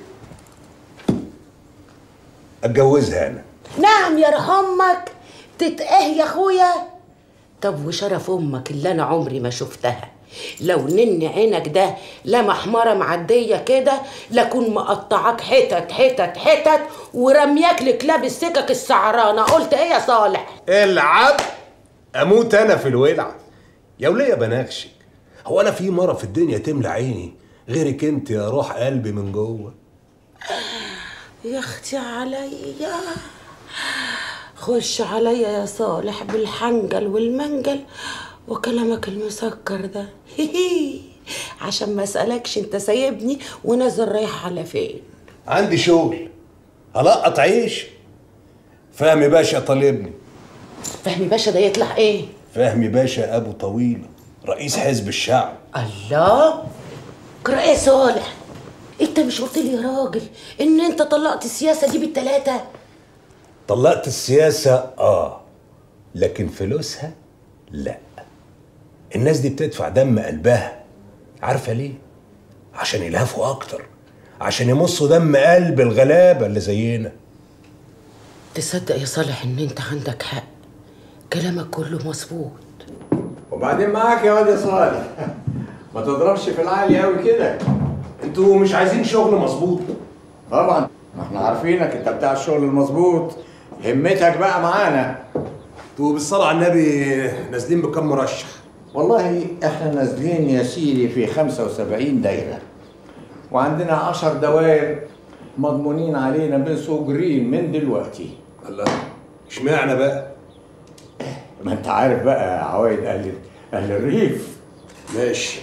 اتجوزها انا نعم يا امك تتقه يا اخويا طب وشرف امك اللي انا عمري ما شفتها لو نن عينك ده لا محمره معديه كده لكون مقطعاك حتت حتت حتت ورمياك لكلاب السكك السعرانه قلت ايه يا صالح العب اموت انا في الولعه يا وليه بناغشك هو انا في مره في الدنيا تملى عيني غيرك انت يا روح قلبي من جوه يا اختي عليا خش عليا يا صالح بالحنجل والمنجل وكلامك المسكر ده عشان ما اسالكش انت سايبني ونازل رايح على فين عندي شغل هلقط عيش فهمي باشا طالبني فهمي باشا ده يطلع ايه فهمي باشا ابو طويله رئيس حزب الشعب الله قرأ ايه صالح انت مش قلت لي يا راجل ان انت طلقت السياسه دي بالتلاته طلقت السياسه اه لكن فلوسها لا الناس دي بتدفع دم قلبها عارفه ليه عشان يلهفوا اكتر عشان يمصوا دم قلب الغلابه اللي زينا تصدق يا صالح ان انت عندك حق كلامك كله مظبوط وبعدين معاك يا واد يا صالح ما تضربش في العالي قوي كده انتوا مش عايزين شغل مظبوط طبعا ما احنا عارفينك انت بتاع الشغل المظبوط همتك بقى معانا انتوا بالصلاه على النبي نازلين بكم مرشح والله احنا نازلين يا سيدي في 75 دايره وعندنا 10 دوائر مضمونين علينا بسجرين من دلوقتي الله اشمعنى بقى ما انت عارف بقى عوايد اهل اهل الريف ماشي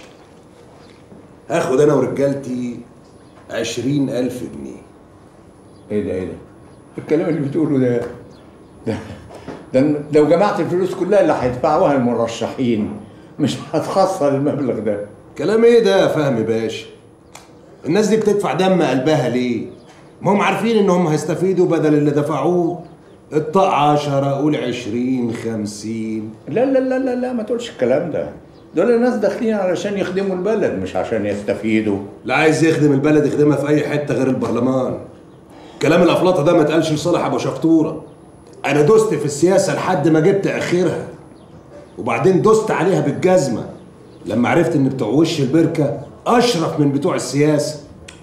هاخد انا ورجالتي عشرين الف جنيه ايه ده ايه ده الكلام اللي بتقوله ده ده ده لو جمعت الفلوس كلها اللي هيدفعوها المرشحين مش هتخسر المبلغ ده كلام ايه ده يا فهمي باشا الناس دي بتدفع دم قلبها ليه ما هم عارفين انهم هيستفيدوا بدل اللي دفعوه الطاق 10 قول 20 50 لا لا لا لا لا ما تقولش الكلام ده دول الناس داخلين علشان يخدموا البلد مش عشان يستفيدوا لا عايز يخدم البلد يخدمها في اي حته غير البرلمان كلام الافلاطه ده ما اتقالش لصالح ابو شفطوره انا دوست في السياسه لحد ما جبت اخرها وبعدين دوست عليها بالجزمه لما عرفت ان بتوع وش البركه اشرف من بتوع السياسه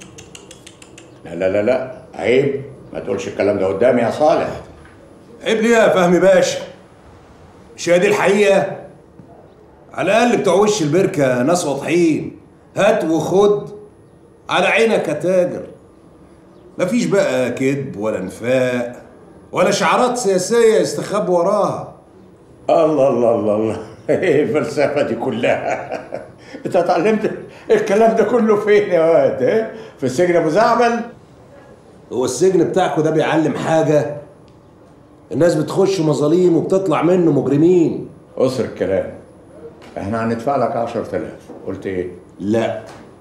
لا لا لا لا عيب ما تقولش الكلام ده قدامي يا صالح عيب ليه يا فهمي باشا مش هي دي الحقيقه على الاقل بتوع وش البركه ناس واضحين هات وخد على عينك يا تاجر مفيش بقى كذب ولا نفاق ولا شعارات سياسيه يستخبى وراها الله الله الله الله ايه الفلسفه دي كلها انت اتعلمت الكلام ده كله فين يا واد ها؟ في السجن ابو زعبل هو السجن بتاعكوا ده بيعلم حاجه الناس بتخش مظاليم وبتطلع منه مجرمين قصر الكلام احنا هندفع لك 10000 قلت ايه لا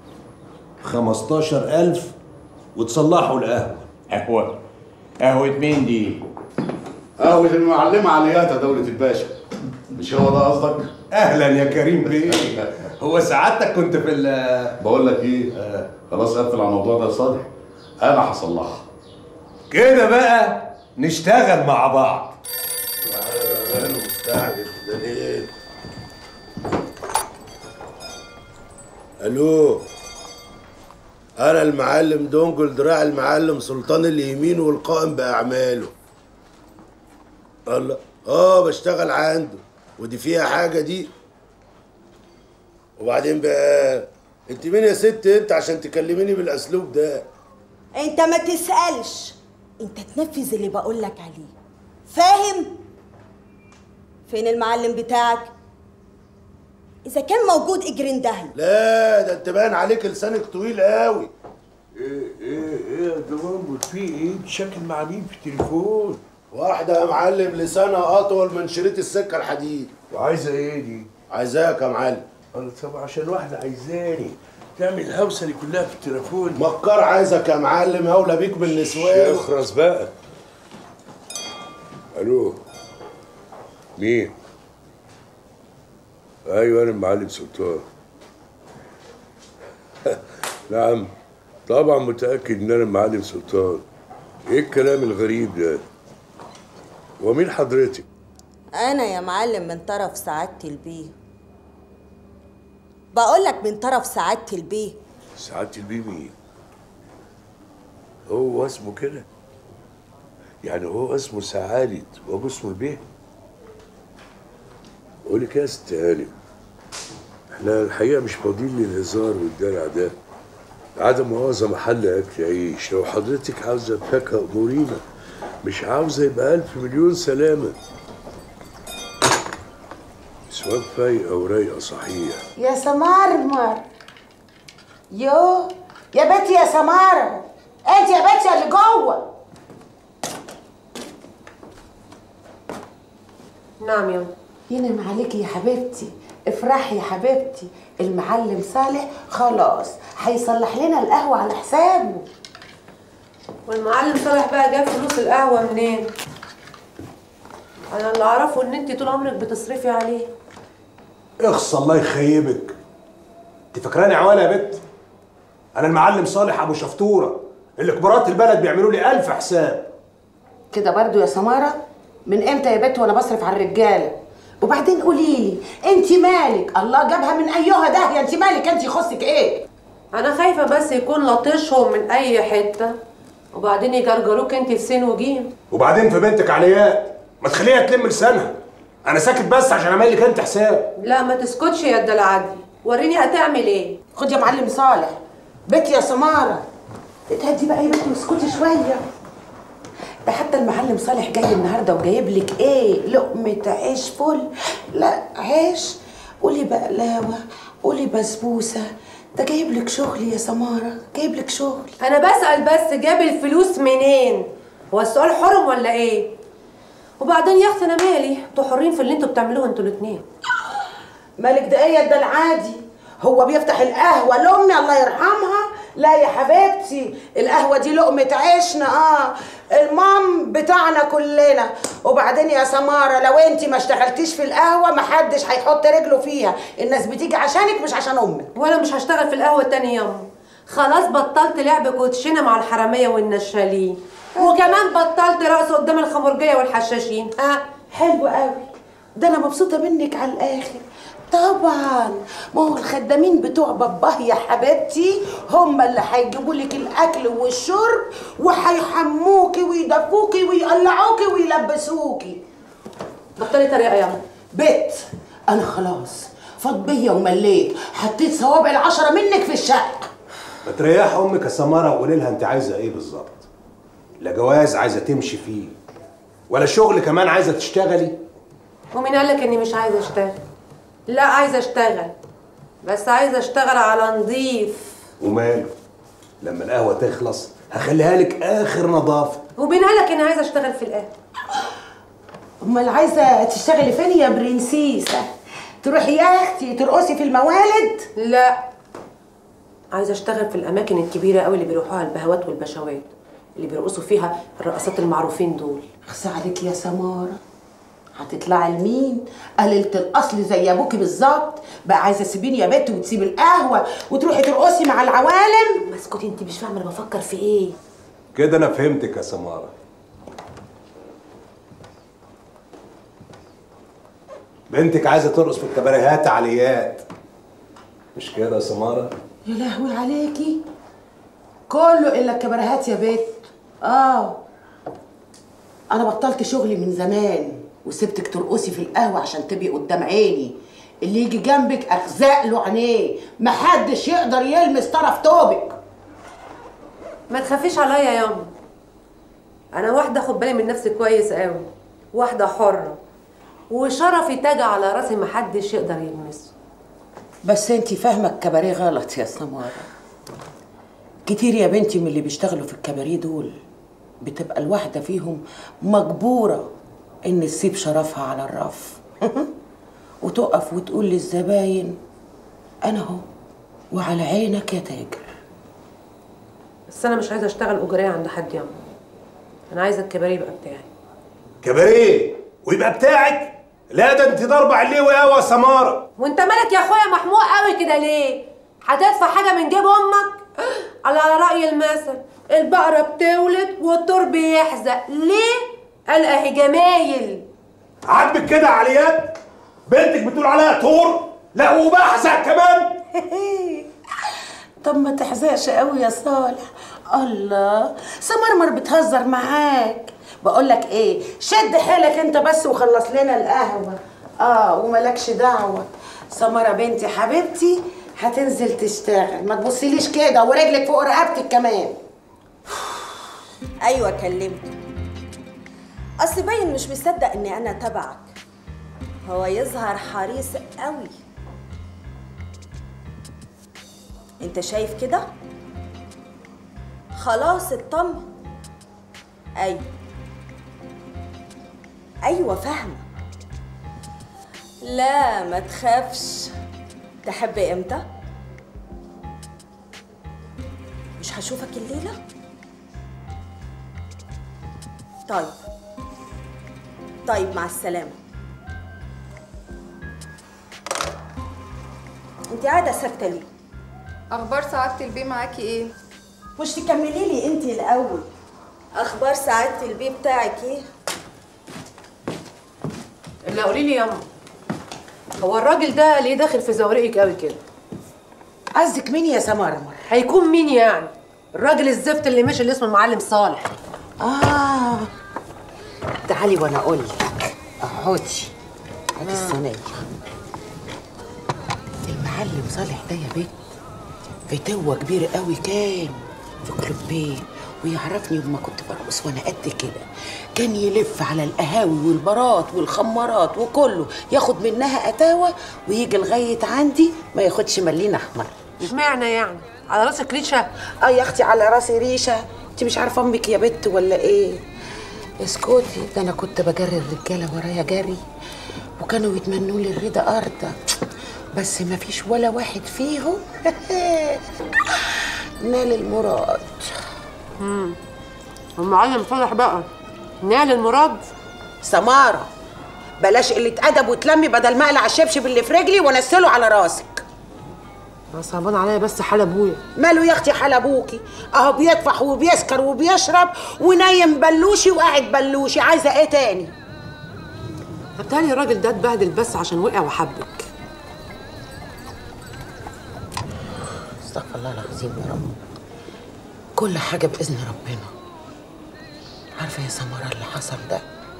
15000 وتصلحوا القهوه قهوه قهوه مين دي قهوة المعلمة عليات يا دولة الباشا مش هو ده قصدك؟ اهلا يا كريم بيه هو سعادتك كنت في ال بقول لك ايه خلاص قفل على الموضوع ده يا صالح انا هصلحها كده بقى نشتغل مع بعض مستعجل ده ليه؟ الو انا المعلم دونجل دراع المعلم سلطان اليمين والقائم باعماله الله اه بشتغل عنده ودي فيها حاجه دي وبعدين بقى انت مين يا ست انت عشان تكلميني بالاسلوب ده انت ما تسألش انت تنفذ اللي بقولك عليه فاهم فين المعلم بتاعك اذا كان موجود اجري اندهي لا ده انت باين عليك لسانك طويل قوي ايه ايه ايه يا دوامبر في ايه بتشكل مع مين في التليفون واحدة يا معلم لسانها أطول من شريط السكة الحديد وعايزة ايه دي؟ عايزاك يا معلم انا طب عشان واحدة عايزاني تعمل الهوسة دي كلها في التليفون مكار عايزك يا معلم هولى بيك بالنسوان اخرس بقى الو مين ايوه انا المعلم سلطان نعم طبعا متاكد ان انا المعلم سلطان ايه الكلام الغريب ده ومين حضرتك انا يا معلم من طرف سعادة البيه بقولك من طرف سعادة البيه سعادة البيه مين هو اسمه كده يعني هو اسمه سعادة وابو اسمه البيه قولي كده يا ست هانم احنا الحقيقة مش فاضيين للهزار والدلع ده عدم مؤاخذة محل أكل عيش لو حضرتك عاوزة فاكهة أمورينا مش عاوزة يبقى ألف مليون سلامة سواء فايقة ورايقة صحيح يا سمارمر يو يا بنتي يا سمارة انت يا بنتي اللي جوه نعم يا ينم عليكي يا حبيبتي افرحي يا حبيبتي المعلم صالح خلاص هيصلح لنا القهوة على حسابه والمعلم صالح بقى جاب فلوس القهوة منين؟ أنا اللي أعرفه إن أنت طول عمرك بتصرفي عليه اخص الله يخيبك انت فاكراني عوانه يا بت انا المعلم صالح ابو شفطوره اللي كبارات البلد بيعملوا لي الف حساب كده برضو يا سمارة من امتى يا بنت وانا بصرف على الرجالة وبعدين قولي لي انت مالك الله جابها من ايها داهية انت مالك انت يخصك ايه أنا خايفة بس يكون لطشهم من أي حتة وبعدين يجرجروك أنت في سين وجيم وبعدين في بنتك علياء ما تخليها تلم لسانها انا ساكت بس عشان اعمل لك انت حساب لا ما تسكتش يا الدلعدي وريني هتعمل ايه خد يا معلم صالح بنت يا سمارة اتهدي بقى يا بنت واسكتي شوية ده حتى المعلم صالح جاي النهارده وجايب لك ايه لقمة عيش فل لا عيش قولي بقلاوة قولي بسبوسة ده جايب لك شغل يا سمارة جايب لك شغل انا بسأل بس جاب الفلوس منين هو السؤال حرم ولا ايه وبعدين يا اختي انا مالي انتوا حرين في اللي انتوا بتعملوه انتوا الاتنين مالك ده ايه ده العادي هو بيفتح القهوة لأمي الله يرحمها لا يا حبيبتي القهوة دي لقمة عيشنا اه المام بتاعنا كلنا وبعدين يا سمارة لو انت ما اشتغلتيش في القهوة محدش هيحط رجله فيها الناس بتيجي عشانك مش عشان امك وانا مش هشتغل في القهوة تاني يوم خلاص بطلت لعب كوتشينة مع الحرامية والنشالين وكمان بطلت رقص قدام الخمرجية والحشاشين اه حلو قوي ده انا مبسوطة منك على الاخر طبعا ما هو الخدامين بتوع باباه يا حبيبتي هم اللي هيجيبوا لك الاكل والشرب وهيحموكي ويدفوكي ويقلعوكي ويلبسوكي بطلي طريقة يا بت انا خلاص فاض بيا ومليت حطيت صوابع العشرة منك في الشقة ما تريح امك يا سماره وقولي لها انت عايزه ايه بالظبط لا جواز عايزه تمشي فيه ولا شغل كمان عايزه تشتغلي ومين قالك اني مش عايزة اشتغل لا عايزة اشتغل بس عايزه اشتغل على نظيف وماله لما القهوه تخلص هخليها لك اخر نظافه ومين قالك اني عايزه اشتغل في القهوه امال عايزه تشتغلي فين يا برنسيسه تروحي يا اختي ترقصي في الموالد لا عايزه اشتغل في الاماكن الكبيره قوي اللي بيروحوها البهوات والبشوات اللي بيرقصوا فيها الرقصات المعروفين دول اخصى عليك يا سماره هتطلعي لمين؟ قليلة الأصل زي أبوكي بالظبط بقى عايزة تسيبيني يا بت وتسيبي القهوة وتروحي ترقصي مع العوالم ما اسكتي انت مش فاهمة أنا بفكر في إيه كده انا فهمتك يا سماره بنتك عايزه ترقص في الكباريهات عاليات مش كده يا سماره يا لهوي عليكي كله إلا الكباريهات يا بت آه أنا بطلت شغلي من زمان وسبتك ترقصي في القهوة عشان تبقي قدام عيني اللي يجي جنبك أخزق له عينيه محدش يقدر يلمس طرف توبك ما تخافيش عليا يا ياما انا واحده اخد بالي من نفسي كويس قوي واحده حره وشرفي تاج على راسي محدش يقدر يلمسه بس انتي فاهمه الكباريه غلط يا سماره كتير يا بنتي من اللي بيشتغلوا في الكباريه دول بتبقى الواحده فيهم مجبوره ان تسيب شرفها على الرف وتقف وتقول للزباين انا اهو وعلى عينك يا تاجر بس انا مش عايزه اشتغل اجريه عند حد ياما انا عايزه الكباريه يبقى بتاعي كباريه ويبقى بتاعك لا ده انت ضاربه عليه قوي يا سماره وانت مالك يا اخويا محموق قوي كده ليه هتدفع حاجه من جيب امك على راي المثل البقره بتولد والطور بيحزق ليه قال اهي جمايل عاجبك كده عاليات بنتك بتقول عليها طور لا وبحزق كمان طب ما تحزقش قوي يا صالح الله سمرمر بتهزر معاك بقول لك ايه شد حيلك انت بس وخلص لنا القهوه اه وملكش دعوه سمره بنتي حبيبتي هتنزل تشتغل ما تبصيليش كده ورجلك فوق رقبتك كمان ايوه كلمته اصل باين مش مصدق اني انا تبعك هو يظهر حريص قوي انت شايف كده خلاص اطمن ايوه ايوه فاهمه لا ما تخافش تحب امتى مش هشوفك الليله طيب طيب مع السلامه انت قاعده ساكته ليه اخبار سعاده البيه معاكي ايه مش تكملي لي انت الاول اخبار سعاده البيه بتاعك ايه اللي قولي لي ياما هو الراجل ده ليه داخل في زورقك قوي كده قصدك مين يا سمرمر هيكون مين يعني الراجل الزفت اللي مشي اللي اسمه المعلم صالح اه تعالي وانا اقول لك اقعدي هاتي الصينيه المعلم صالح ده يا بنت فتوة كبير قوي كان في كلوبيه ويعرفني يوم ما كنت برقص وانا قد كده كان يلف على القهاوي والبارات والخمارات وكله ياخد منها اتاوه ويجي لغايه عندي ما ياخدش مليم احمر اشمعنى يعني على راسك ريشه اه يا اختي على راسي ريشه انت مش عارفه امك يا بت ولا ايه اسكتي ده انا كنت بجري الرجاله ورايا جري وكانوا يتمنوا لي الرضا ارضى بس ما فيش ولا واحد فيهم نال المراد امم المعلم صالح بقى نال المراد سماره بلاش قله ادب وتلمي بدل ما اقلع الشبشب اللي في رجلي وانسله على راسك انا صعبان عليا بس حال ابويا ماله يا اختي حال ابوكي اهو بيطفح وبيسكر وبيشرب ونايم بلوشي وقاعد بلوشي عايزه ايه تاني بتهيألي الراجل ده اتبهدل بس عشان وقع وحبك استغفر الله العظيم يا رب كل حاجه باذن ربنا عارفه يا سمره اللي حصل ده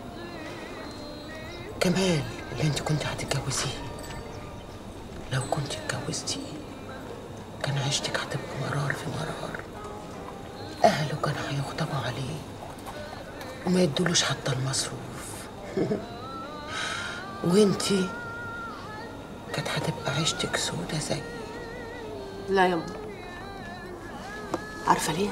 كمال اللي انت كنت هتتجوزيه لو كنت اتجوزتيه كان عيشتك هتبقى مرار في مرار اهله كانوا هيغضبوا عليه وما يدولوش حتى المصروف وانتي كانت هتبقى عيشتك سودة زي لا يما عارفه ليه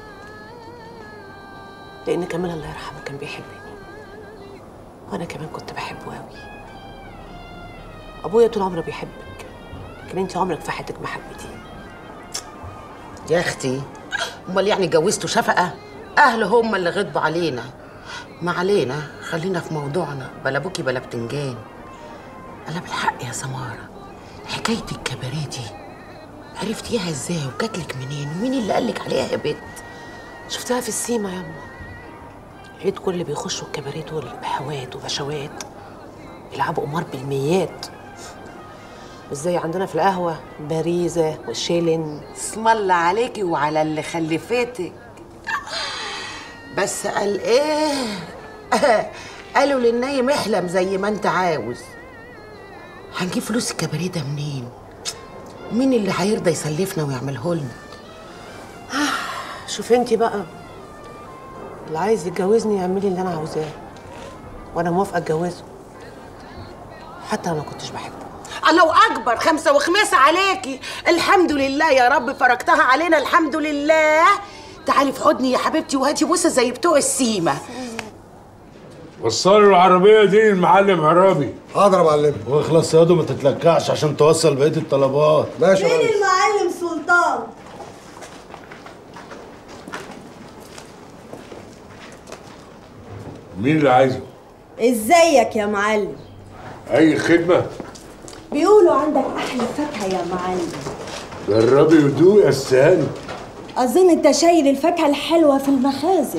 لان كمال الله يرحمه كان بيحبني وانا كمان كنت بحبه قوي ابويا طول عمره بيحبك لكن انت عمرك في حياتك ما حبيتيه يا اختي امال يعني جوزتوا شفقه اهل هم اللي غضبوا علينا ما علينا خلينا في موضوعنا بلا بوكي بلا بتنجان انا بالحق يا سماره حكايه الكباريه دي عرفتيها ازاي وجاتلك منين ومين اللي قالك عليها يا بنت شفتها في السيما يما لقيت كل اللي بيخشوا الكباريه دول بحوات وبشوات يلعبوا قمار بالميات مش زي عندنا في القهوه باريزه وشيلن اسم الله عليكي وعلى اللي خلفتك بس قال ايه قالوا للنايم احلم زي ما انت عاوز هنجيب فلوس الكباريه ده منين مين اللي هيرضى يسلفنا ويعمله لنا شوف انت بقى اللي عايز يتجوزني يعمل لي اللي انا عاوزاه وانا موافقه اتجوزه حتى لو ما كنتش بحبه الله اكبر خمسه وخماسه عليكي الحمد لله يا رب فرجتها علينا الحمد لله تعالي في حضني يا حبيبتي وهاتي بوسه زي بتوع السيما وصلوا العربية دي للمعلم عرابي حاضر يا معلم واخلص يا ما تتلكعش عشان توصل بقيه الطلبات ماشي فين المعلم سلطان مين اللي عايزه؟ ازيك يا معلم أي خدمة؟ بيقولوا عندك احلى فاكهه يا معلم جربي ودوقي يا استهاني اظن انت شايل الفاكهه الحلوه في المخازن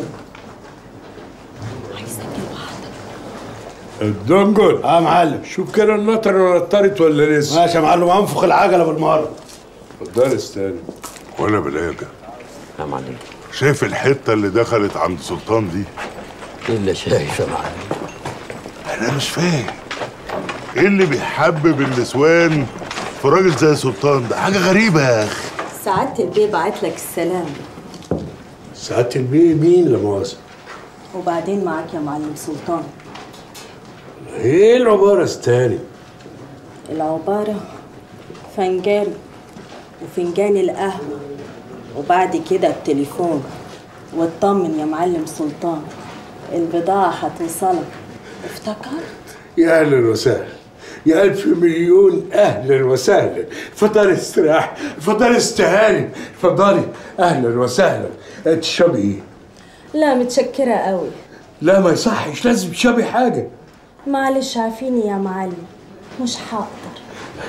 الدنجل اه معلم شوف كده النطرة نطرت ولا لسه؟ ماشي يا معلم انفخ العجله بالمره اتفضل استهاني ولا بلاجة يا معلم شايف الحته اللي دخلت عند سلطان دي الا شايف يا معلم انا مش فاهم ايه اللي بيحبب النسوان في راجل زي سلطان ده حاجه غريبه يا اخي سعادة البيه بعت لك السلام ساعة البيه مين لا مؤاخذة؟ وبعدين معاك يا معلم سلطان ايه العبارة استهاني؟ العبارة فنجان وفنجان القهوة وبعد كده التليفون واطمن يا معلم سلطان البضاعة هتوصلك افتكرت يا اهلا وسهلا يا ألف مليون أهلا وسهلا اتفضلي استراح اتفضلي استهاني اتفضلي أهلا وسهلا تشربي إيه؟ لا متشكرة قوي لا ما يصحش لازم تشربي حاجة معلش عافيني يا معلم مش هقدر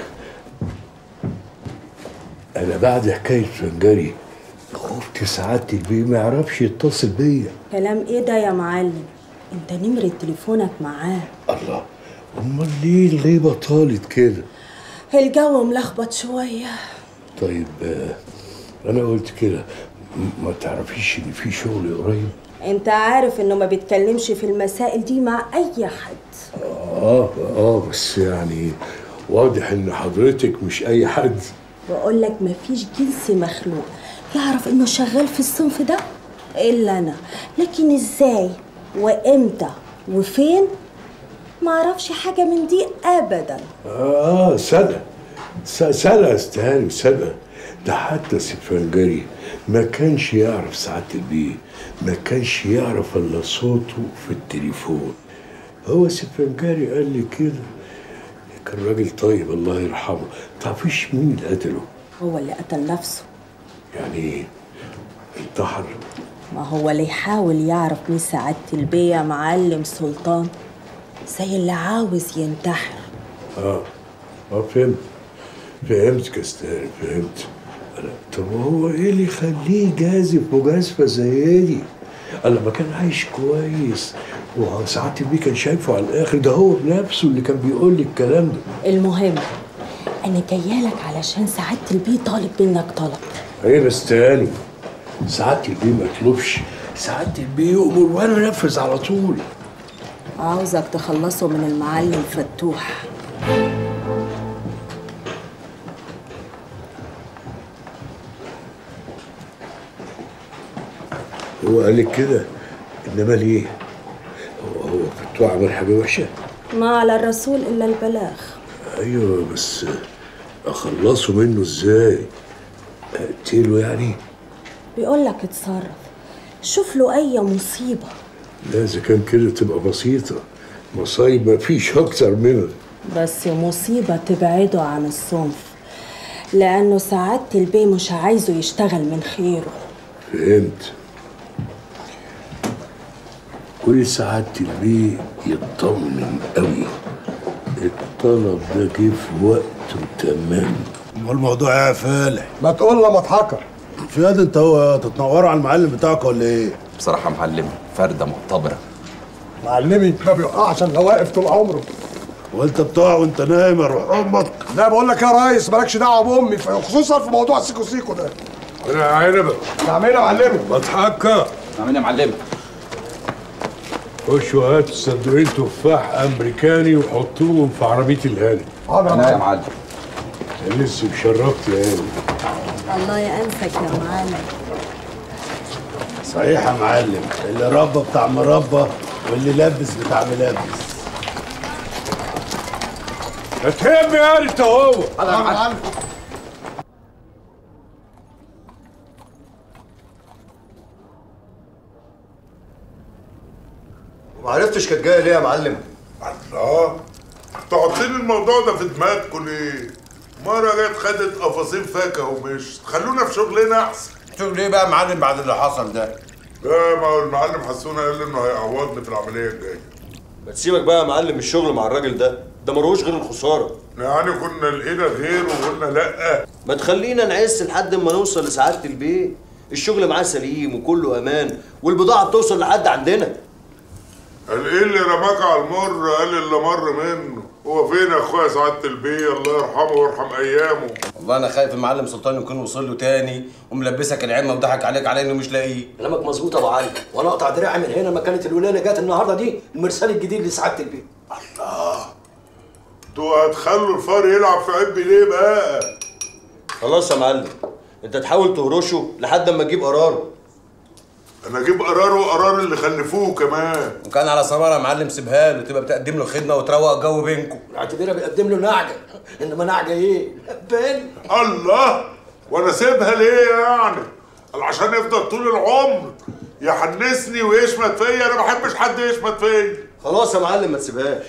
أنا بعد حكاية فنجري خفت سعادة البيه ما يعرفش يتصل بيا كلام ايه ده يا معلم انت نمرة تليفونك معاه الله أمال ليه الغيبة طالت كده؟ الجو ملخبط شوية طيب آه، أنا قلت كده م- ما تعرفيش إن في شغل قريب؟ انت عارف انه ما بيتكلمش في المسائل دي مع اي حد آه آه بس يعني واضح إن حضرتك مش أي حد بقول لك مفيش جنس مخلوق يعرف انه شغال في الصنف ده الا انا لكن ازاي وامتى وفين معرفش حاجة من دي ابدا آه سنة س- سنة استهاني سنة ده حتى سفنجري ما كانش يعرف ساعة البيه ما كانش يعرف إلا صوته في التليفون هو سفنجري قال لي كده كان راجل طيب الله يرحمه تعرفيش مين اللي قتله هو اللي قتل نفسه يعني انتحر ما هو اللي يحاول يعرف مين سعادة البيه يا معلم سلطان زي اللي عاوز ينتحر اه اه فهمت فهمت يا استاذ فهمت أنا- طب هو ايه اللي يخليه جازف مجازفه زي دي؟ انا ما كان عايش كويس وساعات البيه كان شايفه على الاخر ده هو بنفسه اللي كان بيقول لي الكلام ده المهم انا جايه لك علشان سعادة البيه طالب منك طلب ايه بس تاني ساعات البيه ما يطلبش ساعات البيه يؤمر وانا انفذ على طول عاوزك تخلصه من المعلم فتوح هو قال لك كده انما ليه؟ هو هو فتوح عمل حاجه وحشه ما على الرسول الا البلاغ ايوه بس اخلصه منه ازاي اقتله يعني بيقول لك اتصرف شوف له اي مصيبه لا اذا كان كده تبقى بسيطه مصايب مفيش اكتر منها بس مصيبه تبعده عن الصنف لانه سعاده البيه مش عايزه يشتغل من خيره فهمت كل سعادة البيه يطمن قوي الطلب ده جه في وقته تمام امال الموضوع ايه يا فالح ما تقول له مضحكه في ياد انت هو تتنوروا على المعلم بتاعك ولا ايه بصراحة معلم فردة معتبرة معلمي ما بيوقعش الا واقف طول عمره وانت بتقع وانت نايم يا روح امك لا بقول لك يا ريس مالكش دعوه بامي خصوصا في موضوع السيكو سيكو ده انا عنبه نعملها يا معلمي مضحكه نعمل يا معلم خشوا هاتوا صندوقين تفاح امريكاني وحطوهم في عربيه الهاني حاضر انا يا معلم لسه شرفت يا هاني الله يأنسك يا معلم صحيح يا معلم اللي ربى بتاع مربى واللي لبس بتاع ملبس اتهم يا انت هو حاضر يا معلم وما عرفتش كانت جايه ليه يا معلم الله انتوا حاطين الموضوع ده في دماغكم ليه؟ مرة جت خدت قفاصين فاكهة ومشت خلونا في شغلنا أحسن شوف ليه بقى يا معلم بعد اللي حصل ده لا ما هو المعلم حسونا قال إنه هيعوضني في العملية الجاية ما تسيبك بقى يا معلم الشغل مع الراجل ده ده ملوش غير الخساره يعني كنا لقينا غيره وقلنا لأ ما تخلينا نعس لحد ما نوصل لسعاده البيت الشغل معاه سليم وكله امان والبضاعه بتوصل لحد عندنا قال إيه اللي رماك على المر قال اللي مر منه هو فين يا أخويا سعادة البيه الله يرحمه ويرحم أيامه والله انا خايف المعلم سلطان يكون وصل له تاني وملبسك العمه وضحك عليك على انه مش لاقيه كلامك مظبوط يا ابو علي وانا اقطع دراعي من هنا ما كانت الولايه جت النهارده دي المرسال الجديد لسعاده البيت انتوا هتخلوا الفار يلعب في عبي ليه بقى؟ خلاص يا معلم انت تحاول تهرشه لحد اما تجيب قراره انا اجيب قراره وقرار اللي خلفوه كمان وكان على سماره يا معلم سيبها له تبقى بتقدم له خدمه وتروق الجو بينكم اعتبرها بيقدم له نعجه انما نعجه ايه؟ بان الله وانا سيبها ليه يعني؟ قال عشان يفضل طول العمر يحنسني ويشمت فيا انا ما بحبش حد يشمت فيا خلاص يا معلم ما تسيبهاش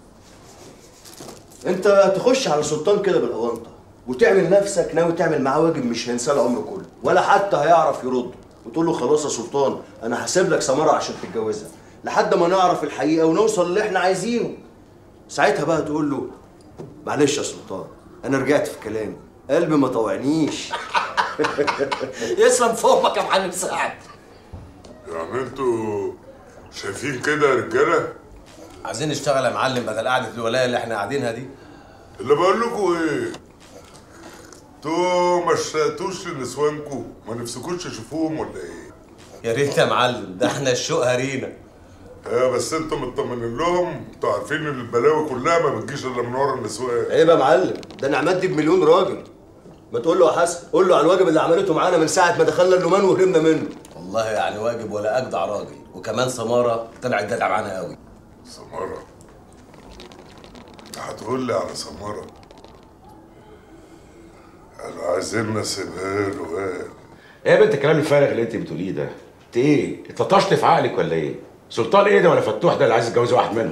انت تخش على سلطان كده بالاونطه وتعمل نفسك ناوي تعمل معاه واجب مش هينساه العمر كله ولا حتى هيعرف يرد وتقول له خلاص يا سلطان انا هسيب لك سماره عشان تتجوزها لحد ما نعرف الحقيقه ونوصل اللي احنا عايزينه ساعتها بقى تقول له معلش يا سلطان انا رجعت في كلامي قلبي ما طوعنيش يسلم فوقك يا معلم سعد يعني انتوا شايفين كده يا رجاله؟ عايزين نشتغل يا معلم بدل قعده الولايه اللي احنا قاعدينها دي اللي بقول لكم ايه؟ انتوا ما اشتقتوش لنسوانكم؟ ما نفسكوش تشوفوهم ولا ايه؟ يا ريت يا معلم ده احنا الشوق هرينا ايه بس انتوا مطمنين لهم انتوا عارفين ان البلاوي كلها ما بتجيش الا من ورا النسوان عيب يا معلم ده نعمات دي بمليون راجل ما تقول له يا حسن قول له على الواجب اللي عملته معانا من ساعه ما دخلنا اللومان وهربنا منه والله يعني واجب ولا اجدع راجل وكمان سماره طلعت جدع معانا قوي سمارة هتقول لي على سمارة قالوا عايزين نسيبها له قال ايه يا بنت الكلام الفارغ اللي انت بتقوليه ده؟ انت ايه؟ اتلطشت في عقلك ولا ايه؟ سلطان ايه ده ولا فتوح ده اللي عايز يتجوز واحد منهم؟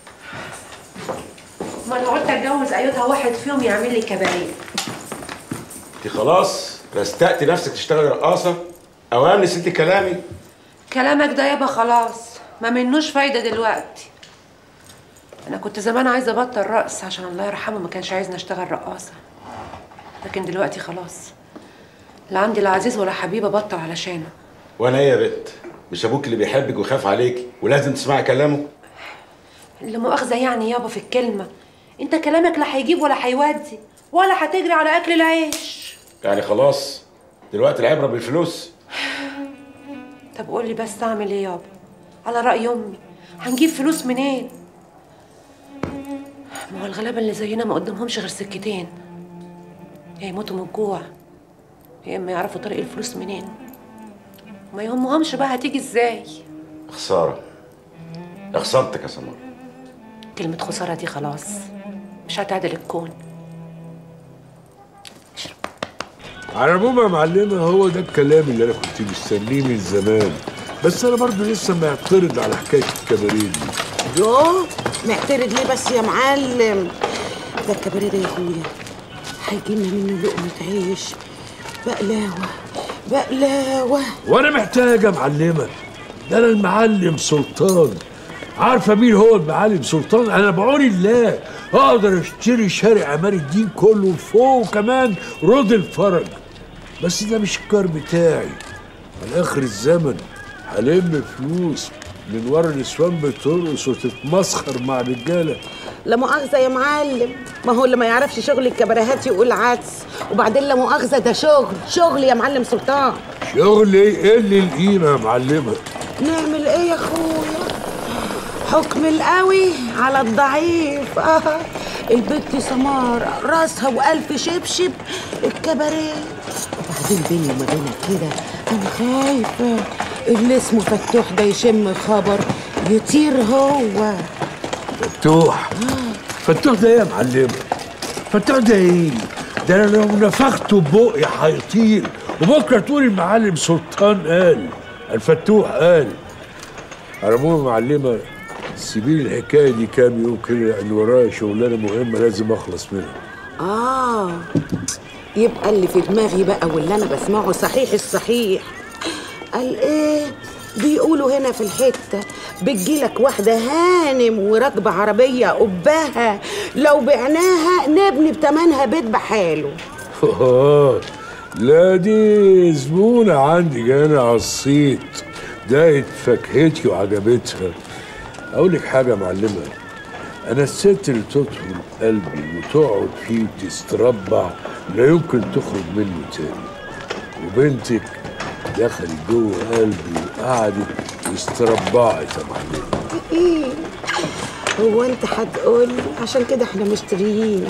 ما انا قلت اتجوز ايتها واحد فيهم يعمل لي كباريه انت خلاص رستقتي نفسك تشتغلي رقاصه؟ اوام نسيتي كلامي؟ كلامك ده يابا خلاص ما منوش فايده دلوقتي انا كنت زمان عايزه ابطل رقص عشان الله يرحمه ما كانش عايزني اشتغل رقاصه لكن دلوقتي خلاص لا عندي لا عزيز ولا حبيب ابطل علشانه وانا ايه يا بنت؟ مش ابوك اللي بيحبك ويخاف عليكي ولازم تسمعي كلامه؟ اللي مؤاخذه يعني يابا في الكلمه انت كلامك لا هيجيب ولا هيودي ولا هتجري على اكل العيش يعني خلاص دلوقتي العبره بالفلوس طب قول لي بس اعمل ايه يابا على راي امي هنجيب فلوس منين ما هو الغلابه اللي زينا ما قدامهمش غير سكتين يا يموتوا من الجوع يا اما يعرفوا طريق الفلوس منين ما يهمهمش بقى هتيجي ازاي خساره يا خسارتك يا سمار كلمه خساره دي خلاص مش هتعدل الكون على العموم يا معلمه هو ده الكلام اللي انا كنت مستنيه من زمان بس انا برضو لسه معترض على حكايه الكباريه دي يوه معترض ليه بس يا معلم ده الكباريه ده يا اخويا هيجي لنا منه لقمه عيش بقلاوه بقلاوه وانا محتاج يا معلمه ده انا المعلم سلطان عارفه مين هو المعلم سلطان انا بعون الله اقدر اشتري شارع عمار الدين كله فوق كمان رود الفرج بس ده مش الكار بتاعي على اخر الزمن هلم فلوس من ورا النسوان بترقص وتتمسخر مع رجاله لا مؤاخذة يا معلم ما هو اللي ما يعرفش شغل الكباريهات يقول عدس وبعدين لا مؤاخذة ده شغل شغل يا معلم سلطان شغل يقل القيمه يا معلمه نعمل ايه يا اخويا حكم القوي على الضعيف آه. البت سمارة راسها وألف شبشب الكباريه وبعدين بيني وما بينك كده أنا خايفة اللي اسمه فتوح ده يشم خبر يطير هو فتوح فتوح ده ايه يا معلمه فتوح ده ايه ده انا لو نفخته ببقي هيطير وبكره تقول المعلم سلطان قال الفتوح قال على العموم يا معلمه سيبي لي الحكايه دي كام يوم كده لان ورايا شغلانه مهمه لازم اخلص منها آه يبقى اللي في دماغي بقى واللي أنا بسمعه صحيح الصحيح قال إيه بيقولوا هنا في الحتة بتجيلك واحدة هانم وراكبة عربية قباها لو بعناها نبني بتمنها بيت بحاله آه، لا دي زبونة عندي جانا على الصيت دايت فاكهتي وعجبتها أقول لك حاجة يا معلمة أنا الست اللي تدخل قلبي وتقعد فيه وتستربع لا يمكن تخرج منه تاني وبنتك دخلت جوه قلبي وقعدت واستربعت يا معلمة إيه هو أنت هتقول عشان كده إحنا مشتريين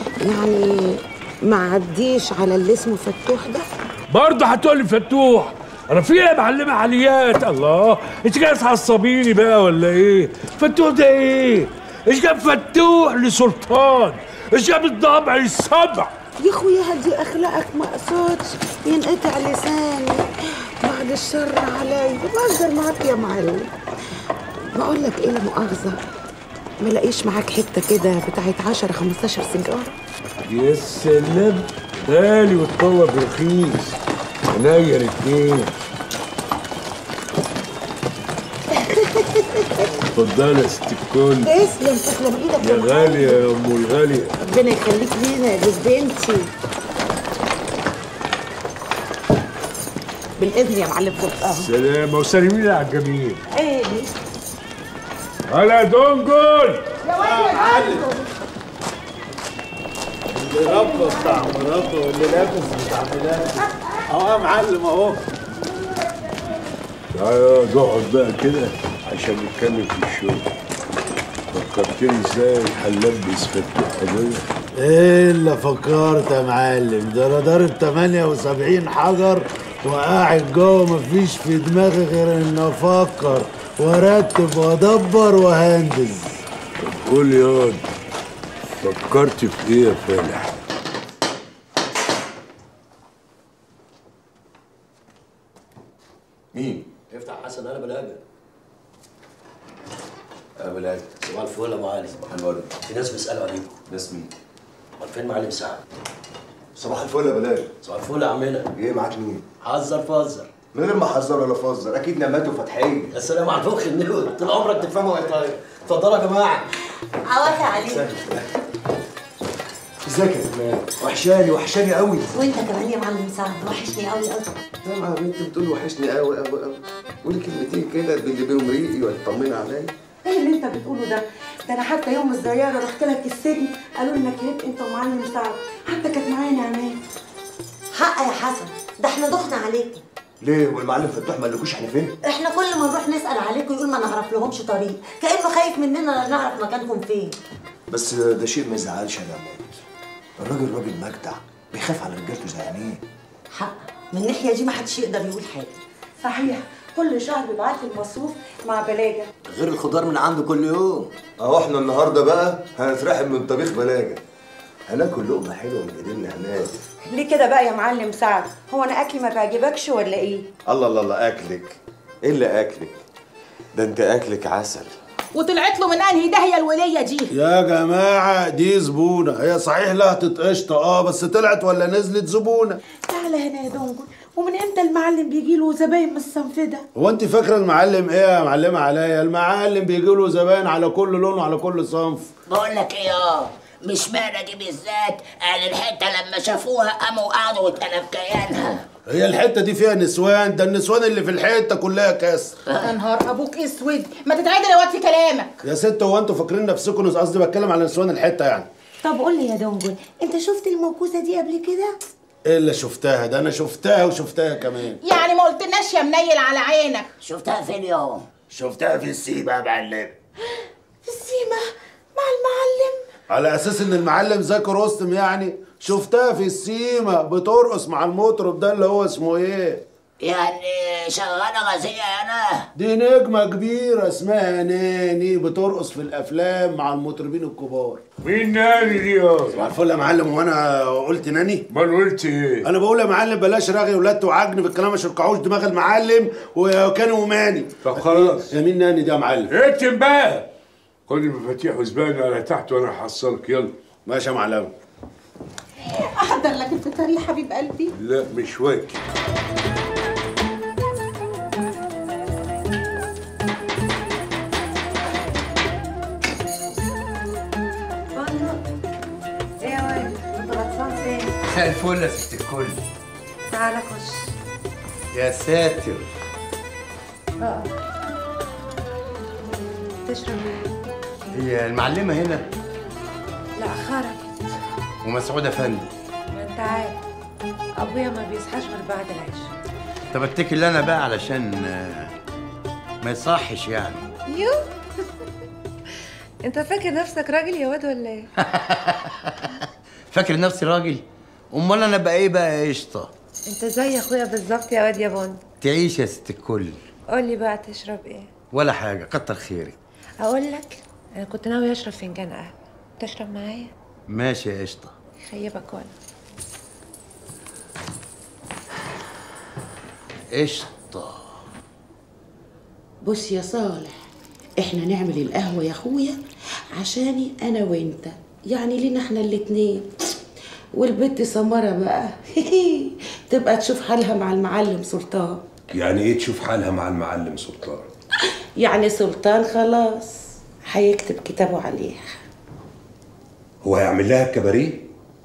يعني ما عديش على اللي اسمه فتوح ده برضه هتقولي فتوح انا في ايه يا معلمه عليات الله انت جاي تعصبيني بقى ولا ايه فتوح ده ايه ايش جاب فتوح لسلطان ايش جاب الضبع للسبع يا اخويا هدي اخلاقك ما اقصدش ينقطع لساني بعد الشر عليا بهزر معاك يا معلم بقول لك ايه لا مؤاخذه ما لاقيش معاك حته كده بتاعت 10 15 سيجاره يا سلام غالي وتطور برخيص عينيا الاتنين اتفضلي يا ست الكل تسلم تسلم ايدك يا معلم. غالية يا ام الغالية ربنا يخليك لينا يا جوز بنتي بالاذن يا معلم سلطان سلام وسلمي لي على الجميل ايه هلا دنجل يا واد يا معلم اللي ربى بتاع مراته واللي لابس بتاع ملاته اهو يا معلم اهو تعالى اقعد بقى كده عشان نتكلم في الشغل فكرتني ازاي هنلبس فتح قضية ايه اللي فكرت يا معلم ده انا ضارب 78 حجر وقاعد جوه مفيش في دماغي غير ان افكر وارتب وادبر وهندس قول يا واد فكرت في ايه يا فالح مين؟ افتح حسن انا بلاجة يا بلاد صباح الفل يا ابو علي صباح الورد في ناس بيسالوا عليكم ناس مين؟ امال فين معلم سعد؟ صباح الفل يا بلال صباح الفل يا عمنا ايه معاك مين؟ حذر فزر من غير ما احذر ولا افزر اكيد نعمته فتحيه يا سلام على الفخ النور طول عمرك تفهموا يا طيب اتفضلوا يا جماعه عوافي عليك ازيك يا فنان وحشاني وحشاني قوي وانت كمان يا معلم سعد وحشني قوي قوي طبعا يا بنتي بتقول وحشني قوي قوي قوي قولي كلمتين كده باللي بيهم ريقي وتطمني عليا ايه اللي انت بتقوله ده؟ ده انا حتى يوم الزياره رحت لك السجن قالوا انك هربت انت ومعلم سعد حتى كانت معايا نعمان حق يا حسن ده احنا دخنا عليكم ليه والمعلم فتوح ما قالكوش احنا فين؟ احنا كل ما نروح نسال عليكم يقول ما نعرف لهمش طريق كانه خايف مننا نعرف مكانكم فين بس ده شيء ما يزعلش يا جماعه الراجل راجل مجدع بيخاف على رجالته زي عينيه حق من الناحيه دي ما حدش يقدر يقول حاجه صحيح كل شهر بيبعت لي المصروف مع بلاجه غير الخضار من عنده كل يوم اهو احنا النهارده بقى هنترحم من طبيخ بلاجه هناكل لقمه حلوه من ايدينا هناك ليه كده بقى يا معلم سعد هو انا اكلي ما بيعجبكش ولا ايه الله الله الله اكلك ايه اللي اكلك ده انت اكلك عسل وطلعت له من انهي داهيه الوليه دي يا جماعة دي زبونة هي صحيح لهتت قشطة اه بس طلعت ولا نزلت زبونة تعالى هنا يا دونجل ومن امتى المعلم بيجي له زباين من الصنف ده هو انت فاكرة المعلم ايه يا معلمة عليا المعلم بيجي له زباين على كل لون وعلى كل صنف بقول لك ايه اه مش معنى دي بالذات اهل الحته لما شافوها قاموا قعدوا واتقلب كيانها هي الحتة دي فيها نسوان ده النسوان اللي في الحتة كلها كسر يا نهار ابوك اسود ما تتعدل يا واد في كلامك يا ست هو انتوا فاكرين نفسكم نس- قصدي بتكلم على نسوان الحتة يعني طب قول لي يا دونجل انت شفت الموكوسه دي قبل كده ايه اللي شفتها ده انا شفتها وشفتها كمان يعني ما قلتلناش يا منيل على عينك شفتها فين يوم شفتها في السيبة يا معلم في السيما مع المعلم على اساس ان المعلم زكي رستم يعني شفتها في السيما بترقص مع المطرب ده اللي هو اسمه ايه يعني شغاله غازيه انا دي نجمة كبيرة اسمها ناني بترقص في الأفلام مع المطربين الكبار مين ناني دي يا صباح الفل يا معلم وانا قلت ناني؟ امال قلت ايه؟ انا بقول يا معلم بلاش رغي ولاد وعجن في الكلام ما شركعوش دماغ المعلم وكان وماني طب خلاص يا مين ناني دي يا معلم؟ اكتم بقى خد المفاتيح وزبالة على تحت وانا هحصلك يلا ماشي يا معلم احضر لك الفطار يا حبيب قلبي لا مش واكل ايه يا واد انت غطسان فين مساء الفل يا ست الكل تعالى خش يا ساتر اه تشرب ايه هي المعلمه هنا لا خرجت ومسعود افندي ما انت عارف ابويا ما بيصحاش غير بعد العشاء طب اتكل انا بقى علشان آه، ما يصحش يعني يو انت فاكر نفسك راجل يا واد ولا ايه فاكر نفسي راجل امال انا بقى ايه بقى يا قشطه انت زي اخويا بالظبط يا واد يا بون تعيش يا ست الكل قول لي بقى تشرب ايه ولا حاجه كتر خيرك اقول لك انا كنت ناوي اشرب فنجان قهوه تشرب معايا ماشي يا قشطه خيبك ولا قشطه بص يا صالح احنا نعمل القهوه يا اخويا عشاني انا وانت يعني لينا احنا الاتنين والبت سمرة بقى تبقى تشوف حالها مع المعلم سلطان يعني ايه تشوف حالها مع المعلم سلطان يعني سلطان خلاص هيكتب كتابه عليها هو هيعمل لها الكباريه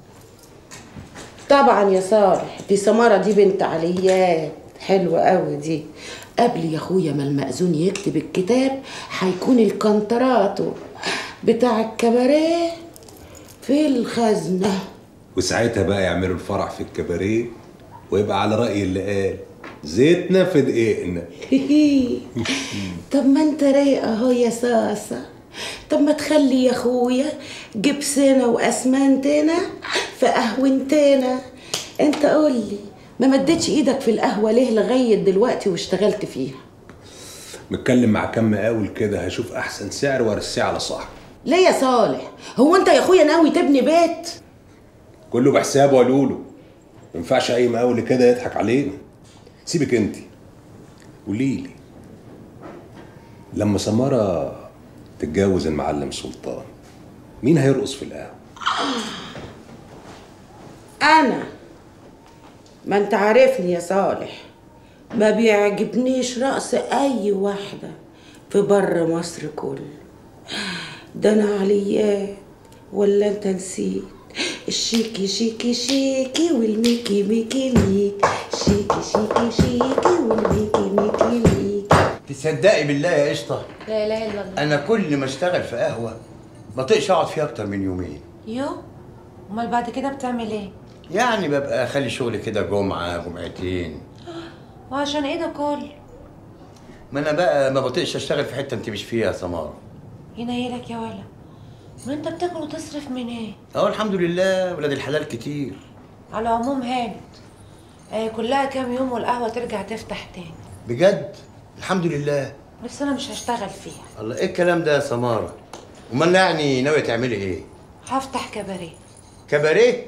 طبعا يا صالح دي سمرة دي بنت عليات حلوة قوي دي قبل يا اخويا ما المأذون يكتب الكتاب هيكون الكونتراتو بتاع الكباريه في الخزنة وساعتها بقى يعملوا الفرح في الكباريه ويبقى على رأي اللي قال زيتنا في دقيقنا طب ما انت رايق اهو يا صاصة طب ما تخلي يا اخويا جبسنا واسمنتنا في قهوتنا انت قول لي ما مدتش ايدك في القهوة ليه لغاية دلوقتي واشتغلت فيها متكلم مع كم مقاول كده هشوف احسن سعر وارسيه على صاحبه ليه يا صالح هو انت يا اخويا ناوي تبني بيت كله بحسابه قالوا له ما ينفعش اي مقاول كده يضحك علينا سيبك انت قولي لي لما سمارة تتجوز المعلم سلطان مين هيرقص في القهوة؟ انا ما انت عارفني يا صالح ما بيعجبنيش رقص اي واحدة في بر مصر كله ده انا عليات ولا انت نسيت الشيكي شيكي شيكي والميكي ميكي ميكي شيكي شيكي شيكي والميكي ميكي ميكي تصدقي بالله يا قشطه لا اله الا الله انا كل ما اشتغل في قهوه ما طقش اقعد فيها اكتر من يومين يو امال بعد كده بتعمل ايه يعني ببقى اخلي شغلي كده جمعه جمعتين وعشان ايه ده كله ما انا بقى ما بطيقش اشتغل في حته انت مش فيها يا سماره ينيلك يا ولا ما انت بتاكل وتصرف من ايه اهو الحمد لله ولاد الحلال كتير على العموم هانت آه كلها كام يوم والقهوه ترجع تفتح تاني بجد الحمد لله بس انا مش هشتغل فيها الله ايه الكلام ده يا سماره امال يعني ناويه تعملي ايه هفتح كباريه كباريه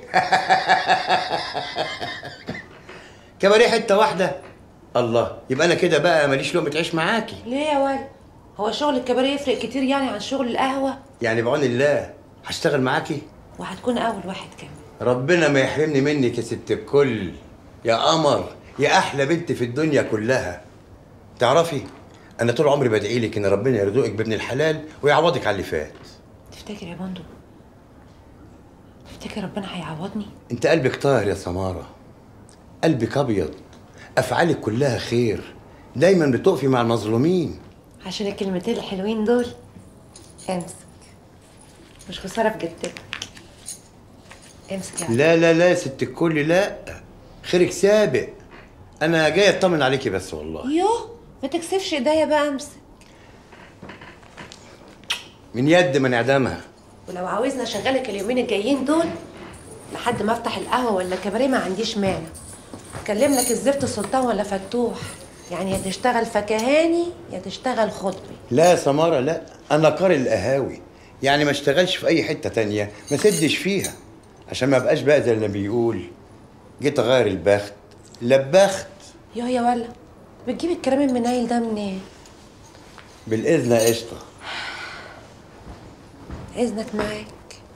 كباريه حته واحده الله يبقى انا كده بقى ماليش لقمه عيش معاكي ليه يا ولد هو شغل الكباريه يفرق كتير يعني عن شغل القهوه يعني بعون الله هشتغل معاكي وهتكون اول واحد كمان ربنا ما يحرمني منك يا ست الكل يا قمر يا احلى بنت في الدنيا كلها تعرفي انا طول عمري بدعي لك ان ربنا يرزقك بابن الحلال ويعوضك على اللي فات تفتكر يا بندق تفتكر ربنا هيعوضني انت قلبك طاهر يا سماره قلبك ابيض افعالك كلها خير دايما بتقفي مع المظلومين عشان الكلمتين الحلوين دول امسك مش خساره في جدتك امسك يا لا لا لا يا ست الكل لا خيرك سابق انا جاي اطمن عليكي بس والله يوه ما تكسفش ايديا بقى امسك من يد من اعدامها ولو عاوزني اشغلك اليومين الجايين دول لحد ما افتح القهوه ولا كباريه ما عنديش مانع اكلم لك الزفت سلطان ولا فتوح يعني يا تشتغل فكهاني يا تشتغل خطبي لا يا سماره لا انا قارئ القهاوي يعني ما اشتغلش في اي حته تانية ما سدش فيها عشان ما بقاش بقى زي اللي بيقول جيت اغير البخت لبخت يوه يا ولا بتجيب الكلام المنايل ده منين بالاذن يا قشطه اذنك معاك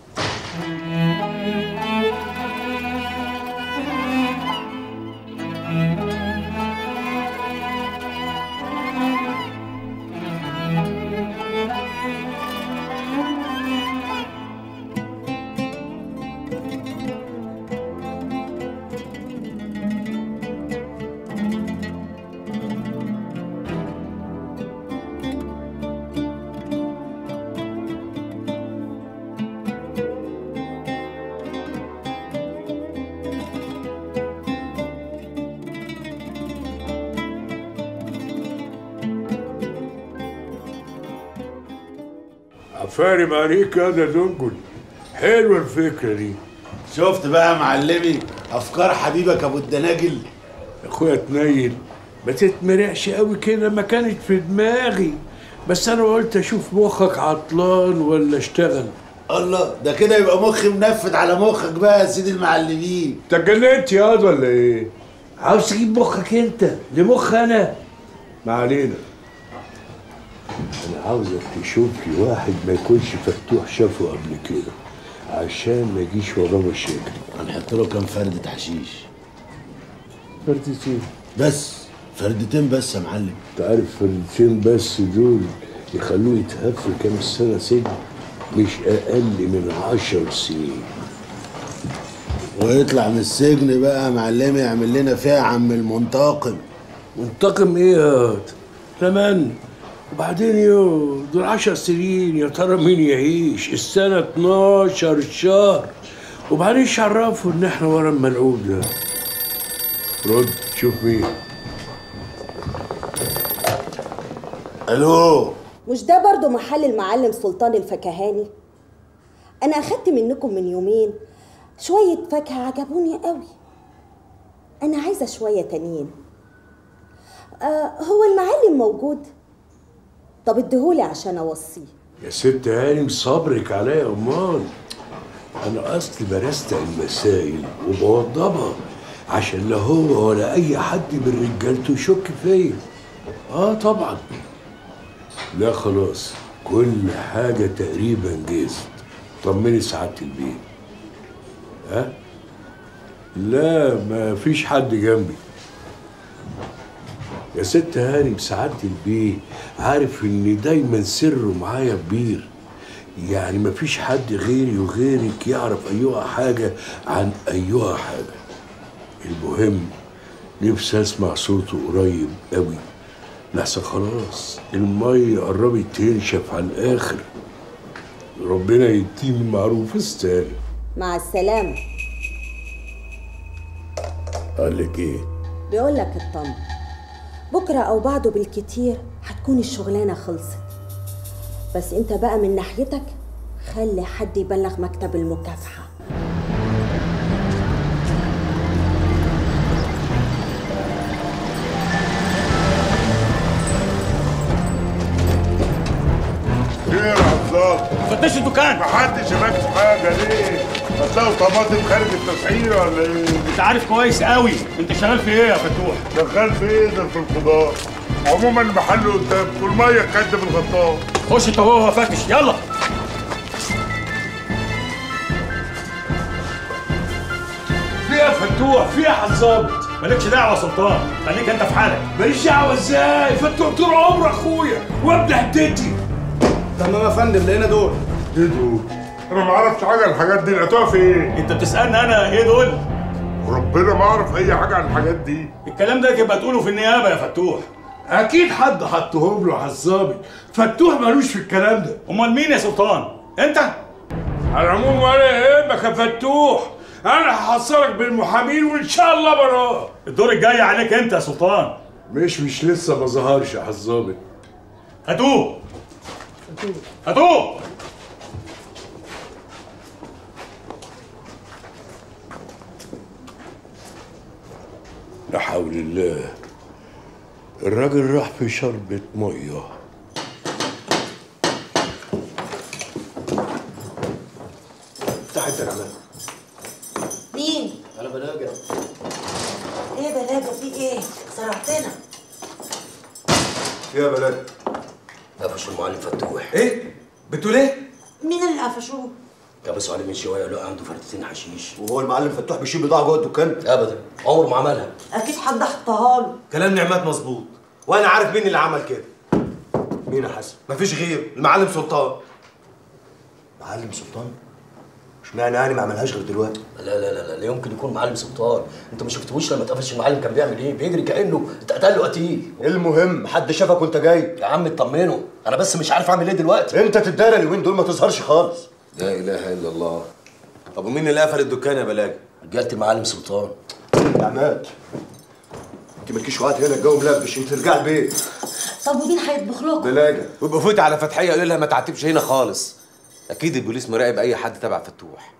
عفارم عليك يا ده دنجل حلوه الفكره دي شفت بقى يا معلمي افكار حبيبك ابو الدناجل يا اخويا تنيل ما تتمرقش قوي كده ما كانت في دماغي بس انا قلت اشوف مخك عطلان ولا اشتغل الله ده كده يبقى مخي منفذ على مخك بقى يا سيدي المعلمين انت اتجننت يا واد ولا ايه عاوز تجيب مخك انت لمخ انا ما علينا انا عاوزك تشوف لي واحد ما يكونش فتوح شافه قبل كده عشان ما يجيش وراه مشاكل هنحط له كام فردة حشيش فردتين بس فردتين بس يا معلم انت عارف فردتين بس دول يخلوه يتهف كام سنه سجن مش اقل من عشر سنين ويطلع من السجن بقى يا معلمي يعمل لنا فيها عم المنتقم منتقم ايه يا واد؟ كمان وبعدين يو دول عشر سنين يا ترى مين يعيش السنة 12 شهر وبعدين إيش عرفوا ان احنا ورا الملعوب ده رد شوف مين الو مش ده برضو محل المعلم سلطان الفكهاني انا اخدت منكم من يومين شوية فاكهة عجبوني قوي انا عايزة شوية تانيين آه هو المعلم موجود طب اديهولي عشان اوصيه يا ست هانم صبرك عليا يا امال انا اصلي برستق المسائل وبوضبها عشان لا هو ولا اي حد من رجالته يشك فيا اه طبعا لا خلاص كل حاجة تقريبا جهزت طمني سعادة البيت ها لا ما فيش حد جنبي يا ست هانم سعادة البيه عارف ان دايما سره معايا كبير يعني ما فيش حد غيري وغيرك يعرف ايها حاجة عن ايها حاجة المهم نفسي اسمع صوته قريب قوي لحسن خلاص المية قربت تنشف على الاخر ربنا يديني المعروف الثاني مع السلامة قال لك ايه بيقول لك اطمن بكرة أو بعده بالكتير هتكون الشغلانة خلصت بس انت بقى من ناحيتك خلي حد يبلغ مكتب المكافحة خير يا عبد فتشوا الدكان محدش هناك في حاجه ليه هتلاقوا طماطم خارج التسعيره ولا ايه؟ انت عارف كويس قوي انت شغال في ايه يا فتوح شغال في ايه ده في الخضار عموما المحل قدام والميه كد بالغطاس خش انت وهو يا فتش يلا في يا فتوح في يا حظابط مالكش دعوه يا سلطان خليك انت في حالك ماليش دعوه ازاي فتوح طول عمره اخويا وابن حتتي تمام يا فندم لقينا دول ايه دول؟ انا ما اعرفش حاجه عن الحاجات دي لقيتوها في ايه؟ انت بتسالني انا ايه دول ربنا ما اعرف اي حاجه عن الحاجات دي الكلام ده تبقى تقوله في النيابه يا فتوح اكيد حد حطهم له حظابي فتوح ملوش في الكلام ده امال مين يا سلطان انت على العموم ولا يهمك يا فتوح انا هحصلك بالمحامين وان شاء الله براه الدور الجاي عليك انت يا سلطان مش مش لسه ما ظهرش يا حظابي هاتوه هاتوه لا حول الله الراجل راح في شربة مية افتح انت يا عماد مين؟ انا بلاجع ايه بلاجة في ايه؟ سرعتنا يا بلاجع قفش المعلم فتوح ايه؟ بتقول ايه؟ مين اللي قفشوه؟ كبسوا عليه من شويه لقى عنده فردتين حشيش وهو المعلم فتوح بيشيل بضاعه جوه الدكان ابدا عمره ما عملها اكيد حد حطها له كلام نعمات مظبوط وانا عارف مين اللي عمل كده مين يا حسن مفيش غيره المعلم سلطان معلم سلطان اشمعنى يعني ما عملهاش غير دلوقتي لا لا لا لا, لا يمكن يكون معلم سلطان انت ما شفتهوش لما اتقفش المعلم كان بيعمل ايه بيجري كانه اتقتل له قتيل المهم حد شافك وانت جاي يا عم اطمنه انا بس مش عارف اعمل ايه دلوقتي انت تتدارى اليومين دول ما تظهرش خالص لا اله الا الله طب ومين اللي قفل الدكان يا بلاجة؟ رجالة المعلم سلطان يا عماد انت مالكيش وقت هنا الجو ملبش انت ترجع البيت طب ومين هيطبخ لكم؟ بلاجة ويبقى فوت على فتحية قول لها ما تعتبش هنا خالص اكيد البوليس مراقب اي حد تبع فتوح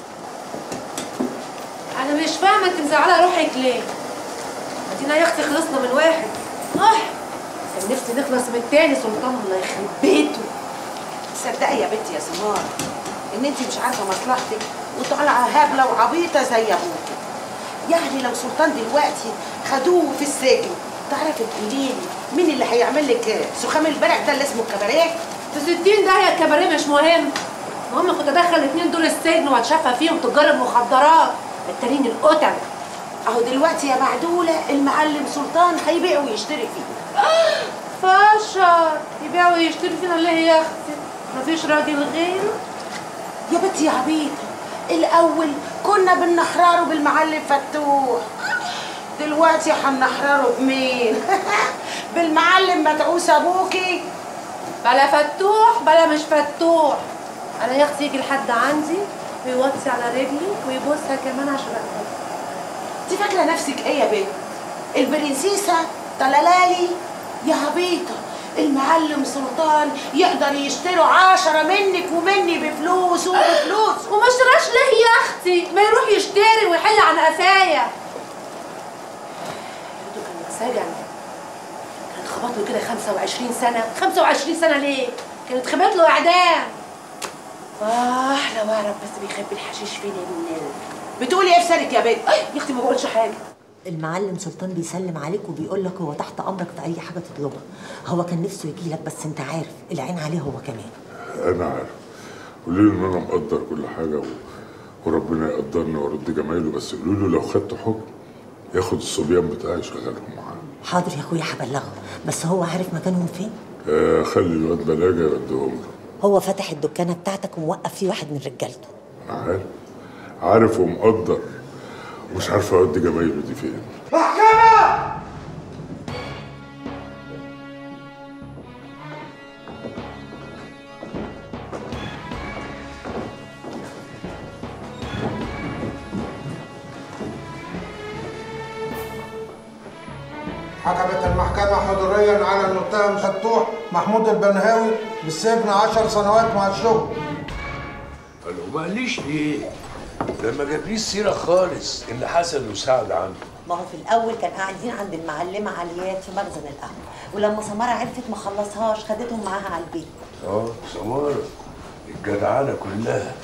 انا مش فاهمه انت مزعله روحك ليه ادينا يا اختي خلصنا من واحد اه كان نفسي نخلص من التاني سلطان الله يخرب بيته تصدقي يا بنتي يا سمار ان انت مش عارفه مصلحتك وطالعه هبله وعبيطه زي ابوك يعني لو سلطان دلوقتي خدوه في السجن تعرفي تقولي لي مين اللي هيعمل لك سخام البرع ده اللي اسمه الكباريه في 60 ده الكباريه مش مهم المهم كنت ادخل اتنين دول السجن واتشفى فيهم تجار المخدرات التانيين القتل اهو دلوقتي يا معدوله المعلم سلطان هيبيع ويشتري فيه فشر يبيع ويشتري فينا ليه يا اختي مفيش راجل غيره يا بنتي يا عبيطه الاول كنا بنحرره بالمعلم فتوح دلوقتي هنحرره بمين بالمعلم مدعوس ابوكي بلا فتوح بلا مش فتوح انا يا اختي يجي لحد عندي ويوطي على رجلي ويبوسها كمان عشان اقبل انت فاكره نفسك ايه يا بنت البرنسيسه طلالالي يا عبيطه المعلم سلطان يقدر يشتروا عشرة منك ومني بفلوس وبفلوس وما اشتراش ليه يا اختي ما يروح يشتري ويحل عن قفايا يريدو كان اتسجن كانت خبط له كده 25 سنه 25 سنه ليه كانت خبط له اعدام اه لو اعرف بس بيخبي الحشيش فين يا منال بتقولي ايه في سنك يا بنت يا اختي ما بقولش حاجه المعلم سلطان بيسلم عليك وبيقول لك هو تحت امرك في اي حاجه تطلبها هو كان نفسه يجي لك بس انت عارف العين عليه هو كمان انا عارف قولوا له ان انا مقدر كل حاجه و... وربنا يقدرني وارد جمايله بس قولوا له لو خدت حكم ياخد الصبيان بتاعي يشغلهم معاه حاضر يا اخويا هبلغه بس هو عارف مكانهم فين آه خلي الواد بلاجه يوديهم له هو فتح الدكانه بتاعتك وموقف فيه واحد من رجالته انا عارف عارف ومقدر مش عارف اودي جمايله دي فين محكمة حكمت المحكمة حضوريا على المتهم فتوح محمود البنهاوي بالسجن عشر سنوات مع الشغل قال له ما قاليش ليه ده ما جابليش سيره خالص ان حسن وسعد عنده ما هو في الاول كان قاعدين عند المعلمه عليات في مخزن القهوه ولما سماره عرفت ما خلصهاش خدتهم معاها على البيت اه سمارة الجدعانة كلها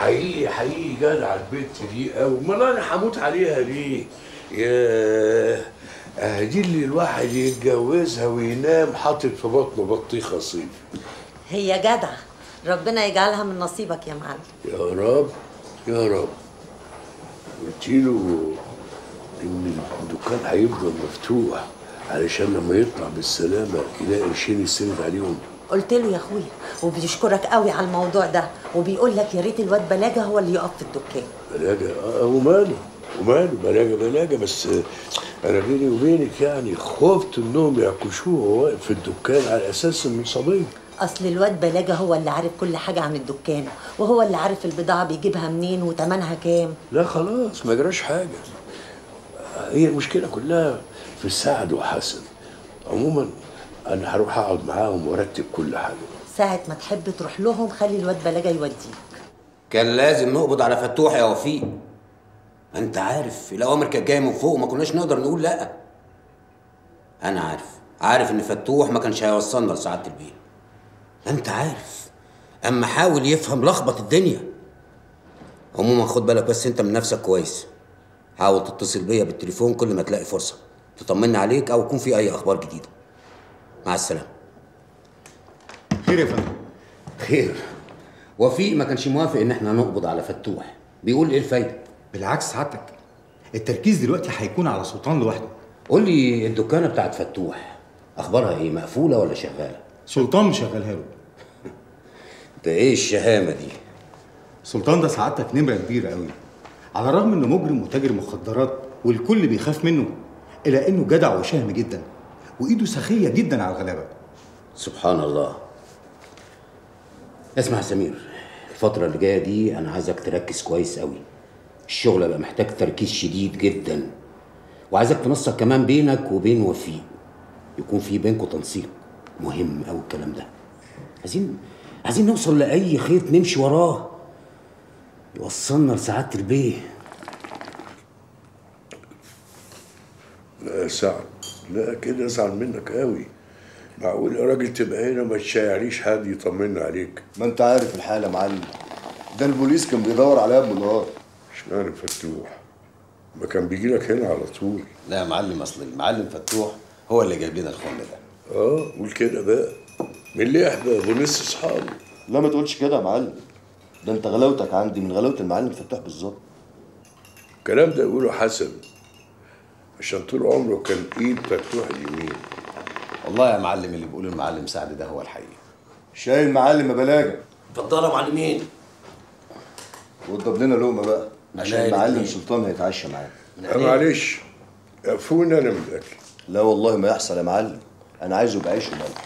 حقيقي حقيقي جدع البت دي قوي امال انا هموت عليها ليه يا آه دي اللي الواحد يتجوزها وينام حاطط في بطنه بطيخه صيف هي جدعة ربنا يجعلها من نصيبك يا معلم يا رب يا رب قلت له ان الدكان هيفضل مفتوح علشان لما يطلع بالسلامه يلاقي قرشين يستند عليهم قلت له يا اخويا وبيشكرك قوي على الموضوع ده وبيقول لك يا ريت الواد بلاجة هو اللي يقف في الدكان بلاجة اه وماله وماله بلاجة بلاجة بس آه، انا بيني وبينك يعني خفت انهم يعكشوه وهو واقف في الدكان على اساس انه صبي اصل الواد بلاجة هو اللي عارف كل حاجة عن الدكان وهو اللي عارف البضاعة بيجيبها منين وتمنها كام لا خلاص ما جراش حاجه هي المشكله كلها في سعد وحسن عموما انا هروح اقعد معاهم وارتب كل حاجه ساعة ما تحب تروح لهم خلي الواد بلاجة يوديك كان لازم نقبض على فتوح يا وفيق انت عارف الاوامر كانت جايه من فوق وما كناش نقدر نقول لا انا عارف عارف ان فتوح ما كانش هيوصلنا لسعاده البيت انت عارف اما حاول يفهم لخبط الدنيا عموما خد بالك بس انت من نفسك كويس حاول تتصل بيا بالتليفون كل ما تلاقي فرصه تطمني عليك او يكون في اي اخبار جديده مع السلامه خير يا فندم خير وفيق ما كانش موافق ان احنا نقبض على فتوح بيقول ايه الفايده بالعكس سعادتك التركيز دلوقتي هيكون على سلطان لوحده قول لي الدكانه بتاعت فتوح اخبارها ايه مقفوله ولا شغاله سلطان مشغلها له ده ايه الشهامه دي سلطان ده سعادتك نمره كبيره قوي على الرغم انه مجرم وتاجر مخدرات والكل بيخاف منه الا انه جدع وشهم جدا وايده سخيه جدا على الغلابه سبحان الله اسمع يا سمير الفترة اللي جاية دي أنا عايزك تركز كويس قوي الشغل بقى محتاج تركيز شديد جدا وعايزك تنسق كمان بينك وبين وفيق يكون في بينكم تنسيق مهم قوي الكلام ده عايزين عايزين نوصل لأي خيط نمشي وراه يوصلنا لسعادة البيه لا يا سعد لا كده ازعل منك قوي معقول يا راجل تبقى هنا ما تشيعليش حد يطمنا عليك ما انت عارف الحاله يا معلم ده البوليس كان بيدور عليها بالنهار اشمعنى فتوح ما كان بيجي لك هنا على طول لا يا معلم اصل المعلم فتوح هو اللي جايب لنا الخن ده اه قول كده بقى من اللي يحبى بوليس اصحابه لا ما تقولش كده يا معلم ده انت غلاوتك عندي من غلاوه المعلم فتوح بالظبط الكلام ده يقوله حسن عشان طول عمره كان ايد فتوح اليمين والله يا معلم اللي بيقول المعلم سعد ده هو الحقيقي شايل معلم يا بلاجه اتفضلوا يا معلمين وضب لنا لقمه بقى عشان عينيا المعلم الاتنين. سلطان هيتعشى معانا لا معلش قفونا انا من الاكل لا والله ما يحصل يا معلم انا عايزه بعيش وملح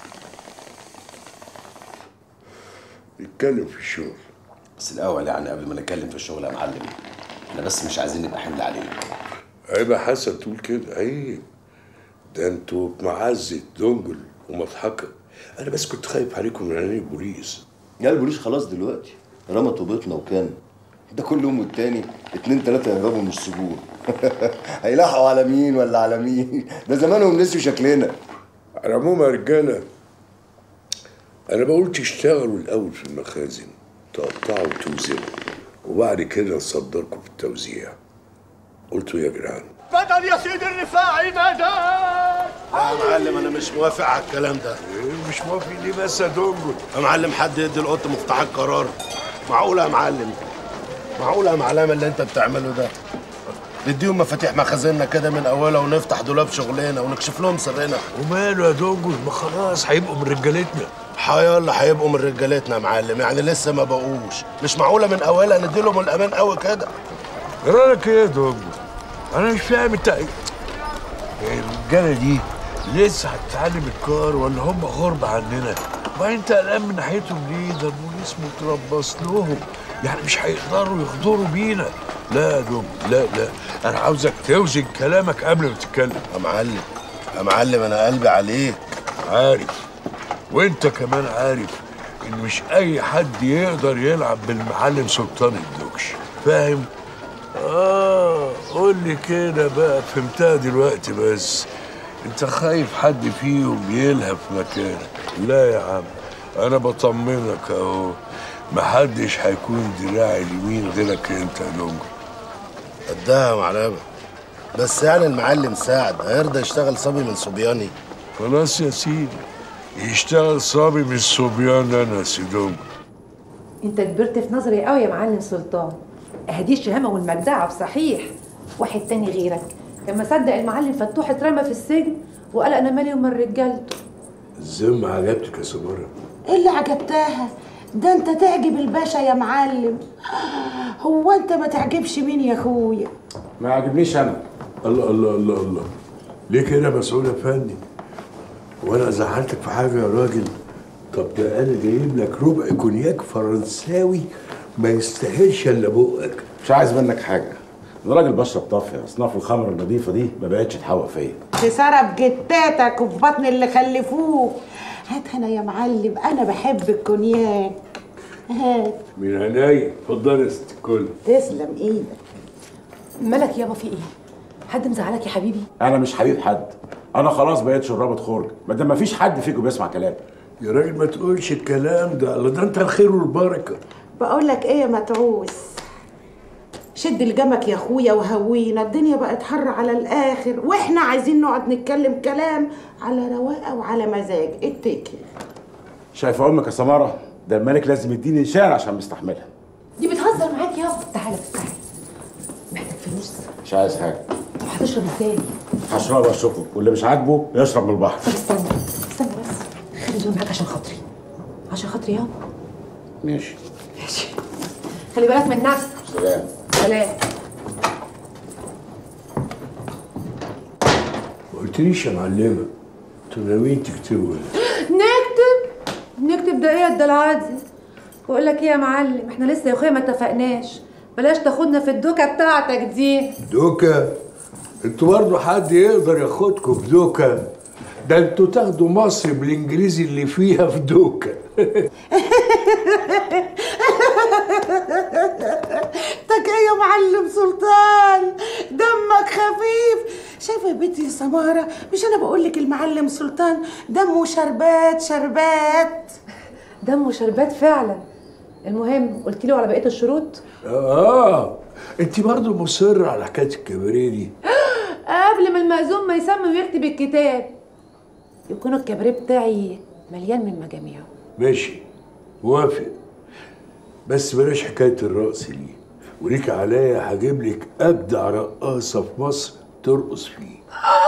نتكلم في الشغل بس الاول يعني قبل ما نتكلم في الشغل يا معلم احنا بس مش عايزين نبقى حمل عليه عيب يا حسن تقول كده عيب ده انتوا بمعزة دنجل ومضحكة انا بس كنت خايف عليكم من عينين البوليس يا البوليس خلاص دلوقتي رمى طوبتنا وكان ده كل يوم والتاني اتنين تلاتة يهربوا من السجون هيلاحقوا على مين ولا على مين ده زمانهم نسيوا شكلنا على العموم يا رجالة انا بقول تشتغلوا الاول في المخازن تقطعوا وتوزنوا وبعد كده نصدركم في التوزيع قلتوا يا جدعان بدل يا سيدي الرفاعي بدل يا معلم انا مش موافق على الكلام ده مش موافق ليه بس يا دنجل يا معلم حد يدي القط مفتاح القرار معقوله يا معلم معقوله يا معلم اللي انت بتعمله ده نديهم مفاتيح مخازننا كده من اولها ونفتح دولاب شغلنا ونكشف لهم سرنا وماله يا دنجل ما خلاص هيبقوا من رجالتنا حيالله هيبقوا من رجالتنا يا معلم يعني لسه ما بقوش مش معقوله من اولها نديلهم الامان قوي كده رايك ايه يا دنجل انا مش فاهم انت الرجاله دي لسه هتتعلم الكار ولا هم غرب عننا ما انت قلقان من ناحيتهم ليه ده البوليس متربص لهم يعني مش هيقدروا يغدروا بينا لا يا دنجل لا لا انا عاوزك توزن كلامك قبل ما تتكلم يا معلم يا معلم انا قلبي عليك عارف وانت كمان عارف ان مش اي حد يقدر يلعب بالمعلم سلطان الدوكش فاهم اه قول لي كده بقى فهمتها دلوقتي بس انت خايف حد فيهم يلهب مكانك لا يا عم انا بطمنك اهو محدش هيكون دراع اليمين غيرك انت يا دونجو قدها يا معلمة بس يعني المعلم سعد هيرضى يشتغل صبي من صبياني خلاص يا سيدي يشتغل صبي من الصبيان انا يا سي دونجو انت كبرت في نظري قوي يا معلم سلطان اهدي الشهامه والمجدعه بصحيح واحد تاني غيرك لما صدق المعلم فتوح اترمى في السجن وقال انا مالي ومن رجالته الذمة عجبتك يا سمارة ايه اللي عجبتها ده انت تعجب الباشا يا معلم هو انت ما تعجبش مين يا اخويا ما عجبنيش انا الله الله الله الله ليه كده يا مسؤول يا فندم وانا زعلتك في حاجه يا راجل طب ده انا جايب لك ربع كونياك فرنساوي ما يستاهلش الا بقك مش عايز منك حاجه انا راجل بشرب طافيه اصناف الخمر النظيفه دي ما بقتش تحوق فيا خسارة بجتاتك وفي بطن اللي خلفوك هات هنا يا معلم انا بحب الكونياك هات من عينيا اتفضل يا ست الكل تسلم ايدك مالك يابا في ايه حد مزعلك يا حبيبي انا مش حبيب حد انا خلاص بقيت شرابة خرج ما دام مفيش حد فيكم بيسمع كلامي يا راجل ما تقولش الكلام ده الله ده انت الخير والبركه بقول لك ايه يا متعوس شد لجمك يا اخويا وهوينا الدنيا بقت حر على الاخر واحنا عايزين نقعد نتكلم كلام على رواقه وعلى مزاج اتكل شايفه امك يا سماره ده الملك لازم يديني شعر عشان مستحملها دي بتهزر معاك يابا تعالى بس تعالى محتاج فلوس مش عايز حاجه طب هتشرب ازاي هشربها الشكر واللي مش عاجبه يشرب من البحر طب استنى استنى بس خلي دول معاك عشان خاطري عشان خاطري يابا ماشي ماشي خلي بالك من نفسك سلام سلام ما قلتليش يا معلمه انتوا ناويين تكتبوا ايه؟ نكتب نكتب ده ايه ده العادي بقول لك ايه يا معلم احنا لسه يا اخويا ما اتفقناش بلاش تاخدنا في الدوكه بتاعتك دي دوكا انتوا برضه حد يقدر ياخدكم في دوكا ده انتوا تاخدوا مصر بالانجليزي اللي فيها في دوكا تك ايه يا معلم سلطان دمك خفيف شايفه يا بنتي يا سماره مش انا بقول لك المعلم سلطان دمه شربات شربات دمه شربات فعلا المهم قلت له على بقيه الشروط اه انت برضه مصر على حكايه الكباريه دي قبل ما المأذون ما يسمم ويكتب الكتاب يكون الكباريه بتاعي مليان من مجاميعه ماشي موافق بس بلاش حكايه الرقص دي وليك عليا هجيب لك اجدع رقاصه في مصر ترقص فيه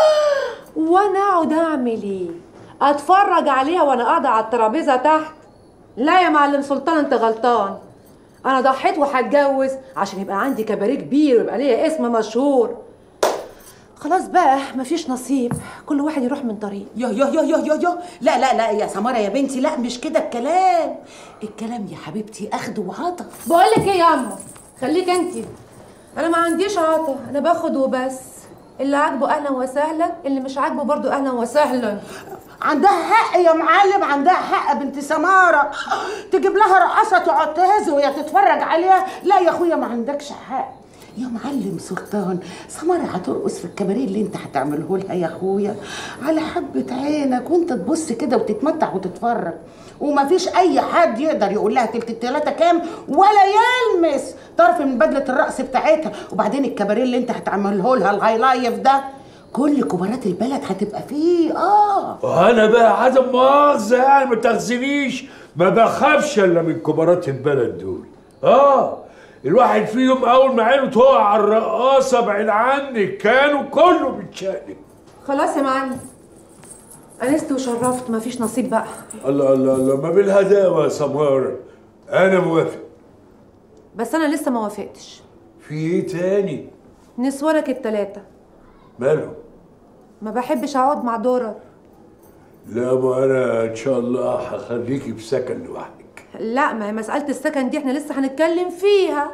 وانا اقعد اعمل ايه اتفرج عليها وانا قاعده على الترابيزه تحت لا يا معلم سلطان انت غلطان انا ضحيت وهتجوز عشان يبقى عندي كباريه كبير ويبقى ليا اسم مشهور خلاص بقى مفيش نصيب كل واحد يروح من طريق يو يو يو يو يو يو لا لا لا يا سماره يا بنتي لا مش كده الكلام الكلام يا حبيبتي اخد وعطا بقول لك ايه يا اما خليك انت انا ما عنديش عطا انا باخد وبس اللي عاجبه اهلا وسهلا اللي مش عاجبه برضو اهلا وسهلا عندها حق يا معلم عندها حق بنت سمارة تجيب لها رقاصة تقعد تهز وهي تتفرج عليها لا يا اخويا ما عندكش حق يا معلم سلطان سمارة هترقص في الكباريه اللي انت هتعمله لها يا اخويا على حبة عينك وانت تبص كده وتتمتع وتتفرج ومفيش اي حد يقدر يقول لها تلت التلاته كام ولا يلمس طرف من بدله الرقص بتاعتها وبعدين الكباريه اللي انت هتعمله لها الهاي لايف ده كل كبارات البلد هتبقى فيه اه وانا بقى عدم مؤاخذه يعني ما تاخذنيش ما بخافش الا من كبارات البلد دول اه الواحد فيهم اول ما عينه تقع على الرقاصه بعيد عنك كانوا كله بيتشقلب خلاص يا معلم انست وشرفت مفيش نصيب بقى الله الله الله ما بالهداوه يا سماره انا موافق بس انا لسه ما وافقتش في ايه تاني نسوانك التلاتة ماله ما بحبش اقعد مع دورة لا ما انا ان شاء الله هخليكي في سكن لوحدك لا ما هي مسألة السكن دي احنا لسه هنتكلم فيها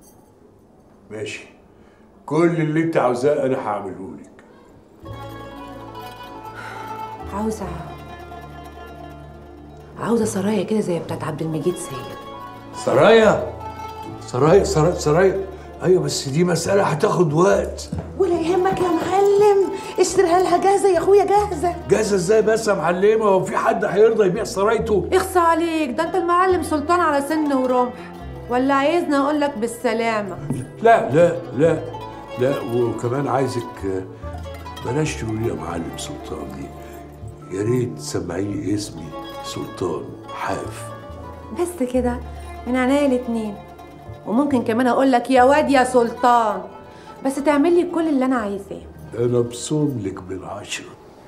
ماشي كل اللي انت عاوزاه انا هعمله لك عاوزة عاوزة سرايا كده زي بتاعت عبد المجيد سيد سرايا سرايا سرايا سرايا ايوه بس دي مساله هتاخد وقت ولا يهمك يا معلم اشتريها لها جاهزه يا اخويا جاهزه جاهزه ازاي بس يا معلمه هو في حد هيرضى يبيع سرايته اخصى عليك ده انت المعلم سلطان على سن ورمح ولا عايزني اقول لك بالسلامه لا لا لا لا وكمان عايزك آه، بلاش تقولي يا معلم سلطان دي يا ريت تسمعيني اسمي سلطان حاف بس كده من عينيا الاتنين وممكن كمان اقول لك يا واد يا سلطان بس تعمل لي كل اللي انا عايزاه انا بصوم لك بالعشره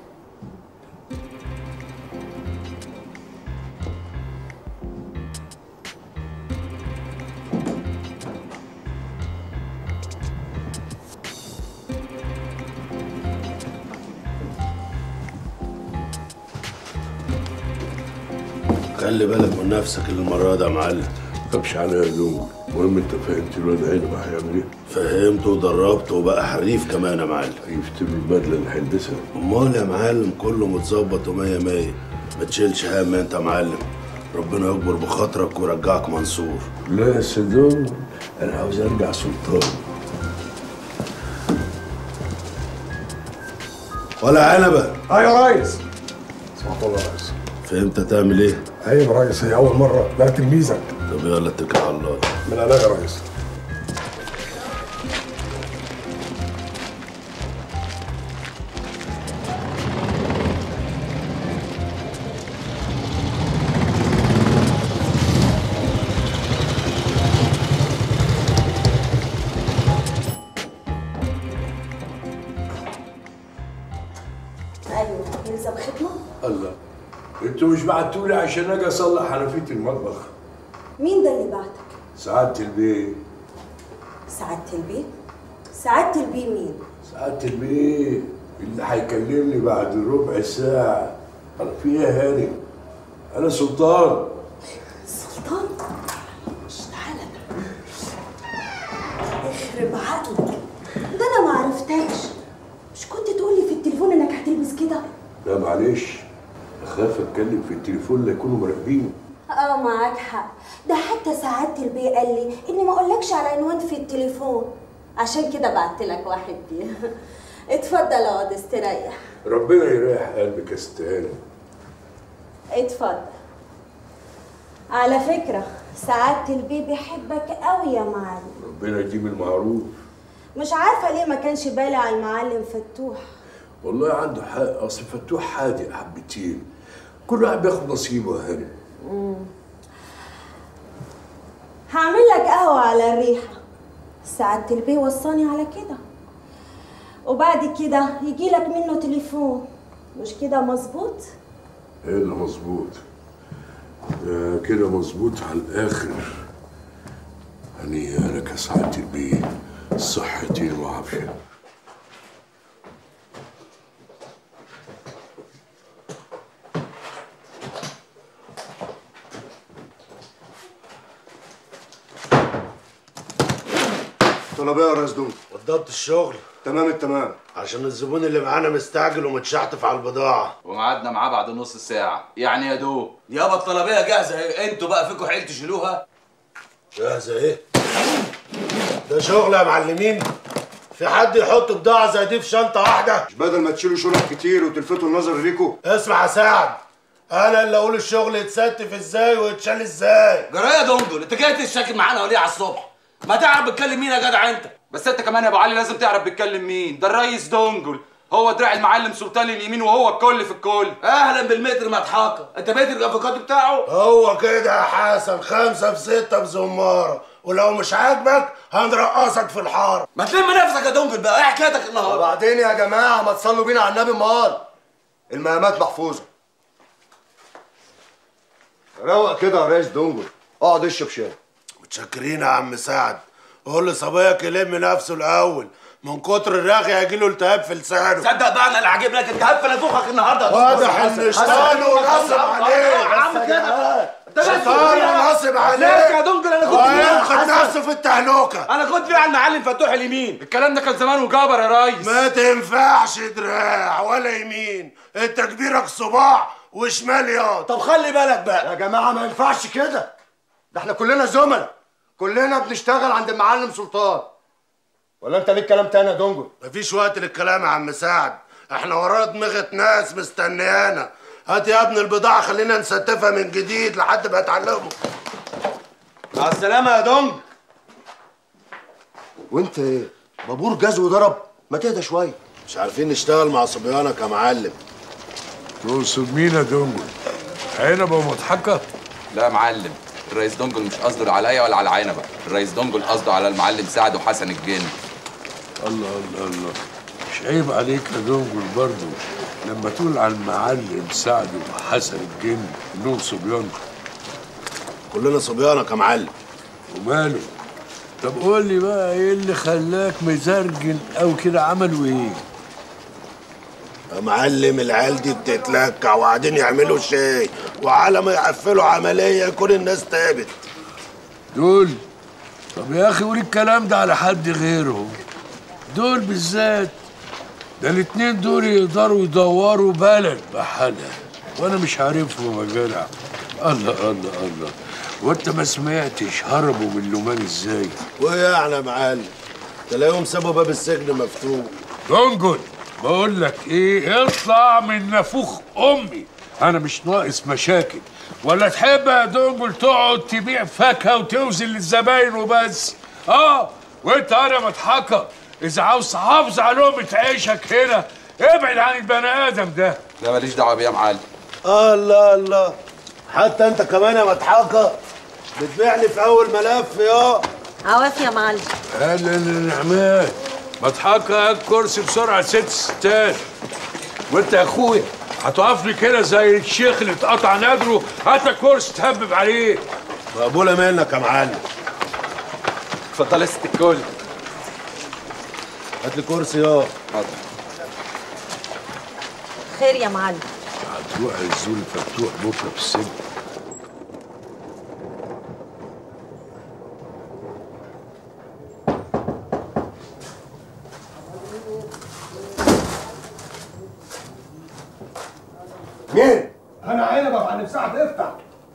خلي بالك من نفسك المرة دي يا معلم طبش عليا يوم المهم انت فهمت الواد عنب هيعمل ايه؟ فهمته ودربته وبقى حريف كمان يا معلم هيفتم البدله اللي هيلبسها امال يا معلم كله متظبط ومية مية ما تشيلش هم انت يا معلم ربنا يكبر بخاطرك ويرجعك منصور لا يا سيدون انا عاوز ارجع سلطان ولا عنبه ايوه يا ريس سمعت الله يا ريس فهمت هتعمل ايه؟ ايوه يا ريس هي اول مره لا تلميذك طب يلا اتكل على الله من علاء يا ريس ايوه يلزم خدمه الله انتوا مش بعتولي عشان اجي اصلح حنفيه المطبخ مين ده اللي بعتك سعاده البيه سعاده البيه سعاده البيه مين سعاده البيه اللي هيكلمني بعد ربع ساعه انا في ايه يا هاني انا سلطان سلطان تعالى يخرب عقلك ده انا ما عرفتكش مش كنت تقولي في التليفون انك هتلبس كده لا معلش اخاف اتكلم في التليفون لا يكونوا مراقبين اه معاك حق ده حتى سعاده البيه قال لي اني ما اقولكش على عنوان في التليفون عشان كده بعت لك واحد بيه اتفضل اقعد استريح ربنا يريح قلبك يا ستان اتفضل على فكرة سعادة البيه بيحبك قوي يا معلم ربنا يديم المعروف مش عارفة ليه ما كانش بالي على المعلم فتوح والله عنده حق اصل فتوح حادق حبتين كل واحد بياخد نصيبه يا هاني مم. هعمل لك قهوة على الريحة سعادة البيه وصاني على كده وبعد كده يجي لك منه تليفون مش كده مظبوط ايه اللي مظبوط ده كده مظبوط على الاخر هني لك يا سعاده البيه صحتي وعافيه طلبيه يا ريس دول وضبط الشغل تمام التمام عشان الزبون اللي معانا مستعجل ومتشحتف على البضاعه وميعادنا معاه بعد نص ساعة يعني يا دوب يابا الطلبية جاهزة اهي انتوا بقى فيكم حيل تشيلوها جاهزه ايه ده شغل يا معلمين في حد يحط بضاعه زي دي في شنطه واحده مش بدل ما تشيلوا شنط كتير وتلفتوا النظر ليكوا اسمع يا سعد انا اللي اقول الشغل يتستف ازاي ويتشال ازاي جرايه يا دندل انت جاي تشتكي معانا ولا ايه على الصبح ما تعرف بتكلم مين يا جدع انت بس انت كمان يا ابو علي لازم تعرف بيتكلم مين ده الريس دونجل هو دراع المعلم سلطان اليمين وهو الكل في الكل اهلا بالمتر مضحكه انت متر الافوكادو بتاعه هو كده يا حسن خمسة في ستة بزمارة ولو مش عاجبك هنرقصك في الحارة ما تلم نفسك يا دونجل بقى ايه حكايتك النهارده وبعدين يا جماعه ما تصلوا بينا على النبي امال المهامات محفوظه روق كده يا ريس دونجل اقعد اشرب شاي متشكرين يا عم سعد قول لصبيك يلم نفسه الأول من كتر الرغي هيجيله التهاب في لسانه صدق بقى انا اللي عاجب لك التهاب في نافوخك النهارده يا واضح دندل. ان شيطان ونصب عليه يا عم كده انت بس شيطان ونصب عليه عليك يا دونجل انا كنت وهياخد حسن. نفسه في التهلوكة انا كنت في على المعلم فتوح اليمين الكلام ده كان زمان وجبر يا ريس ما تنفعش دراع ولا يمين انت كبيرك صباع وشمال ياض طب خلي بالك بقى يا جماعه ما ينفعش كده ده احنا كلنا زملاء كلنا بنشتغل عند المعلم سلطان ولا انت ليك كلام تاني يا دونجل مفيش وقت للكلام يا عم سعد احنا ورانا دماغة ناس مستنيانا هات يا ابني البضاعة خلينا نستفها من جديد لحد ما يتعلموا مع السلامة يا دونج وانت ايه؟ بابور جاز وضرب ما تهدى شوية مش عارفين نشتغل مع صبيانك يا معلم تقصد مين يا دونجل؟ عنبة ومضحكة؟ لا يا معلم الرئيس دونجل مش قصده عليا ولا على عنبه الرئيس دونجل قصده على المعلم سعد وحسن الجن الله الله الله مش عيب عليك يا دونجل برضه لما تقول على المعلم سعد وحسن الجن انهم صبيان كلنا صبيانك يا معلم وماله طب قول لي بقى ايه اللي خلاك مزرجن او كده عملوا ايه؟ يا معلم العيال دي بتتلكع وقاعدين يعملوا شيء وعلى ما يقفلوا عملية يكون الناس تابت دول طب يا اخي قول الكلام ده على حد غيرهم دول بالذات ده الاتنين دول يقدروا يدوروا بلد بحالها وانا مش عارفهم يا جدع الله الله الله وانت ما سمعتش هربوا من لومان ازاي وايه يعني يا معلم تلاقيهم سابوا باب السجن مفتوح دونجل بقول لك ايه اطلع من نافوخ امي انا مش ناقص مشاكل ولا تحب يا دونجل تقعد تبيع فاكهه وتوزن للزباين وبس اه وانت انا مضحكه اذا عاوز تحافظ على لقمه عيشك هنا ابعد عن البني ادم ده لا ماليش دعوه بيه يا معلم الله الله حتى انت كمان يا مضحكة بتبيعني في اول ملف يا عواف يا معلم اهلا النعمات مضحكه هات كرسي بسرعه ست ستات وانت يا اخويا هتقف لي كده زي الشيخ اللي اتقطع نادره هات كرسي تهبب عليه مقبولة منك يا معلم اتفضل يا ست الكل هات لي كرسي يا حاضر خير يا معلم هتروح الزول الفتوح بكره في السجن مين؟ انا عنبه يا معلم سعد افتح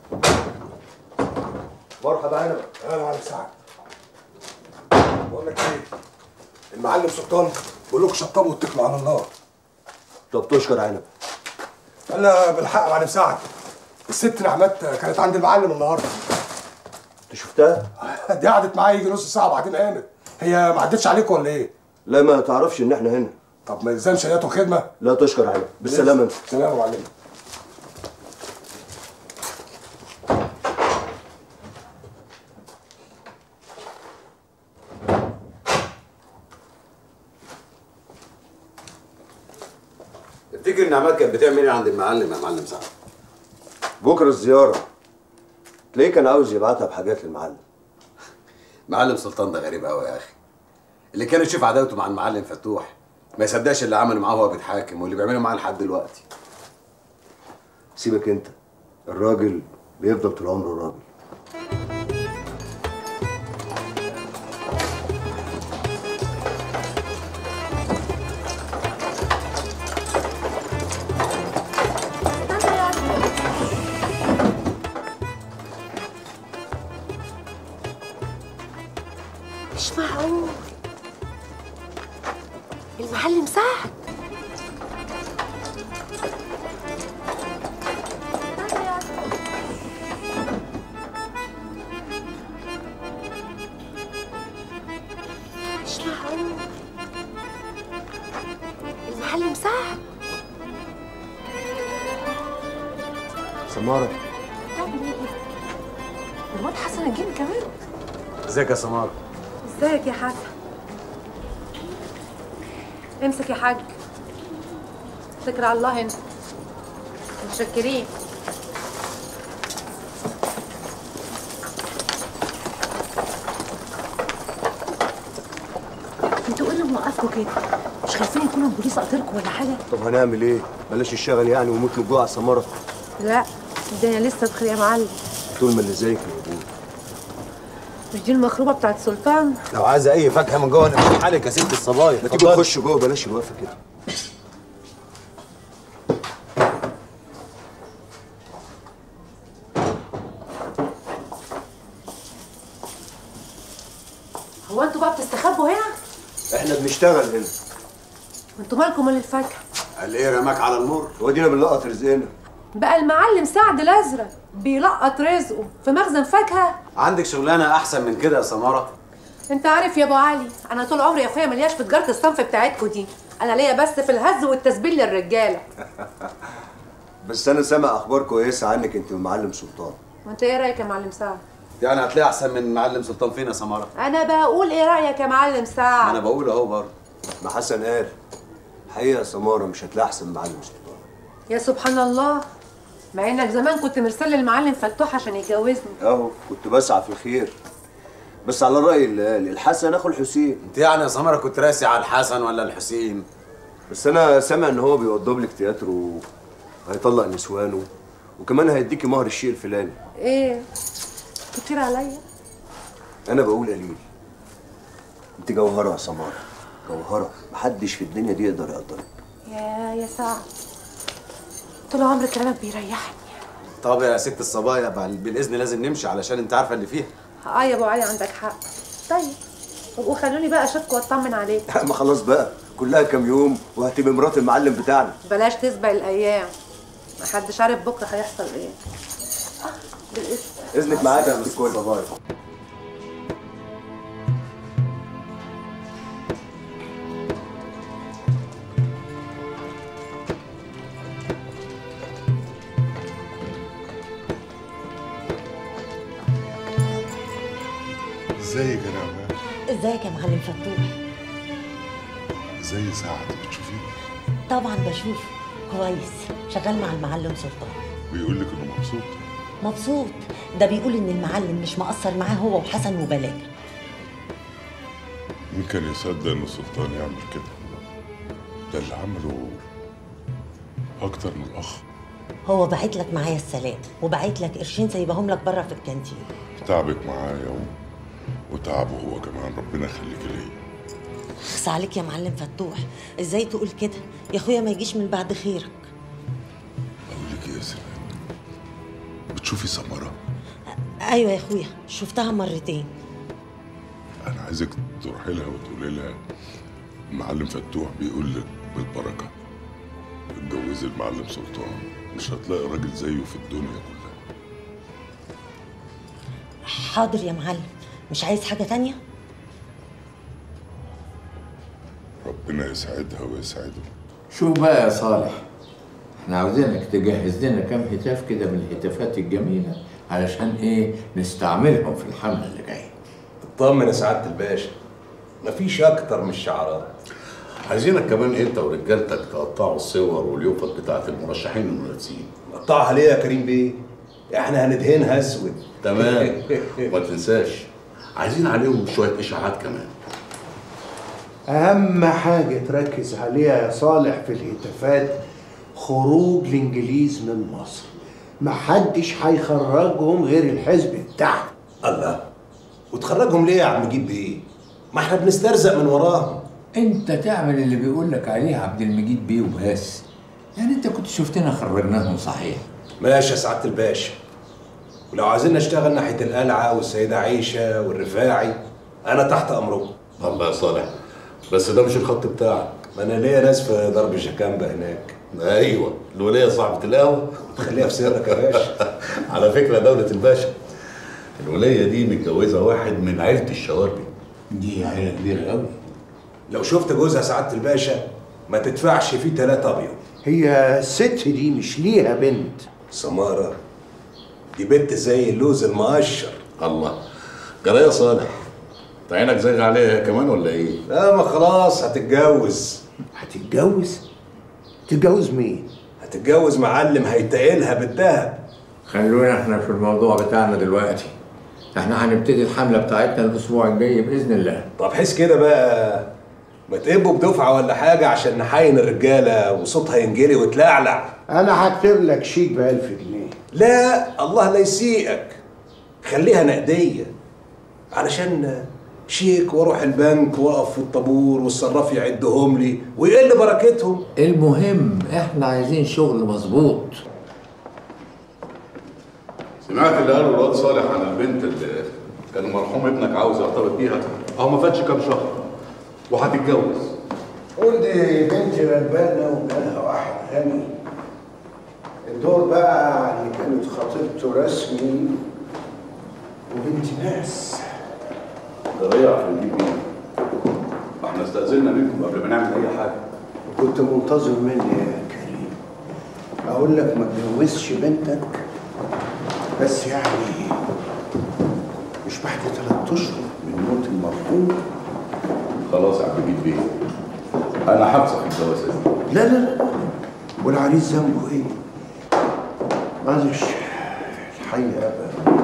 مرحبا عنبه انا معلم سعد بقول لك ايه المعلم سلطان بيقول لك شطبوا واتكلوا على الله طب تشكر عنبه انا بالحق يا معلم سعد الست نعمات كانت عند المعلم النهارده انت شفتها؟ دي قعدت معايا يجي نص ساعه وبعدين قامت هي ما عدتش عليكم ولا ايه؟ لا ما تعرفش ان احنا هنا طب ما يلزمش هياته خدمه لا تشكر عنبه بالسلامة انت سلام يا معلم تفتكر النعمات كانت بتعمل ايه عند المعلم يا معلم سعد؟ بكره الزيارة تلاقيه كان عاوز يبعتها بحاجات للمعلم معلم سلطان ده غريب قوي يا اخي اللي كان يشوف عداوته مع المعلم فتوح ما يصدقش اللي عمله معاه وهو بيتحاكم واللي بيعمله معاه لحد دلوقتي سيبك انت الراجل بيفضل طول عمره راجل مش معقول المعلم سعد مش معقول المعلم سعد سمارة الواد حسن الجن كمان ازيك يا سمارة ازيك يا حسن امسك يا حاج اتكل على الله انت متشكرين انتوا ايه اللي موقفكوا كده؟ مش خايفين يكونوا البوليس قاتلكوا ولا حاجه؟ طب هنعمل ايه؟ بلاش الشغل يعني ونموت من الجوع يا سمارة لا الدنيا لسه بخير يا معلم طول ما اللي زيك موجود مش دي المخروبه بتاعت سلطان لو عايزة أي فاكهة من جوه نفتح حالك يا ست الصبايا ما تيجي نخش جوه بلاش الوقفة كده هو انتوا بقى بتستخبوا هنا؟ احنا بنشتغل هنا وانتوا مالكم مال الفاكهه؟ قال ايه رماك على المر ودينا بنلقط رزقنا بقى المعلم سعد الازرق بيلقط رزقه في مخزن فاكهه عندك شغلانه احسن من كده يا سماره انت عارف يا ابو علي انا طول عمري يا اخويا ملياش في تجاره الصنف بتاعتكوا دي انا ليا بس في الهز والتسبيل للرجاله بس انا سامع اخبار كويسه عنك انت والمعلم سلطان وانت ايه رايك يا معلم سعد يعني هتلاقي احسن من معلم سلطان فين يا سماره انا بقول ايه رايك يا معلم انا سعد بقول اهو برضه ما حسن قال حقيقه يا سماره مش هتلاقي احسن من معلم سلطان يا سبحان الله مع انك زمان كنت مرسل للمعلم فتوح عشان يتجوزني اهو كنت بسعى في الخير بس على راي اللي قال الحسن اخو الحسين انت يعني يا سمره كنت راسي على الحسن ولا الحسين بس انا سامع ان هو بيوضب لك تياترو وهيطلق نسوانه وكمان هيديكي مهر الشيء الفلاني ايه كتير عليا انا بقول قليل انت جوهره يا سماره جوهره محدش في الدنيا دي يقدر يقدرك يا يا سعد طول عمري كلامك بيريحني طب يا ست الصبايا بال- بالاذن لازم نمشي علشان انت عارفه اللي فيها اه يا ابو علي عندك حق طيب وابقوا خلوني بقى اشوفكم واطمن عليك ما خلاص بقى كلها كام يوم وهتبقى مرات المعلم بتاعنا بلاش تسبق الايام محدش عارف بكره هيحصل ايه آه، بالاذن اذنك معاك يا مسكول بابايا ازيك يا نعمان ازيك يا معلم فتوح زي سعد بتشوفيه طبعا بشوف كويس شغال مع المعلم سلطان بيقول لك انه مبسوط مبسوط ده بيقول ان المعلم مش مقصر معاه هو وحسن وبلاجة مين كان يصدق ان السلطان يعمل كده ده اللي عمله اكتر من الاخ هو باعت لك معايا السلام وبعت لك قرشين سايبهم لك بره في الكانتين تعبك معايا و... وتعبه هو كمان ربنا يخليك ليا اخص عليك يا معلم فتوح ازاي تقول كده يا اخويا ما يجيش من بعد خيرك اقول لك ايه يا سلام بتشوفي سمره ايوه يا اخويا شفتها مرتين انا عايزك تروحي لها وتقولي لها المعلم فتوح بيقول لك بالبركه اتجوزي المعلم سلطان مش هتلاقي راجل زيه في الدنيا كلها حاضر يا معلم مش عايز حاجه تانية ربنا يسعدها ويسعده شوف بقى يا صالح احنا عاوزينك تجهز لنا كام هتاف كده من الهتافات الجميلة علشان ايه نستعملهم في الحملة اللي جاية اطمن يا سعاده الباشا مفيش اكتر من الشعارات عايزينك كمان انت ورجالتك تقطعوا الصور واليوفط بتاعت المرشحين المنافسين قطعها ليه يا كريم بيه؟ احنا هندهنها اسود تمام ما تنساش عايزين عليهم شويه اشاعات كمان أهم حاجة تركز عليها يا صالح في الهتافات خروج الإنجليز من مصر محدش هيخرجهم غير الحزب بتاعنا الله وتخرجهم ليه يا عم جيب بيه؟ ما احنا بنسترزق من وراهم انت تعمل اللي بيقول لك عليه عبد المجيد بيه وبس يعني انت كنت شفتنا خرجناهم صحيح ماشي يا سعاده الباشا ولو عايزين نشتغل ناحيه القلعه والسيده عيشه والرفاعي انا تحت امركم الله يا صالح بس ده مش الخط بتاعك ما انا ليا ناس في درب الجكامبه هناك ايوه الوليه صاحبه القهوه خليها في سرك يا باشا على فكره دوله الباشا الوليه دي متجوزه واحد من عيله الشواربي دي عيله كبيره قوي لو شفت جوزها سعاده الباشا ما تدفعش فيه تلاتة ابيض هي الست دي مش ليها بنت سماره دي بنت زي اللوز المقشر الله جرى يا صالح انت عينك زايغه عليها كمان ولا ايه؟ لا ما خلاص هتتجوز هتتجوز؟ تتجوز مين؟ هتتجوز معلم هيتقلها بالذهب خلونا احنا في الموضوع بتاعنا دلوقتي احنا هنبتدي الحملة بتاعتنا الأسبوع الجاي بإذن الله طب حس كده بقى ما تقبوا بدفعه ولا حاجه عشان نحاين الرجاله وصوتها ينجلي وتلعلع أنا هكتب لك شيك ب 1000 جنيه لا الله لا يسيئك خليها نقديه علشان شيك واروح البنك واقف في الطابور والصراف يعدهم لي ويقل بركتهم المهم احنا عايزين شغل مظبوط سمعت اللي قاله الواد صالح عن البنت اللي كان المرحوم ابنك عاوز يرتبط بيها اهو ما فاتش كام شهر وهتتجوز قول دي بنت غلبانة وجالها تاني الدور بقى اللي كانت خطيبته رسمي وبنت ناس جرايه عشان نجيب ايه؟ ما احنا استأذنا منكم قبل ما نعمل اي حاجه كنت منتظر مني يا كريم اقول لك ما تجوزش بنتك بس يعني مش بعد ثلاث اشهر من موت المرحوم خلاص يا عم جيت بيه انا هفسخ الجوازه دي لا لا لا والعريس ذنبه ايه؟ معلش الحقيقه بقى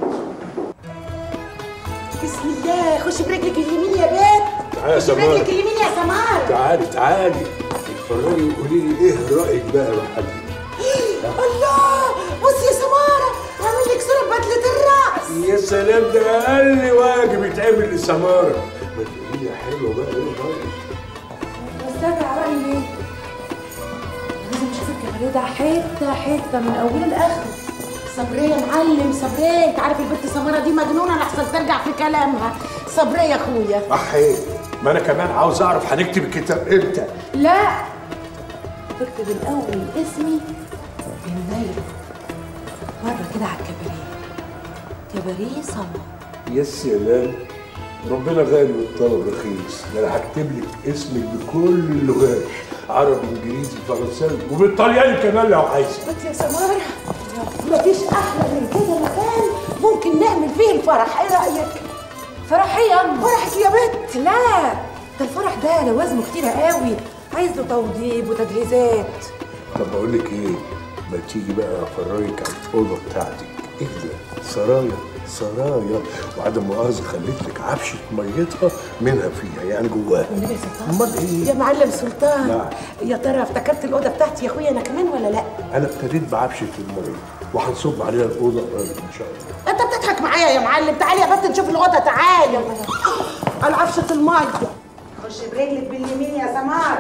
بسم الله خش برجلك اليمين يا بنت تعالى يا خش برجلك سمارة اليمين يا سمار تعالي تعالي اتفرجي وقولي لي ايه رايك بقى يا محمد الله بص يا سمارة عامل لك صورة بدلة الرأس يا سلام ده اقل واجب يتعمل لسماره ما تقولي لي يا حلوه بقى ايه رايك مسترجع رأيي ليه؟ لازم اشوف الكباريه ده حته حته من اوله لاخره صبرية يا معلم صبرية انت عارف البنت سمارة دي مجنونة لحسن ترجع في كلامها صبرية يا اخويا احي ما انا كمان عاوز اعرف هنكتب الكتاب امتى لا تكتب الاول اسمي بالنيل مره كده على الكباريه كباريه سمر يا سلام ربنا غالي والطلب رخيص ده انا هكتب لك اسمك بكل اللغات عربي انجليزي فرنساوي وبالطلياني كمان لو عايزه بس يا سمارة مفيش احلى من كده مكان ممكن نعمل فيه الفرح ايه رأيك؟ فرح ايه يا أم؟ فرحك يا بنت لا ده الفرح ده لوازمه كتيرة قوي عايز له توضيب وتجهيزات طب بقول لك ايه ما تيجي بقى افرجك على الاوضه بتاعتك ايه ده سرايا سرايا وعدم مؤاخذه خليت لك عفشه ميتها منها فيها يعني جواها والنبي يا سلطان امال ايه يا معلم سلطان نعم. يا ترى افتكرت الاوضه بتاعتي يا اخويا انا كمان ولا لا انا ابتديت بعفشه الميه وهنصب عليها الاوضه قريب ان شاء الله انت بتضحك معايا يا معلم تعالي يا بنت نشوف الاوضه تعالي على عفشه الميه خش برجلك باليمين يا سمار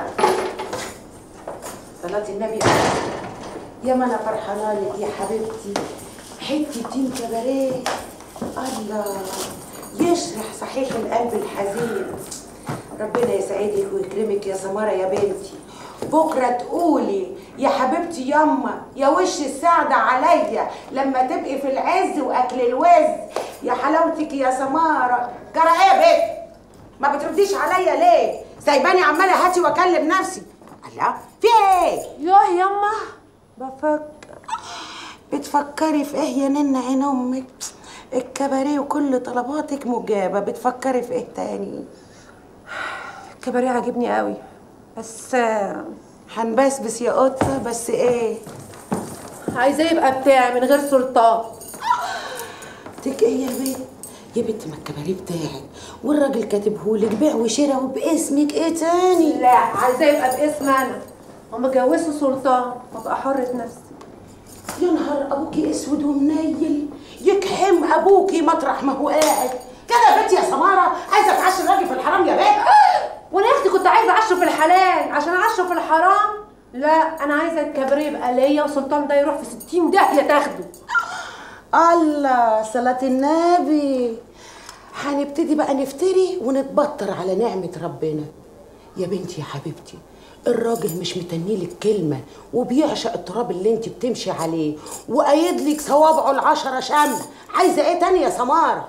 صلاة النبي يا ما انا فرحانه لك يا حبيبتي حتتين كباريه الله يشرح صحيح القلب الحزين ربنا يسعدك ويكرمك يا سماره يا بنتي بكره تقولي يا حبيبتي يما يا وش السعدة عليا لما تبقي في العز واكل الوز يا حلاوتك يا سماره جرى ايه يا بنت ما بترديش عليا ليه سايباني عماله هاتي واكلم نفسي الله في ايه ياه يما بفكر بتفكري في ايه يا نن عين امك الكباريه وكل طلباتك مجابه بتفكري في ايه تاني الكباريه عاجبني قوي بس هنبسبس يا قطه بس ايه عايزاه يبقى بتاعي من غير سلطان تك ايه يا بنت يا بنت ما الكباريه بتاعك والراجل كاتبهولك بيع وشراء وباسمك ايه تاني لا عايزاه يبقى باسم انا وما اتجوزت سلطان وابقى حرة نفسي يا نهار ابوكي اسود ومنيل يكحم ابوكي مطرح ما هو قاعد كده يا بنتي يا سماره عايزه تعشي الراجل في الحرام يا بنت وانا يا اختي كنت عايزه اعشه في الحلال عشان اعشه في الحرام لا انا عايزه الكباريه يبقى ليا وسلطان ده يروح في 60 داهيه تاخده الله صلاة النبي هنبتدي بقى نفتري ونتبطر على نعمة ربنا يا بنتي يا حبيبتي الراجل مش متنيلك كلمة وبيعشق التراب اللي انت بتمشي عليه وقايد لك صوابعه العشرة شامة عايزة ايه تاني يا سمارة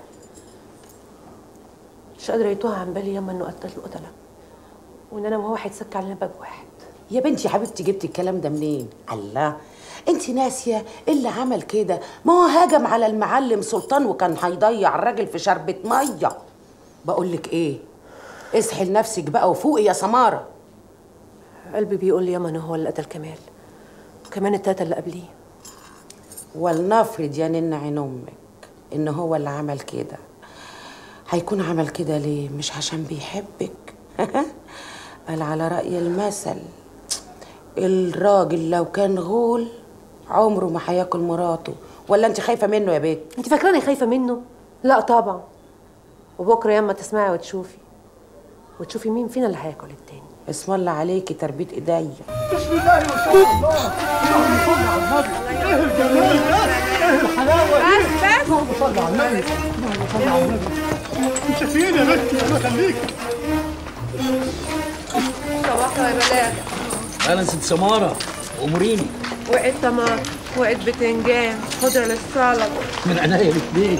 مش قادره يتوه عن بالي ياما انه قتل القتله وان انا وهو هيتسك علينا باب واحد يا بنتي يا حبيبتي جبتي الكلام ده منين الله انت ناسيه اللي عمل كده ما هو هاجم على المعلم سلطان وكان هيضيع الراجل في شربة ميه بقول لك ايه اصحي لنفسك بقى وفوقي يا سماره قلبي بيقول لي ياما ان هو اللي قتل كمال وكمان التلاته اللي قبليه ولنفرض يا نن عين امك ان هو اللي عمل كده هيكون عمل كده ليه مش عشان بيحبك قال على رأي المثل الراجل لو كان غول عمره ما هياكل مراته ولا انت خايفه منه يا بيت انت فاكراني خايفه منه لا طبعا وبكره ياما تسمعي وتشوفي وتشوفي مين فينا اللي هياكل التاني اسم الله عليكي تربيه ايديا بسم الله ما شاء الله اللهم صل على النبي ايه الجمال ده ايه الحلاوه دي اللهم صل على النبي اللهم صل على النبي انت فين يا بنتي الله يخليك صباح يا بلاغ اهلا ست سماره اموريني وقت طماطم وقت بتنجان خضرة للسلطة من عينيا الاثنين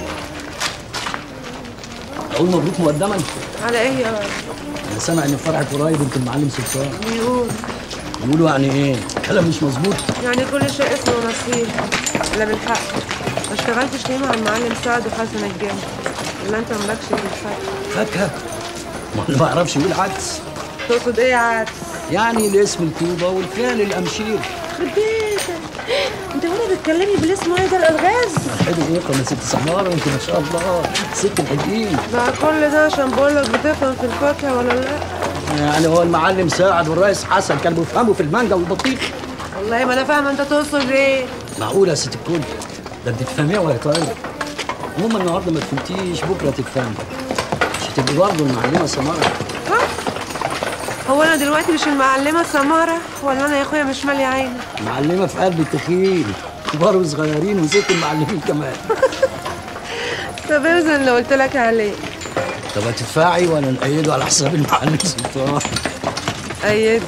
اقول مبروك مقدما على ايه يا رب؟ انا سامع ان فرحك قريب انت المعلم سلطان بيقول بيقولوا يعني ايه كلام مش مظبوط يعني كل شيء اسمه نصيب ولا بالحق ما اشتغلتش ليه مع المعلم سعد وحسن الجن ولا انت مالكش في الفرق فاكهه ما انا ما اعرفش يقول عدس تقصد ايه يا عاد يعني الاسم الطوبه والفعل الامشير خديتك انت هنا بتكلمي بالاسم ايه ده الالغاز حلو ايه يا ست سماره انت ما شاء الله ست الحلوين ده كل ده عشان بقول لك بتفهم في الفاكهه ولا لا يعني هو المعلم ساعد والرئيس حسن كانوا بيفهموا في المانجا والبطيخ والله ما انا فاهمه انت تقصد ايه معقوله يا ست الكل ده انت تفهميها وهي طايره المهم النهارده ما فهمتيش بكره تفهمي مش هتبقي برضه المعلمه سماره هو انا دلوقتي مش المعلمه سماره ولا انا يا اخويا مش مالي عيني معلمه في قلب التخين كبار وصغيرين وست المعلمين كمان طب اوزن اللي قلت لك عليه طب هتدفعي ولا نأيده على حساب المعلم سلطان ايده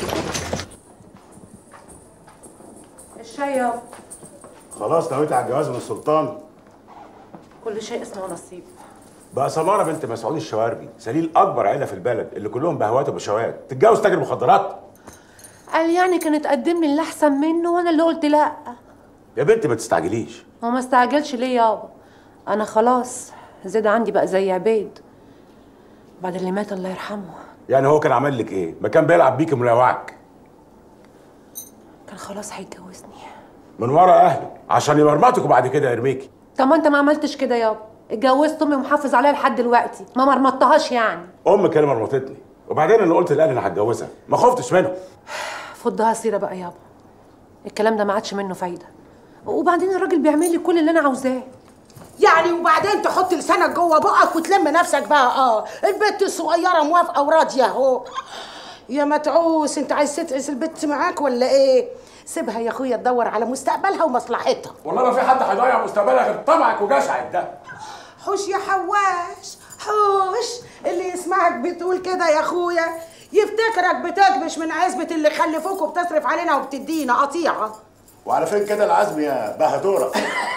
الشاي يابا خلاص نويت على الجواز من السلطان كل شيء اسمه نصيب بقى سماره بنت مسعود الشواربي سليل اكبر عيله في البلد اللي كلهم بهوات وبشوات تتجوز تاجر مخدرات قال يعني كان اتقدم لي اللي احسن منه وانا اللي قلت لا يا بنت ما تستعجليش هو ما استعجلش ليه يابا انا خلاص زيد عندي بقى زي عبيد بعد اللي مات الله يرحمه يعني هو كان عمل لك ايه ما كان بيلعب بيك وملاوعك كان خلاص هيتجوزني من ورا اهله عشان يمرمطك وبعد كده يرميكي طب ما انت ما عملتش كده يابا اتجوزت امي ومحافظ عليها لحد دلوقتي ما مرمطتهاش يعني امك اللي مرمطتني وبعدين انا قلت لاهلي انا هتجوزها ما خفتش منهم فضها سيره بقى يابا الكلام ده ما عادش منه فايده وبعدين الراجل بيعمل لي كل اللي انا عاوزاه يعني وبعدين تحط لسانك جوه بقك وتلم نفسك بقى اه البت الصغيره موافقه وراضيه اهو يا متعوس انت عايز تتعس البت معاك ولا ايه سيبها يا اخويا تدور على مستقبلها ومصلحتها والله ما في حد هيضيع مستقبلها غير طمعك وجشعك ده حوش يا حواش حوش اللي يسمعك بتقول كده يا اخويا يفتكرك بتكبش من عزبة اللي خلفوك وبتصرف علينا وبتدينا قطيعة وعلى فين كده العزم يا بهدوره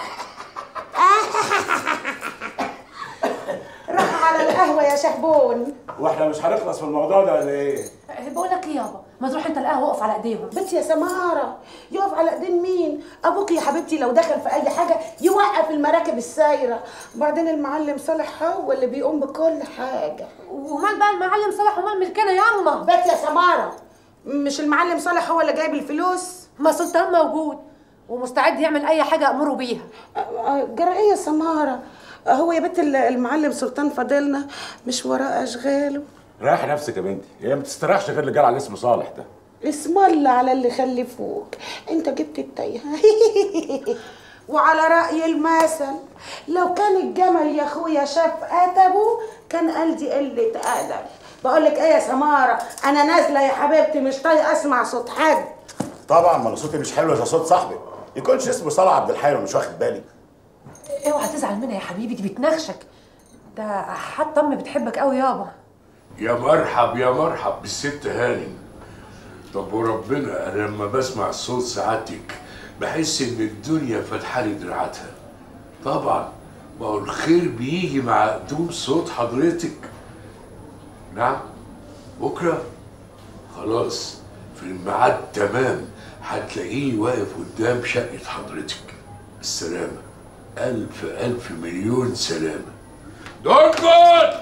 روح على القهوة يا شهبون واحنا مش هنخلص من الموضوع ده ولا ايه بقول لك ايه يابا ما تروح انت القهوه وقف على ايديهم بنت يا سمارة يقف على ايدين مين ابوك يا حبيبتي لو دخل في اي حاجة يوقف المراكب السايرة وبعدين المعلم صالح هو اللي بيقوم بكل حاجة ومال بقى المعلم صالح ومال ملكنا يا اما بنت يا سمارة مش المعلم صالح هو اللي جايب الفلوس ما سلطان موجود ومستعد يعمل اي حاجه امره بيها جرى ايه يا سمارة هو يا بنت المعلم سلطان فاضلنا مش وراه اشغاله ريحي نفسك يا بنتي هي ما تستريحش غير اللي جال على اسم صالح ده اسم الله على اللي خلفوك انت جبت التايه وعلى رأي المثل لو كان الجمل يا اخويا شاف ادبه كان قال دي قلة ادب بقول لك ايه يا سمارة انا نازلة يا حبيبتي مش طايقة اسمع صوت حد طبعا ما انا صوتي مش حلو زي صوت صاحبي يكونش اسمه صلاح عبد الحي ومش واخد بالي اوعى تزعل منها يا حبيبي دي بتنخشك ده حتى امي بتحبك قوي يابا يا مرحب يا مرحب بالست هانم طب وربنا انا لما بسمع صوت سعادتك بحس ان الدنيا فاتحه لي دراعاتها طبعا ما هو الخير بيجي مع قدوم صوت حضرتك نعم بكره خلاص في الميعاد تمام هتلاقيه واقف قدام شقه حضرتك السلامه الف الف مليون سلامه دونجل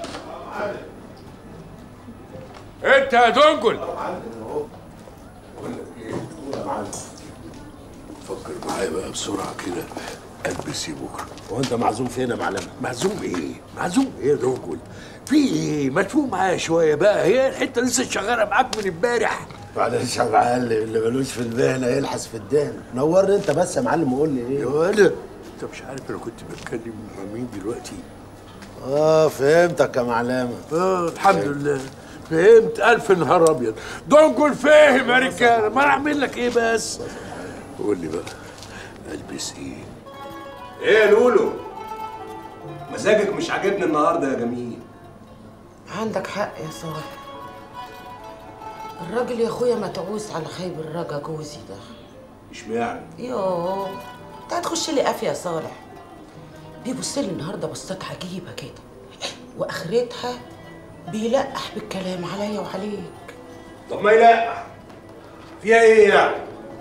انت يا دونجل فكر معايا بقى بسرعه كده البسي بكره وانت معزوم فين يا معلم معزوم ايه؟ معزوم ايه يا دونجل؟ في ايه؟ ما تفوق معايا شويه بقى هي الحته لسه شغاله معاك من امبارح بعدين شغال اللي ملوش في الدهن يلحس في الدهن نورني انت بس يا معلم وقول لي ايه يا ولد انت مش عارف انا كنت بتكلم مع مين دلوقتي؟ اه فهمتك يا معلمه اه الحمد لله فهمت الف نهار ابيض دونجل فاهم يا رجاله ما انا اعمل لك ايه بس قول لي بقى البس ايه ايه يا لولو مزاجك مش عاجبني النهارده يا جميل عندك حق يا صالح الراجل يا اخويا متعوس على خيب الرجا جوزي ده اشمعنى يوه انت هتخش لي قافيه يا صالح بيبص لي النهارده بصات عجيبه كده واخرتها بيلقح بالكلام عليا وعليك طب ما يلقح فيها ايه يعني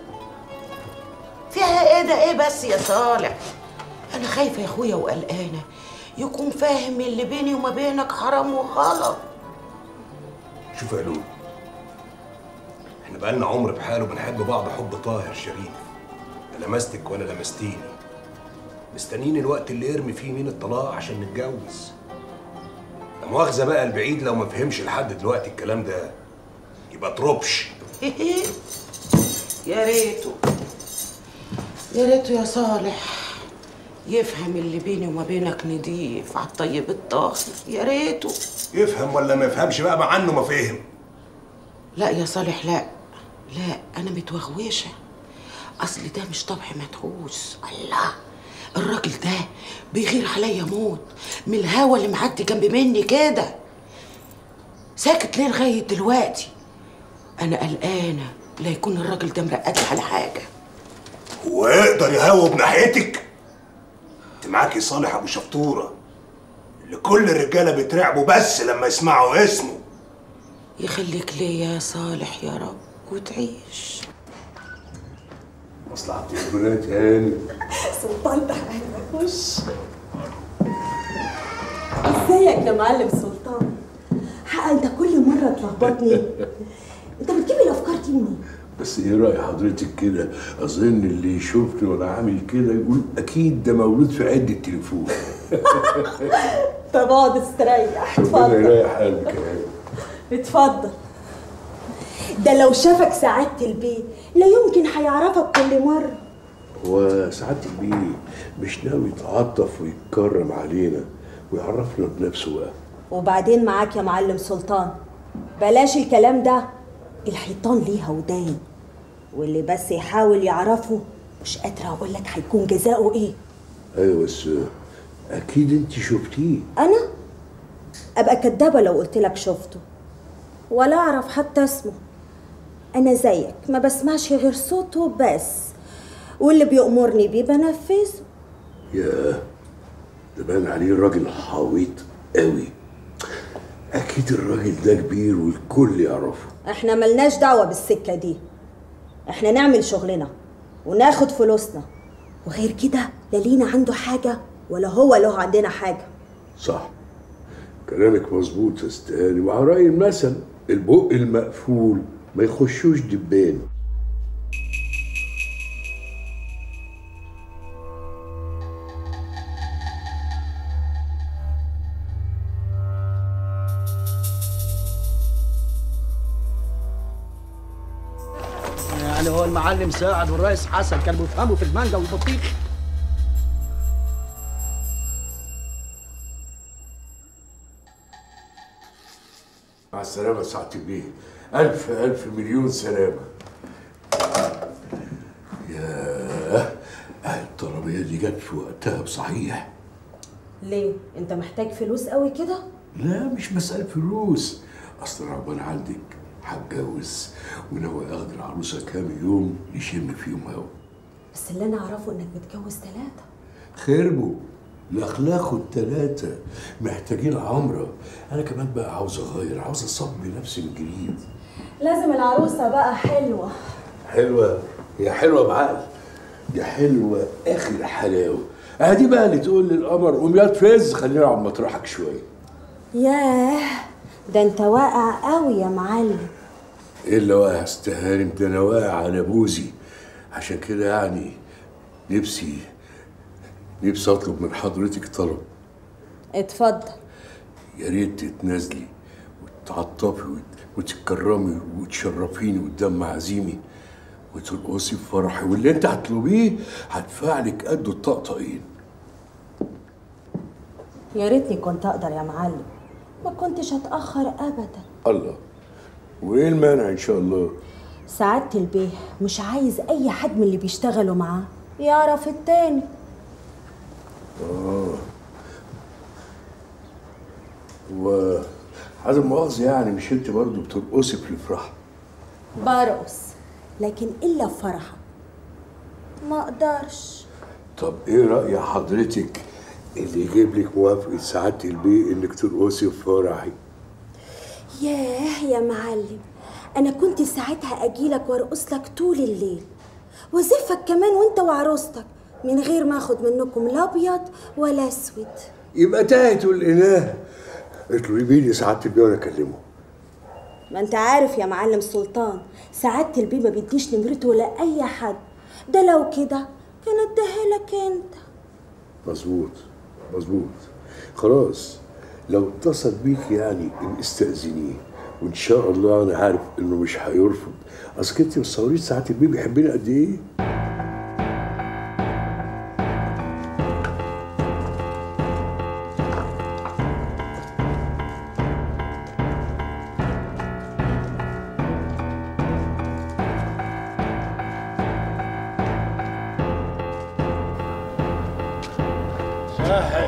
فيها ايه ده ايه بس يا صالح انا خايفه يا اخويا وقلقانه يكون فاهم اللي بيني وما بينك حرام وغلط شوف يا لولو احنا بقالنا عمر بحاله بنحب بعض حب طاهر شريف لا لمستك ولا لمستيني مستنيين الوقت اللي يرمي فيه مين الطلاق عشان نتجوز لا مؤاخذة بقى البعيد لو ما فهمش لحد دلوقتي الكلام ده يبقى تربش يا ريته يا ريته يا صالح يفهم اللي بيني وما بينك نضيف على الطيب الطاهر يا ريته يفهم ولا ما يفهمش بقى مع انه ما فهم لا يا صالح لا لا انا متوغوشه اصل ده مش طبع مدهوس الله الراجل ده بيغير عليا موت من الهوا اللي معدي جنب مني كده ساكت ليه لغايه دلوقتي انا قلقانه لا يكون الراجل ده مرقد لي على حاجه هو يقدر يهوب ناحيتك انت معاكي صالح ابو شفطوره اللي كل الرجاله بيترعبوا بس لما يسمعوا اسمه يخليك ليا يا صالح يا رب وتعيش مصلحة البنات هاني سلطان تعالى خش ازيك يا معلم سلطان حق انت كل مره تلخبطني انت بتجيب الافكار دي منين بس ايه رأي حضرتك كده اظن اللي يشوفني وانا عامل كده يقول اكيد ده مولود في عد التليفون طب اقعد استريح ربنا اتفضل يريح قلبك يا هاني. اتفضل ده لو شافك سعادة البيه لا يمكن هيعرفك كل مرة هو سعادة البيه مش ناوي يتعاطف ويتكرم علينا ويعرفنا بنفسه بقى وبعدين معاك يا معلم سلطان بلاش الكلام ده الحيطان ليها ودان واللي بس يحاول يعرفه مش قادرة أقول لك هيكون جزاؤه إيه ايوه بس اكيد انت شفتيه أنا أبقى كدابة لو قلت لك شفته ولا أعرف حتى اسمه أنا زيك ما بسمعش غير صوته بس واللي بيأمرني بيه بنفذه ياه ده باين عليه راجل حويط قوي اكيد الراجل ده كبير والكل يعرفه احنا ملناش دعوة بالسكة دي احنا نعمل شغلنا وناخد فلوسنا وغير كده لا لينا عنده حاجة ولا هو له عندنا حاجة صح كلامك مظبوط يا استهاني وعلى رأي المثل البق المقفول ما يخشوش دبان يعني هو المعلم ساعد والرئيس حسن كانوا بيفهموا في المانجا والبطيخ مع السلامة يا سعادة البيه ألف ألف مليون سلامة ياه الطلبية دي جت في وقتها بصحيح ليه انت محتاج فلوس قوي كده لا مش مسألة فلوس أصل ربنا عندك هتجوز وناوي أخد العروسة كام يوم يشم فيهم هوا بس اللي انا اعرفه انك متجوز ثلاثة خربوا الأخلاق التلاتة محتاجين عمرة أنا كمان بقى عاوز أغير عاوز أصبي نفسي من جديد لازم العروسة بقى حلوة حلوة هي حلوة بعقل دي حلوة آخر حلاوة أهدي بقى اللي تقول للقمر قوم يا فز خلينا على مطرحك شوية ياه ده انت واقع قوي يا معلم إيه اللي واقع استهانم ده أنا واقع على بوزي عشان كده يعني نفسي نفسي أطلب من حضرتك طلب اتفضل يا ريت تتنازلي وتعطفي وت- وتتكرمي وتشرفيني قدام معازيمي وترقصي في فرحي واللي انت هتطلبيه هدفع لك قده الطقطقين يا ريتني كنت اقدر يا معلم ما كنتش هتأخر ابدا الله وايه المانع ان شاء الله سعادة البيه مش عايز اي حد من اللي بيشتغلوا معاه يعرف التاني اه و عدم مؤاخذة يعني مش انت برضه بترقصي في الفرح برقص لكن الا في فرحك ما اقدرش طب ايه رأي حضرتك اللي يجيب لك موافقة سعادة البيه انك ترقصي في فرحي ياه يا معلم انا كنت ساعتها اجيلك وارقص لك طول الليل وازفك كمان وانت وعروستك من غير ما اخد منكم لا ابيض ولا اسود يبقى تاهت الإله اطلبي لي سعادة البيه وانا اكلمه ما انت عارف يا معلم سلطان سعادة البيه ما بيديش نمرته ولا اي حد ده لو كده كان اداها لك انت مظبوط مظبوط خلاص لو اتصل بيك يعني استأذنيه وان شاء الله انا عارف انه مش هيرفض اصل انت متصورين ساعات البيه بيحبني قد ايه شاهد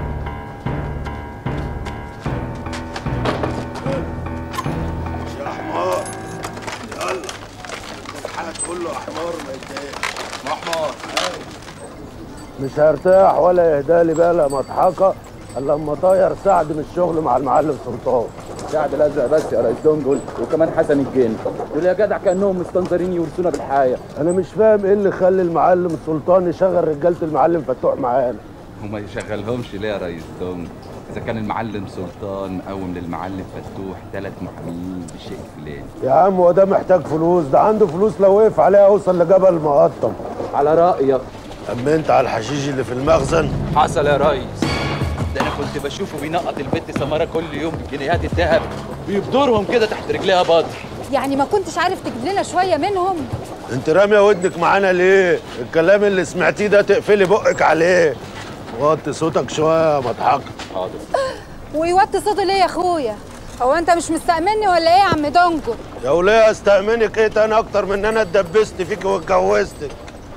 يا حمار يلا حاجة تقول له حمار ما يتضايقش ما حمار مش هرتاح ولا يهدى لي بقى مضحكه الا لما طاير سعد من الشغل مع المعلم سلطان سعد الازرق بس يا ريس دونجل وكمان حسن الجن دول يا جدع كانهم مستنظرين يورثونا بالحياه انا مش فاهم ايه اللي خلى المعلم سلطان يشغل رجاله المعلم فتوح معانا وما يشغلهمش ليه يا ريس دونج اذا كان المعلم سلطان قوم للمعلم فتوح ثلاث محامين بالشيء الفلاني يا عم هو ده محتاج فلوس ده عنده فلوس لو وقف عليها اوصل لجبل مقطم على رايك امنت على الحشيش اللي في المخزن حصل يا ريس ده انا كنت بشوفه بينقط البت سماره كل يوم بجنيهات الذهب ويبدرهم كده تحت رجليها بدر يعني ما كنتش عارف تجيب لنا شويه منهم انت راميه ودنك معانا ليه الكلام اللي سمعتيه ده تقفلي بقك عليه وطي صوتك شويه يا مضحكه حاضر ويوطي صوتي ليه يا اخويا هو انت مش مستأمني ولا ايه يا عم دونجو يا وليه استأمنك ايه تاني اكتر من ان انا اتدبست فيك واتجوزتك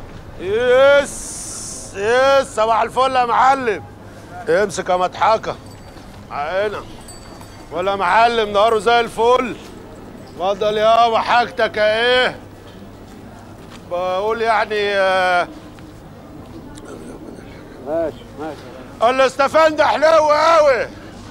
يس يس صباح الفل يا معلم امسك يا مضحكه عينك ولا معلم نهاره زي الفل اتفضل يابا حاجتك ايه بقول يعني آه، ماشي ماشي الاستفندة حلو قوي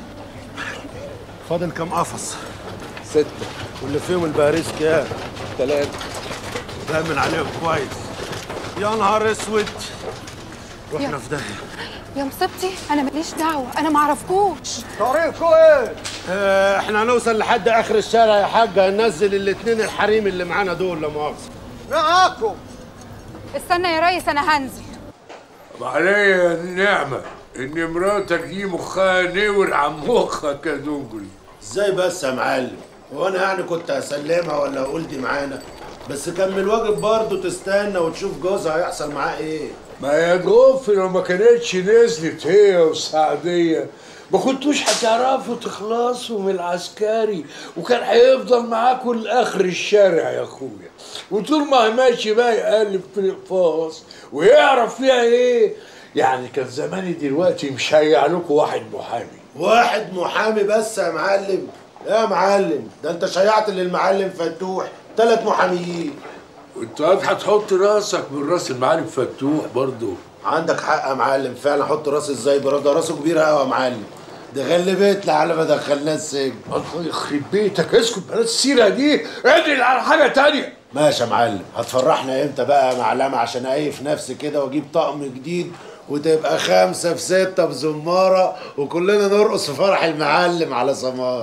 فاضل كام قفص؟ ستة واللي فيهم الباريس كام؟ ثلاثة تأمن عليهم كويس يا نهار اسود رحنا يا- في داهية يا مصيبتي انا ماليش دعوه انا ما اعرفكوش طريقكم ايه؟ آه احنا هنوصل لحد اخر الشارع يا حاجة هننزل الاتنين الحريم اللي معانا دول لا مؤاخذة معاكم استنى يا ريس انا هنزل عليا النعمة ان مراتك دي مخها نور عن مخك يا دنجل ازاي بس يا معلم هو انا يعني كنت هسلمها ولا اقول دي معانا بس كان من الواجب برضه تستنى وتشوف جوزها هيحصل معاه ايه ما يا جوفي لو ما كانتش نزلت هي وسعدية ما كنتوش هتعرفوا تخلصوا من العسكري وكان هيفضل معاكم لاخر الشارع يا اخويا وطول ما هي ماشي بقى يقلب في القفاص ويعرف فيها ايه يعني كان زماني دلوقتي مشيع لكم واحد محامي واحد محامي بس يا معلم يا معلم ده انت شيعت للمعلم فتوح ثلاث محاميين وانت هتحط راسك من راس المعلم فتوح برضه عندك حق يا معلم فعلا حط راسي ازاي برضه راسه كبيره قوي يا معلم ده غلبتنا على ما دخلناه السجن الله يخرب بيتك اسكت بلاش السيره دي ادعي على حاجه تانية ماشي يا معلم هتفرحنا امتى بقى يا معلمة عشان اقيف نفسي كده واجيب طقم جديد وتبقى خمسة في ستة بزمارة وكلنا نرقص في فرح المعلم على سمار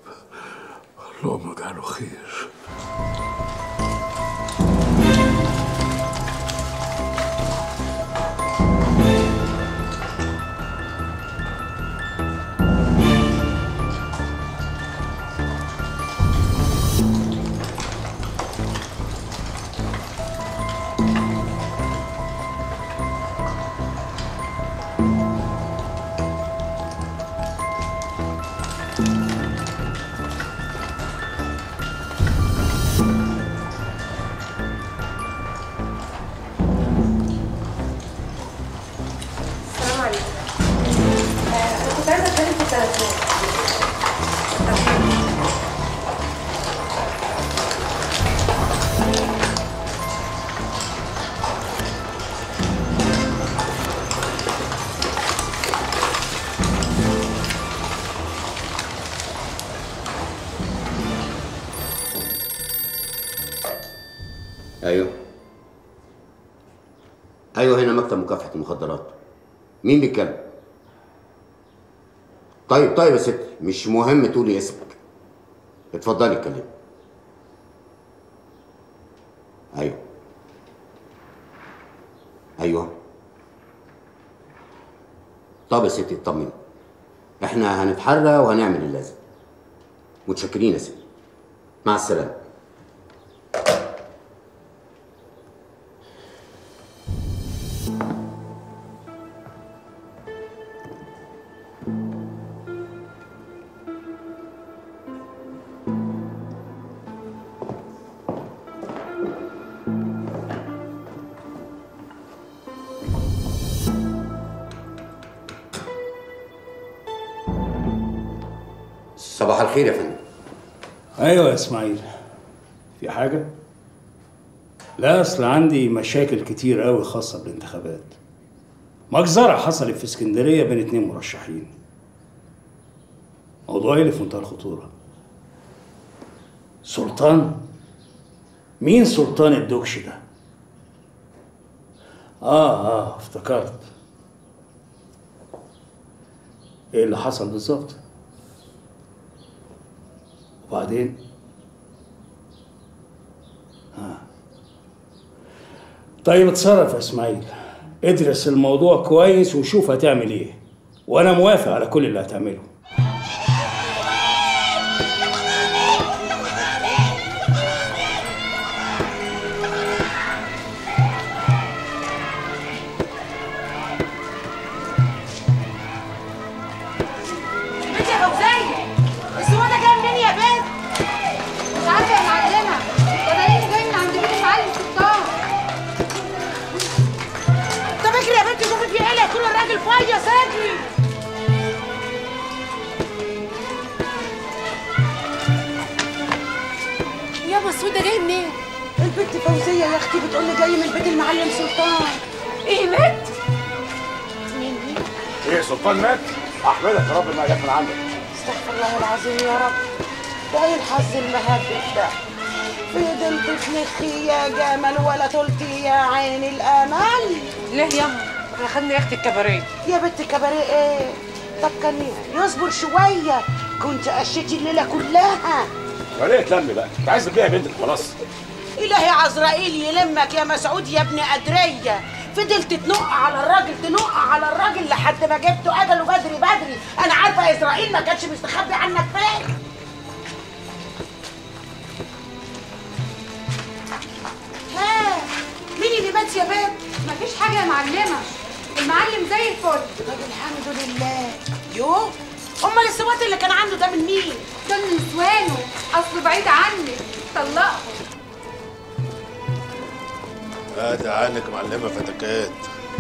اللهم اجعله خير السلام عليكم انا كنت عايزه اتكلم في التليفون ايوه ايوه هنا مكتب مكافحه المخدرات مين بيتكلم طيب طيب يا ستي مش مهم تقولي اسمك اتفضلي اتكلمي ايوه ايوه طب يا ستي اطمني احنا هنتحرى وهنعمل اللازم متشكرين يا ستي مع السلامه صباح الخير يا فندم ايوه يا اسماعيل في حاجه لا اصل عندي مشاكل كتير قوي خاصه بالانتخابات مجزره حصلت في اسكندريه بين اتنين مرشحين موضوع اللي في منتهى الخطوره سلطان مين سلطان الدوكش ده اه اه افتكرت ايه اللي حصل بالظبط وبعدين ها طيب اتصرف يا اسماعيل ادرس الموضوع كويس وشوف هتعمل ايه وانا موافق على كل اللي هتعمله بنت يا فوزية السوا ده جاي منين يا بنت؟ مش عارفه يا معلمه ده دليل جاي من عند بيت المعلم سلطان طب اجري يا بنت شوفي في ايه لا يكون الراجل فيص اجري يا مسعود ده جاي منين؟ البنت فوزية يا اختي بتقول لي جاي من بيت المعلم سلطان ايه مات؟ مين مين؟ ايه سلطان مات؟ احمدك يا رب انها جت من عندك استغفر الله العظيم يا رب ده ايه الحظ المهبب ده فضلت تلخي يا جمل ولا طلتي يا عين الامل ليه ياما احنا خدنا يخت الكباريه يا بنت كباريه ايه طب كان يصبر شويه كنت قشيتي الليله كلها يا ليه تلمي بقى انت عايز تبيع بنتك خلاص إلهي عزرائيل يلمك يا مسعود يا ابن قدرية فضلت تنق على الراجل تنق على الراجل لحد ما جبته أجله بدري بدري أنا عارفة إسرائيل ما كانش مستخبي عنك فين ها مين اللي مات يا بنت؟ مفيش حاجه يا معلمه المعلم زي الفل طب الحمد لله يوه امال السوات اللي كان عنده ده من مين؟ ده من نسوانه اصله بعيد عنك طلقه ادي عنك معلمه فتكات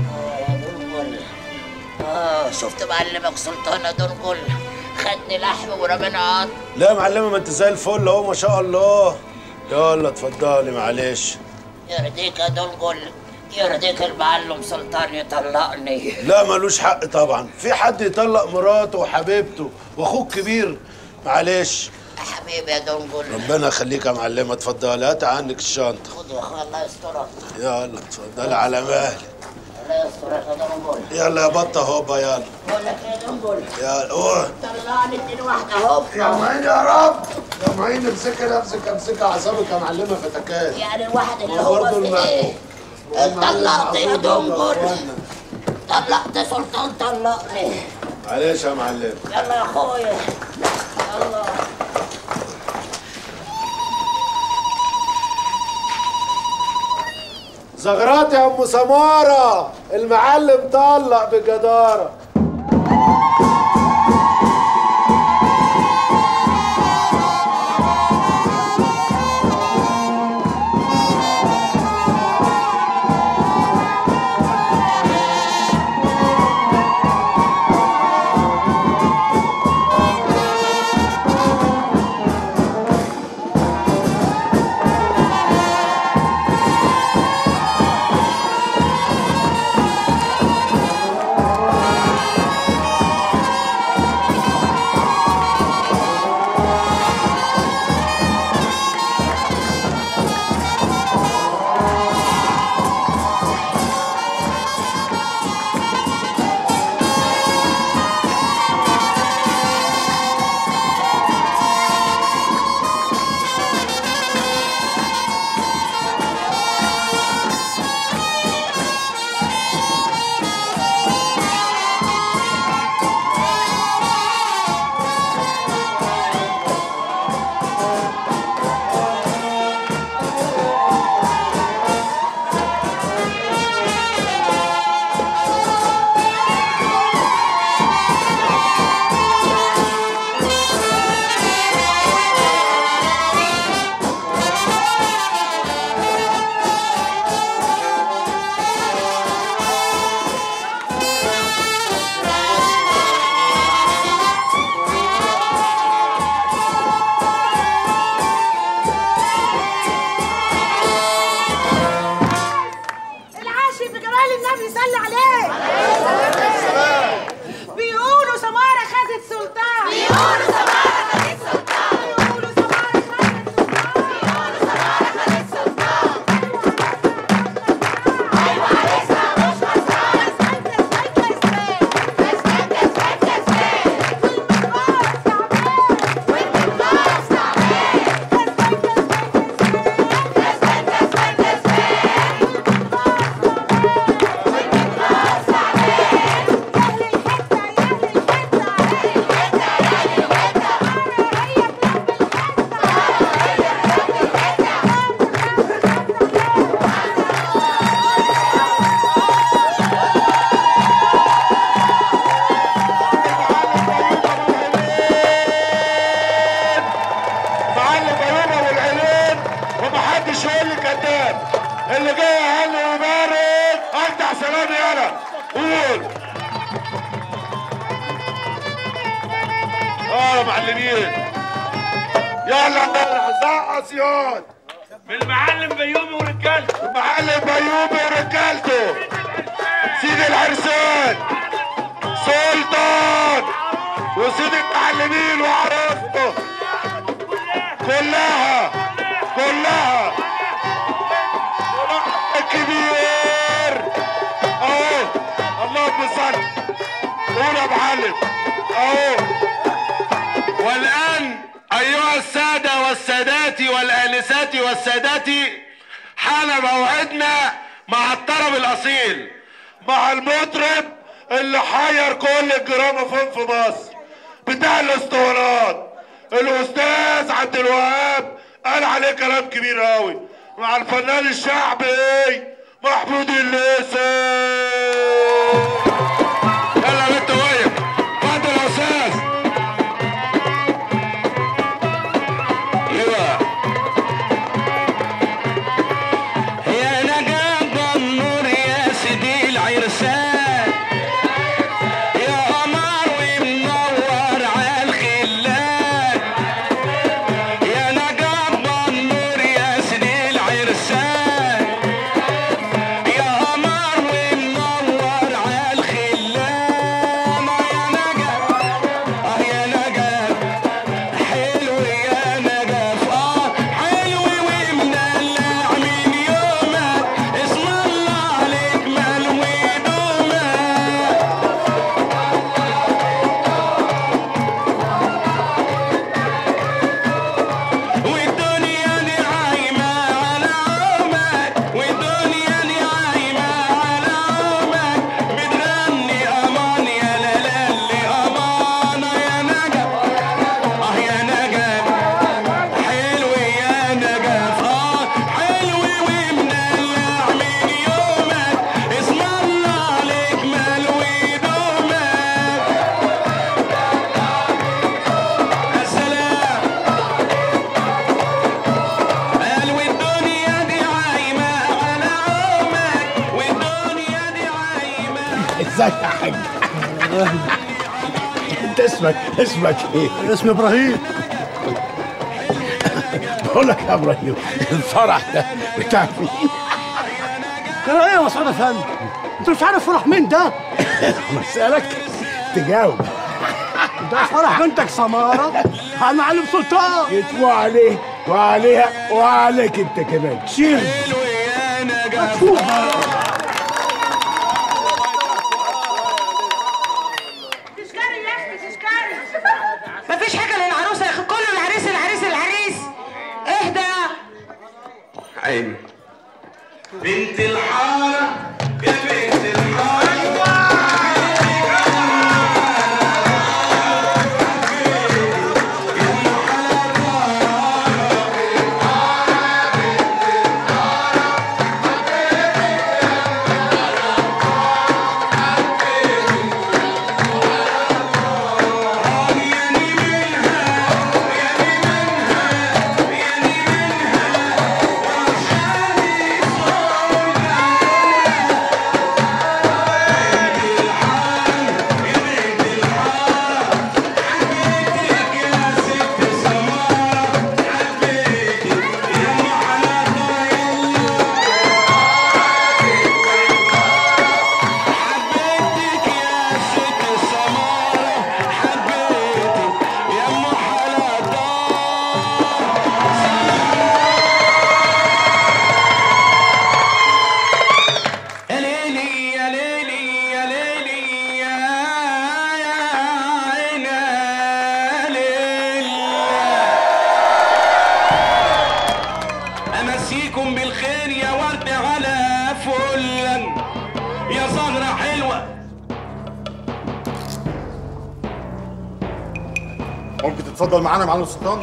اه شفت معلمك سلطانة دول خدني لحم ورمينا قط لا يا معلمه ما انت زي الفل اهو ما شاء الله يلا اتفضلي معلش يرضيك يا دول يرضيك المعلم سلطان يطلقني لا ملوش حق طبعا في حد يطلق مراته وحبيبته واخوه الكبير معلش حبيبي يا دول ربنا يخليك يا معلمه اتفضلي هات عنك الشنطه خد يا اخويا الله يسترك يلا اتفضلي على مهلك الله يسترك يا دنبل يلا يا بطه هوبا يلا بقول لك ايه يا دنبل يلا اوه طلعني اديني واحده هوب يا معين يا رب يا معين امسكي نفسك امسكي اعصابك يا معلمه فتكات يعني الواحد اللي ما هو برضه في الم- ايه طلقت يا دنبل إخوانا. طلقت سلطان طلقني معلش يا معلم يلا يا اخويا يلا زغرات يا ام سماره المعلم طلق بجداره العاشق بجلال النبي صلى عليه بيقولوا سمارة خدت سلطان بيقولوا سمارة خدت سلطان بيقولوا سمارة خدت سلطان ايوه عريسها مش خسران معلم ايوب والعينين ومحدش يقول لي كذاب اللي جاي اهلي ويبارك اجدع سلام يالا قول اه يا معلمين يلا زقص ياض من المعلم بيومي ورجالته المعلم بيومي ورجالته سيد العرسان سلطان وسيد المعلمين وعرفته كلها كلها كبير اهو اللهم صل قول يا معلم اهو والان ايها الساده والسادات والانسات والسادات حان موعدنا مع الطرب الاصيل مع المطرب اللي حير كل الجراموفون في مصر بتاع الاسطوانات الاستاذ عبد الوهاب قال عليه كلام كبير قوي مع الفنان الشعبي محمود الليثي يلا يا بنت وقف اتفضل يا استاذ ايوه يا نجاب النور يا سيدي العرسان يا قمر ومنور على الخلان يا نجاب النور يا سيدي العرسان يا قمر ومنور على الخلان ازيك يا حاج انت اسمك اسمك ايه؟ اسمي ابراهيم بقول لك يا ابراهيم الفرح ده بتاع مين؟ كان ايه يا مسعود افندي انت مش عارف فرح مين ده مسألك تجاوب ده فرح بنتك سماره على المعلم سلطان يتبوع عليه وعليها وعليك انت كمان شيل تشكري يا اختي تشكري مفيش حاجه للعروسه يا اخي كله العريس العريس العريس اهدى عيني بنت الحارة يا بنت الحارة يا ليلي يا ليلي يا ليلي يا يا عين يا ليلي امسيكم بالخير يا ورد على فلا يا زهرة حلوة ممكن تتفضل معانا يا معلم السلطان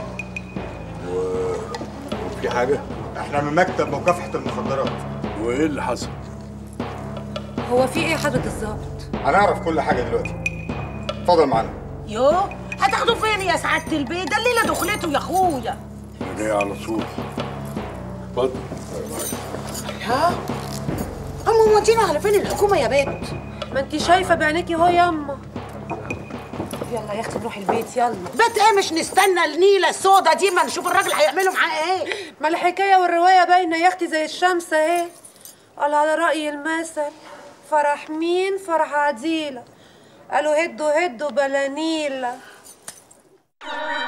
في حاجة؟ احنا من مكتب مكافحة المخدرات وايه اللي حصل؟ هو في ايه يا حضرة الظابط؟ هنعرف كل حاجة دلوقتي اتفضل معانا يوه هتاخدوا فين يا سعاده البيت ده الليله دخلته يا اخويا جاي على طول اتفضل ها هم مودينا على فين الحكومه يا بنت ما انت شايفه بعينيكي اهو ياما يلا يا اختي نروح البيت يلا بيت ايه مش نستنى النيله السودا دي ما نشوف الراجل هيعملوا معاه ايه ما الحكايه والروايه باينه يا اختي زي الشمس اهي قال على راي المثل فرح مين فرح عديله قالوا هدوا هدوا بلا نيله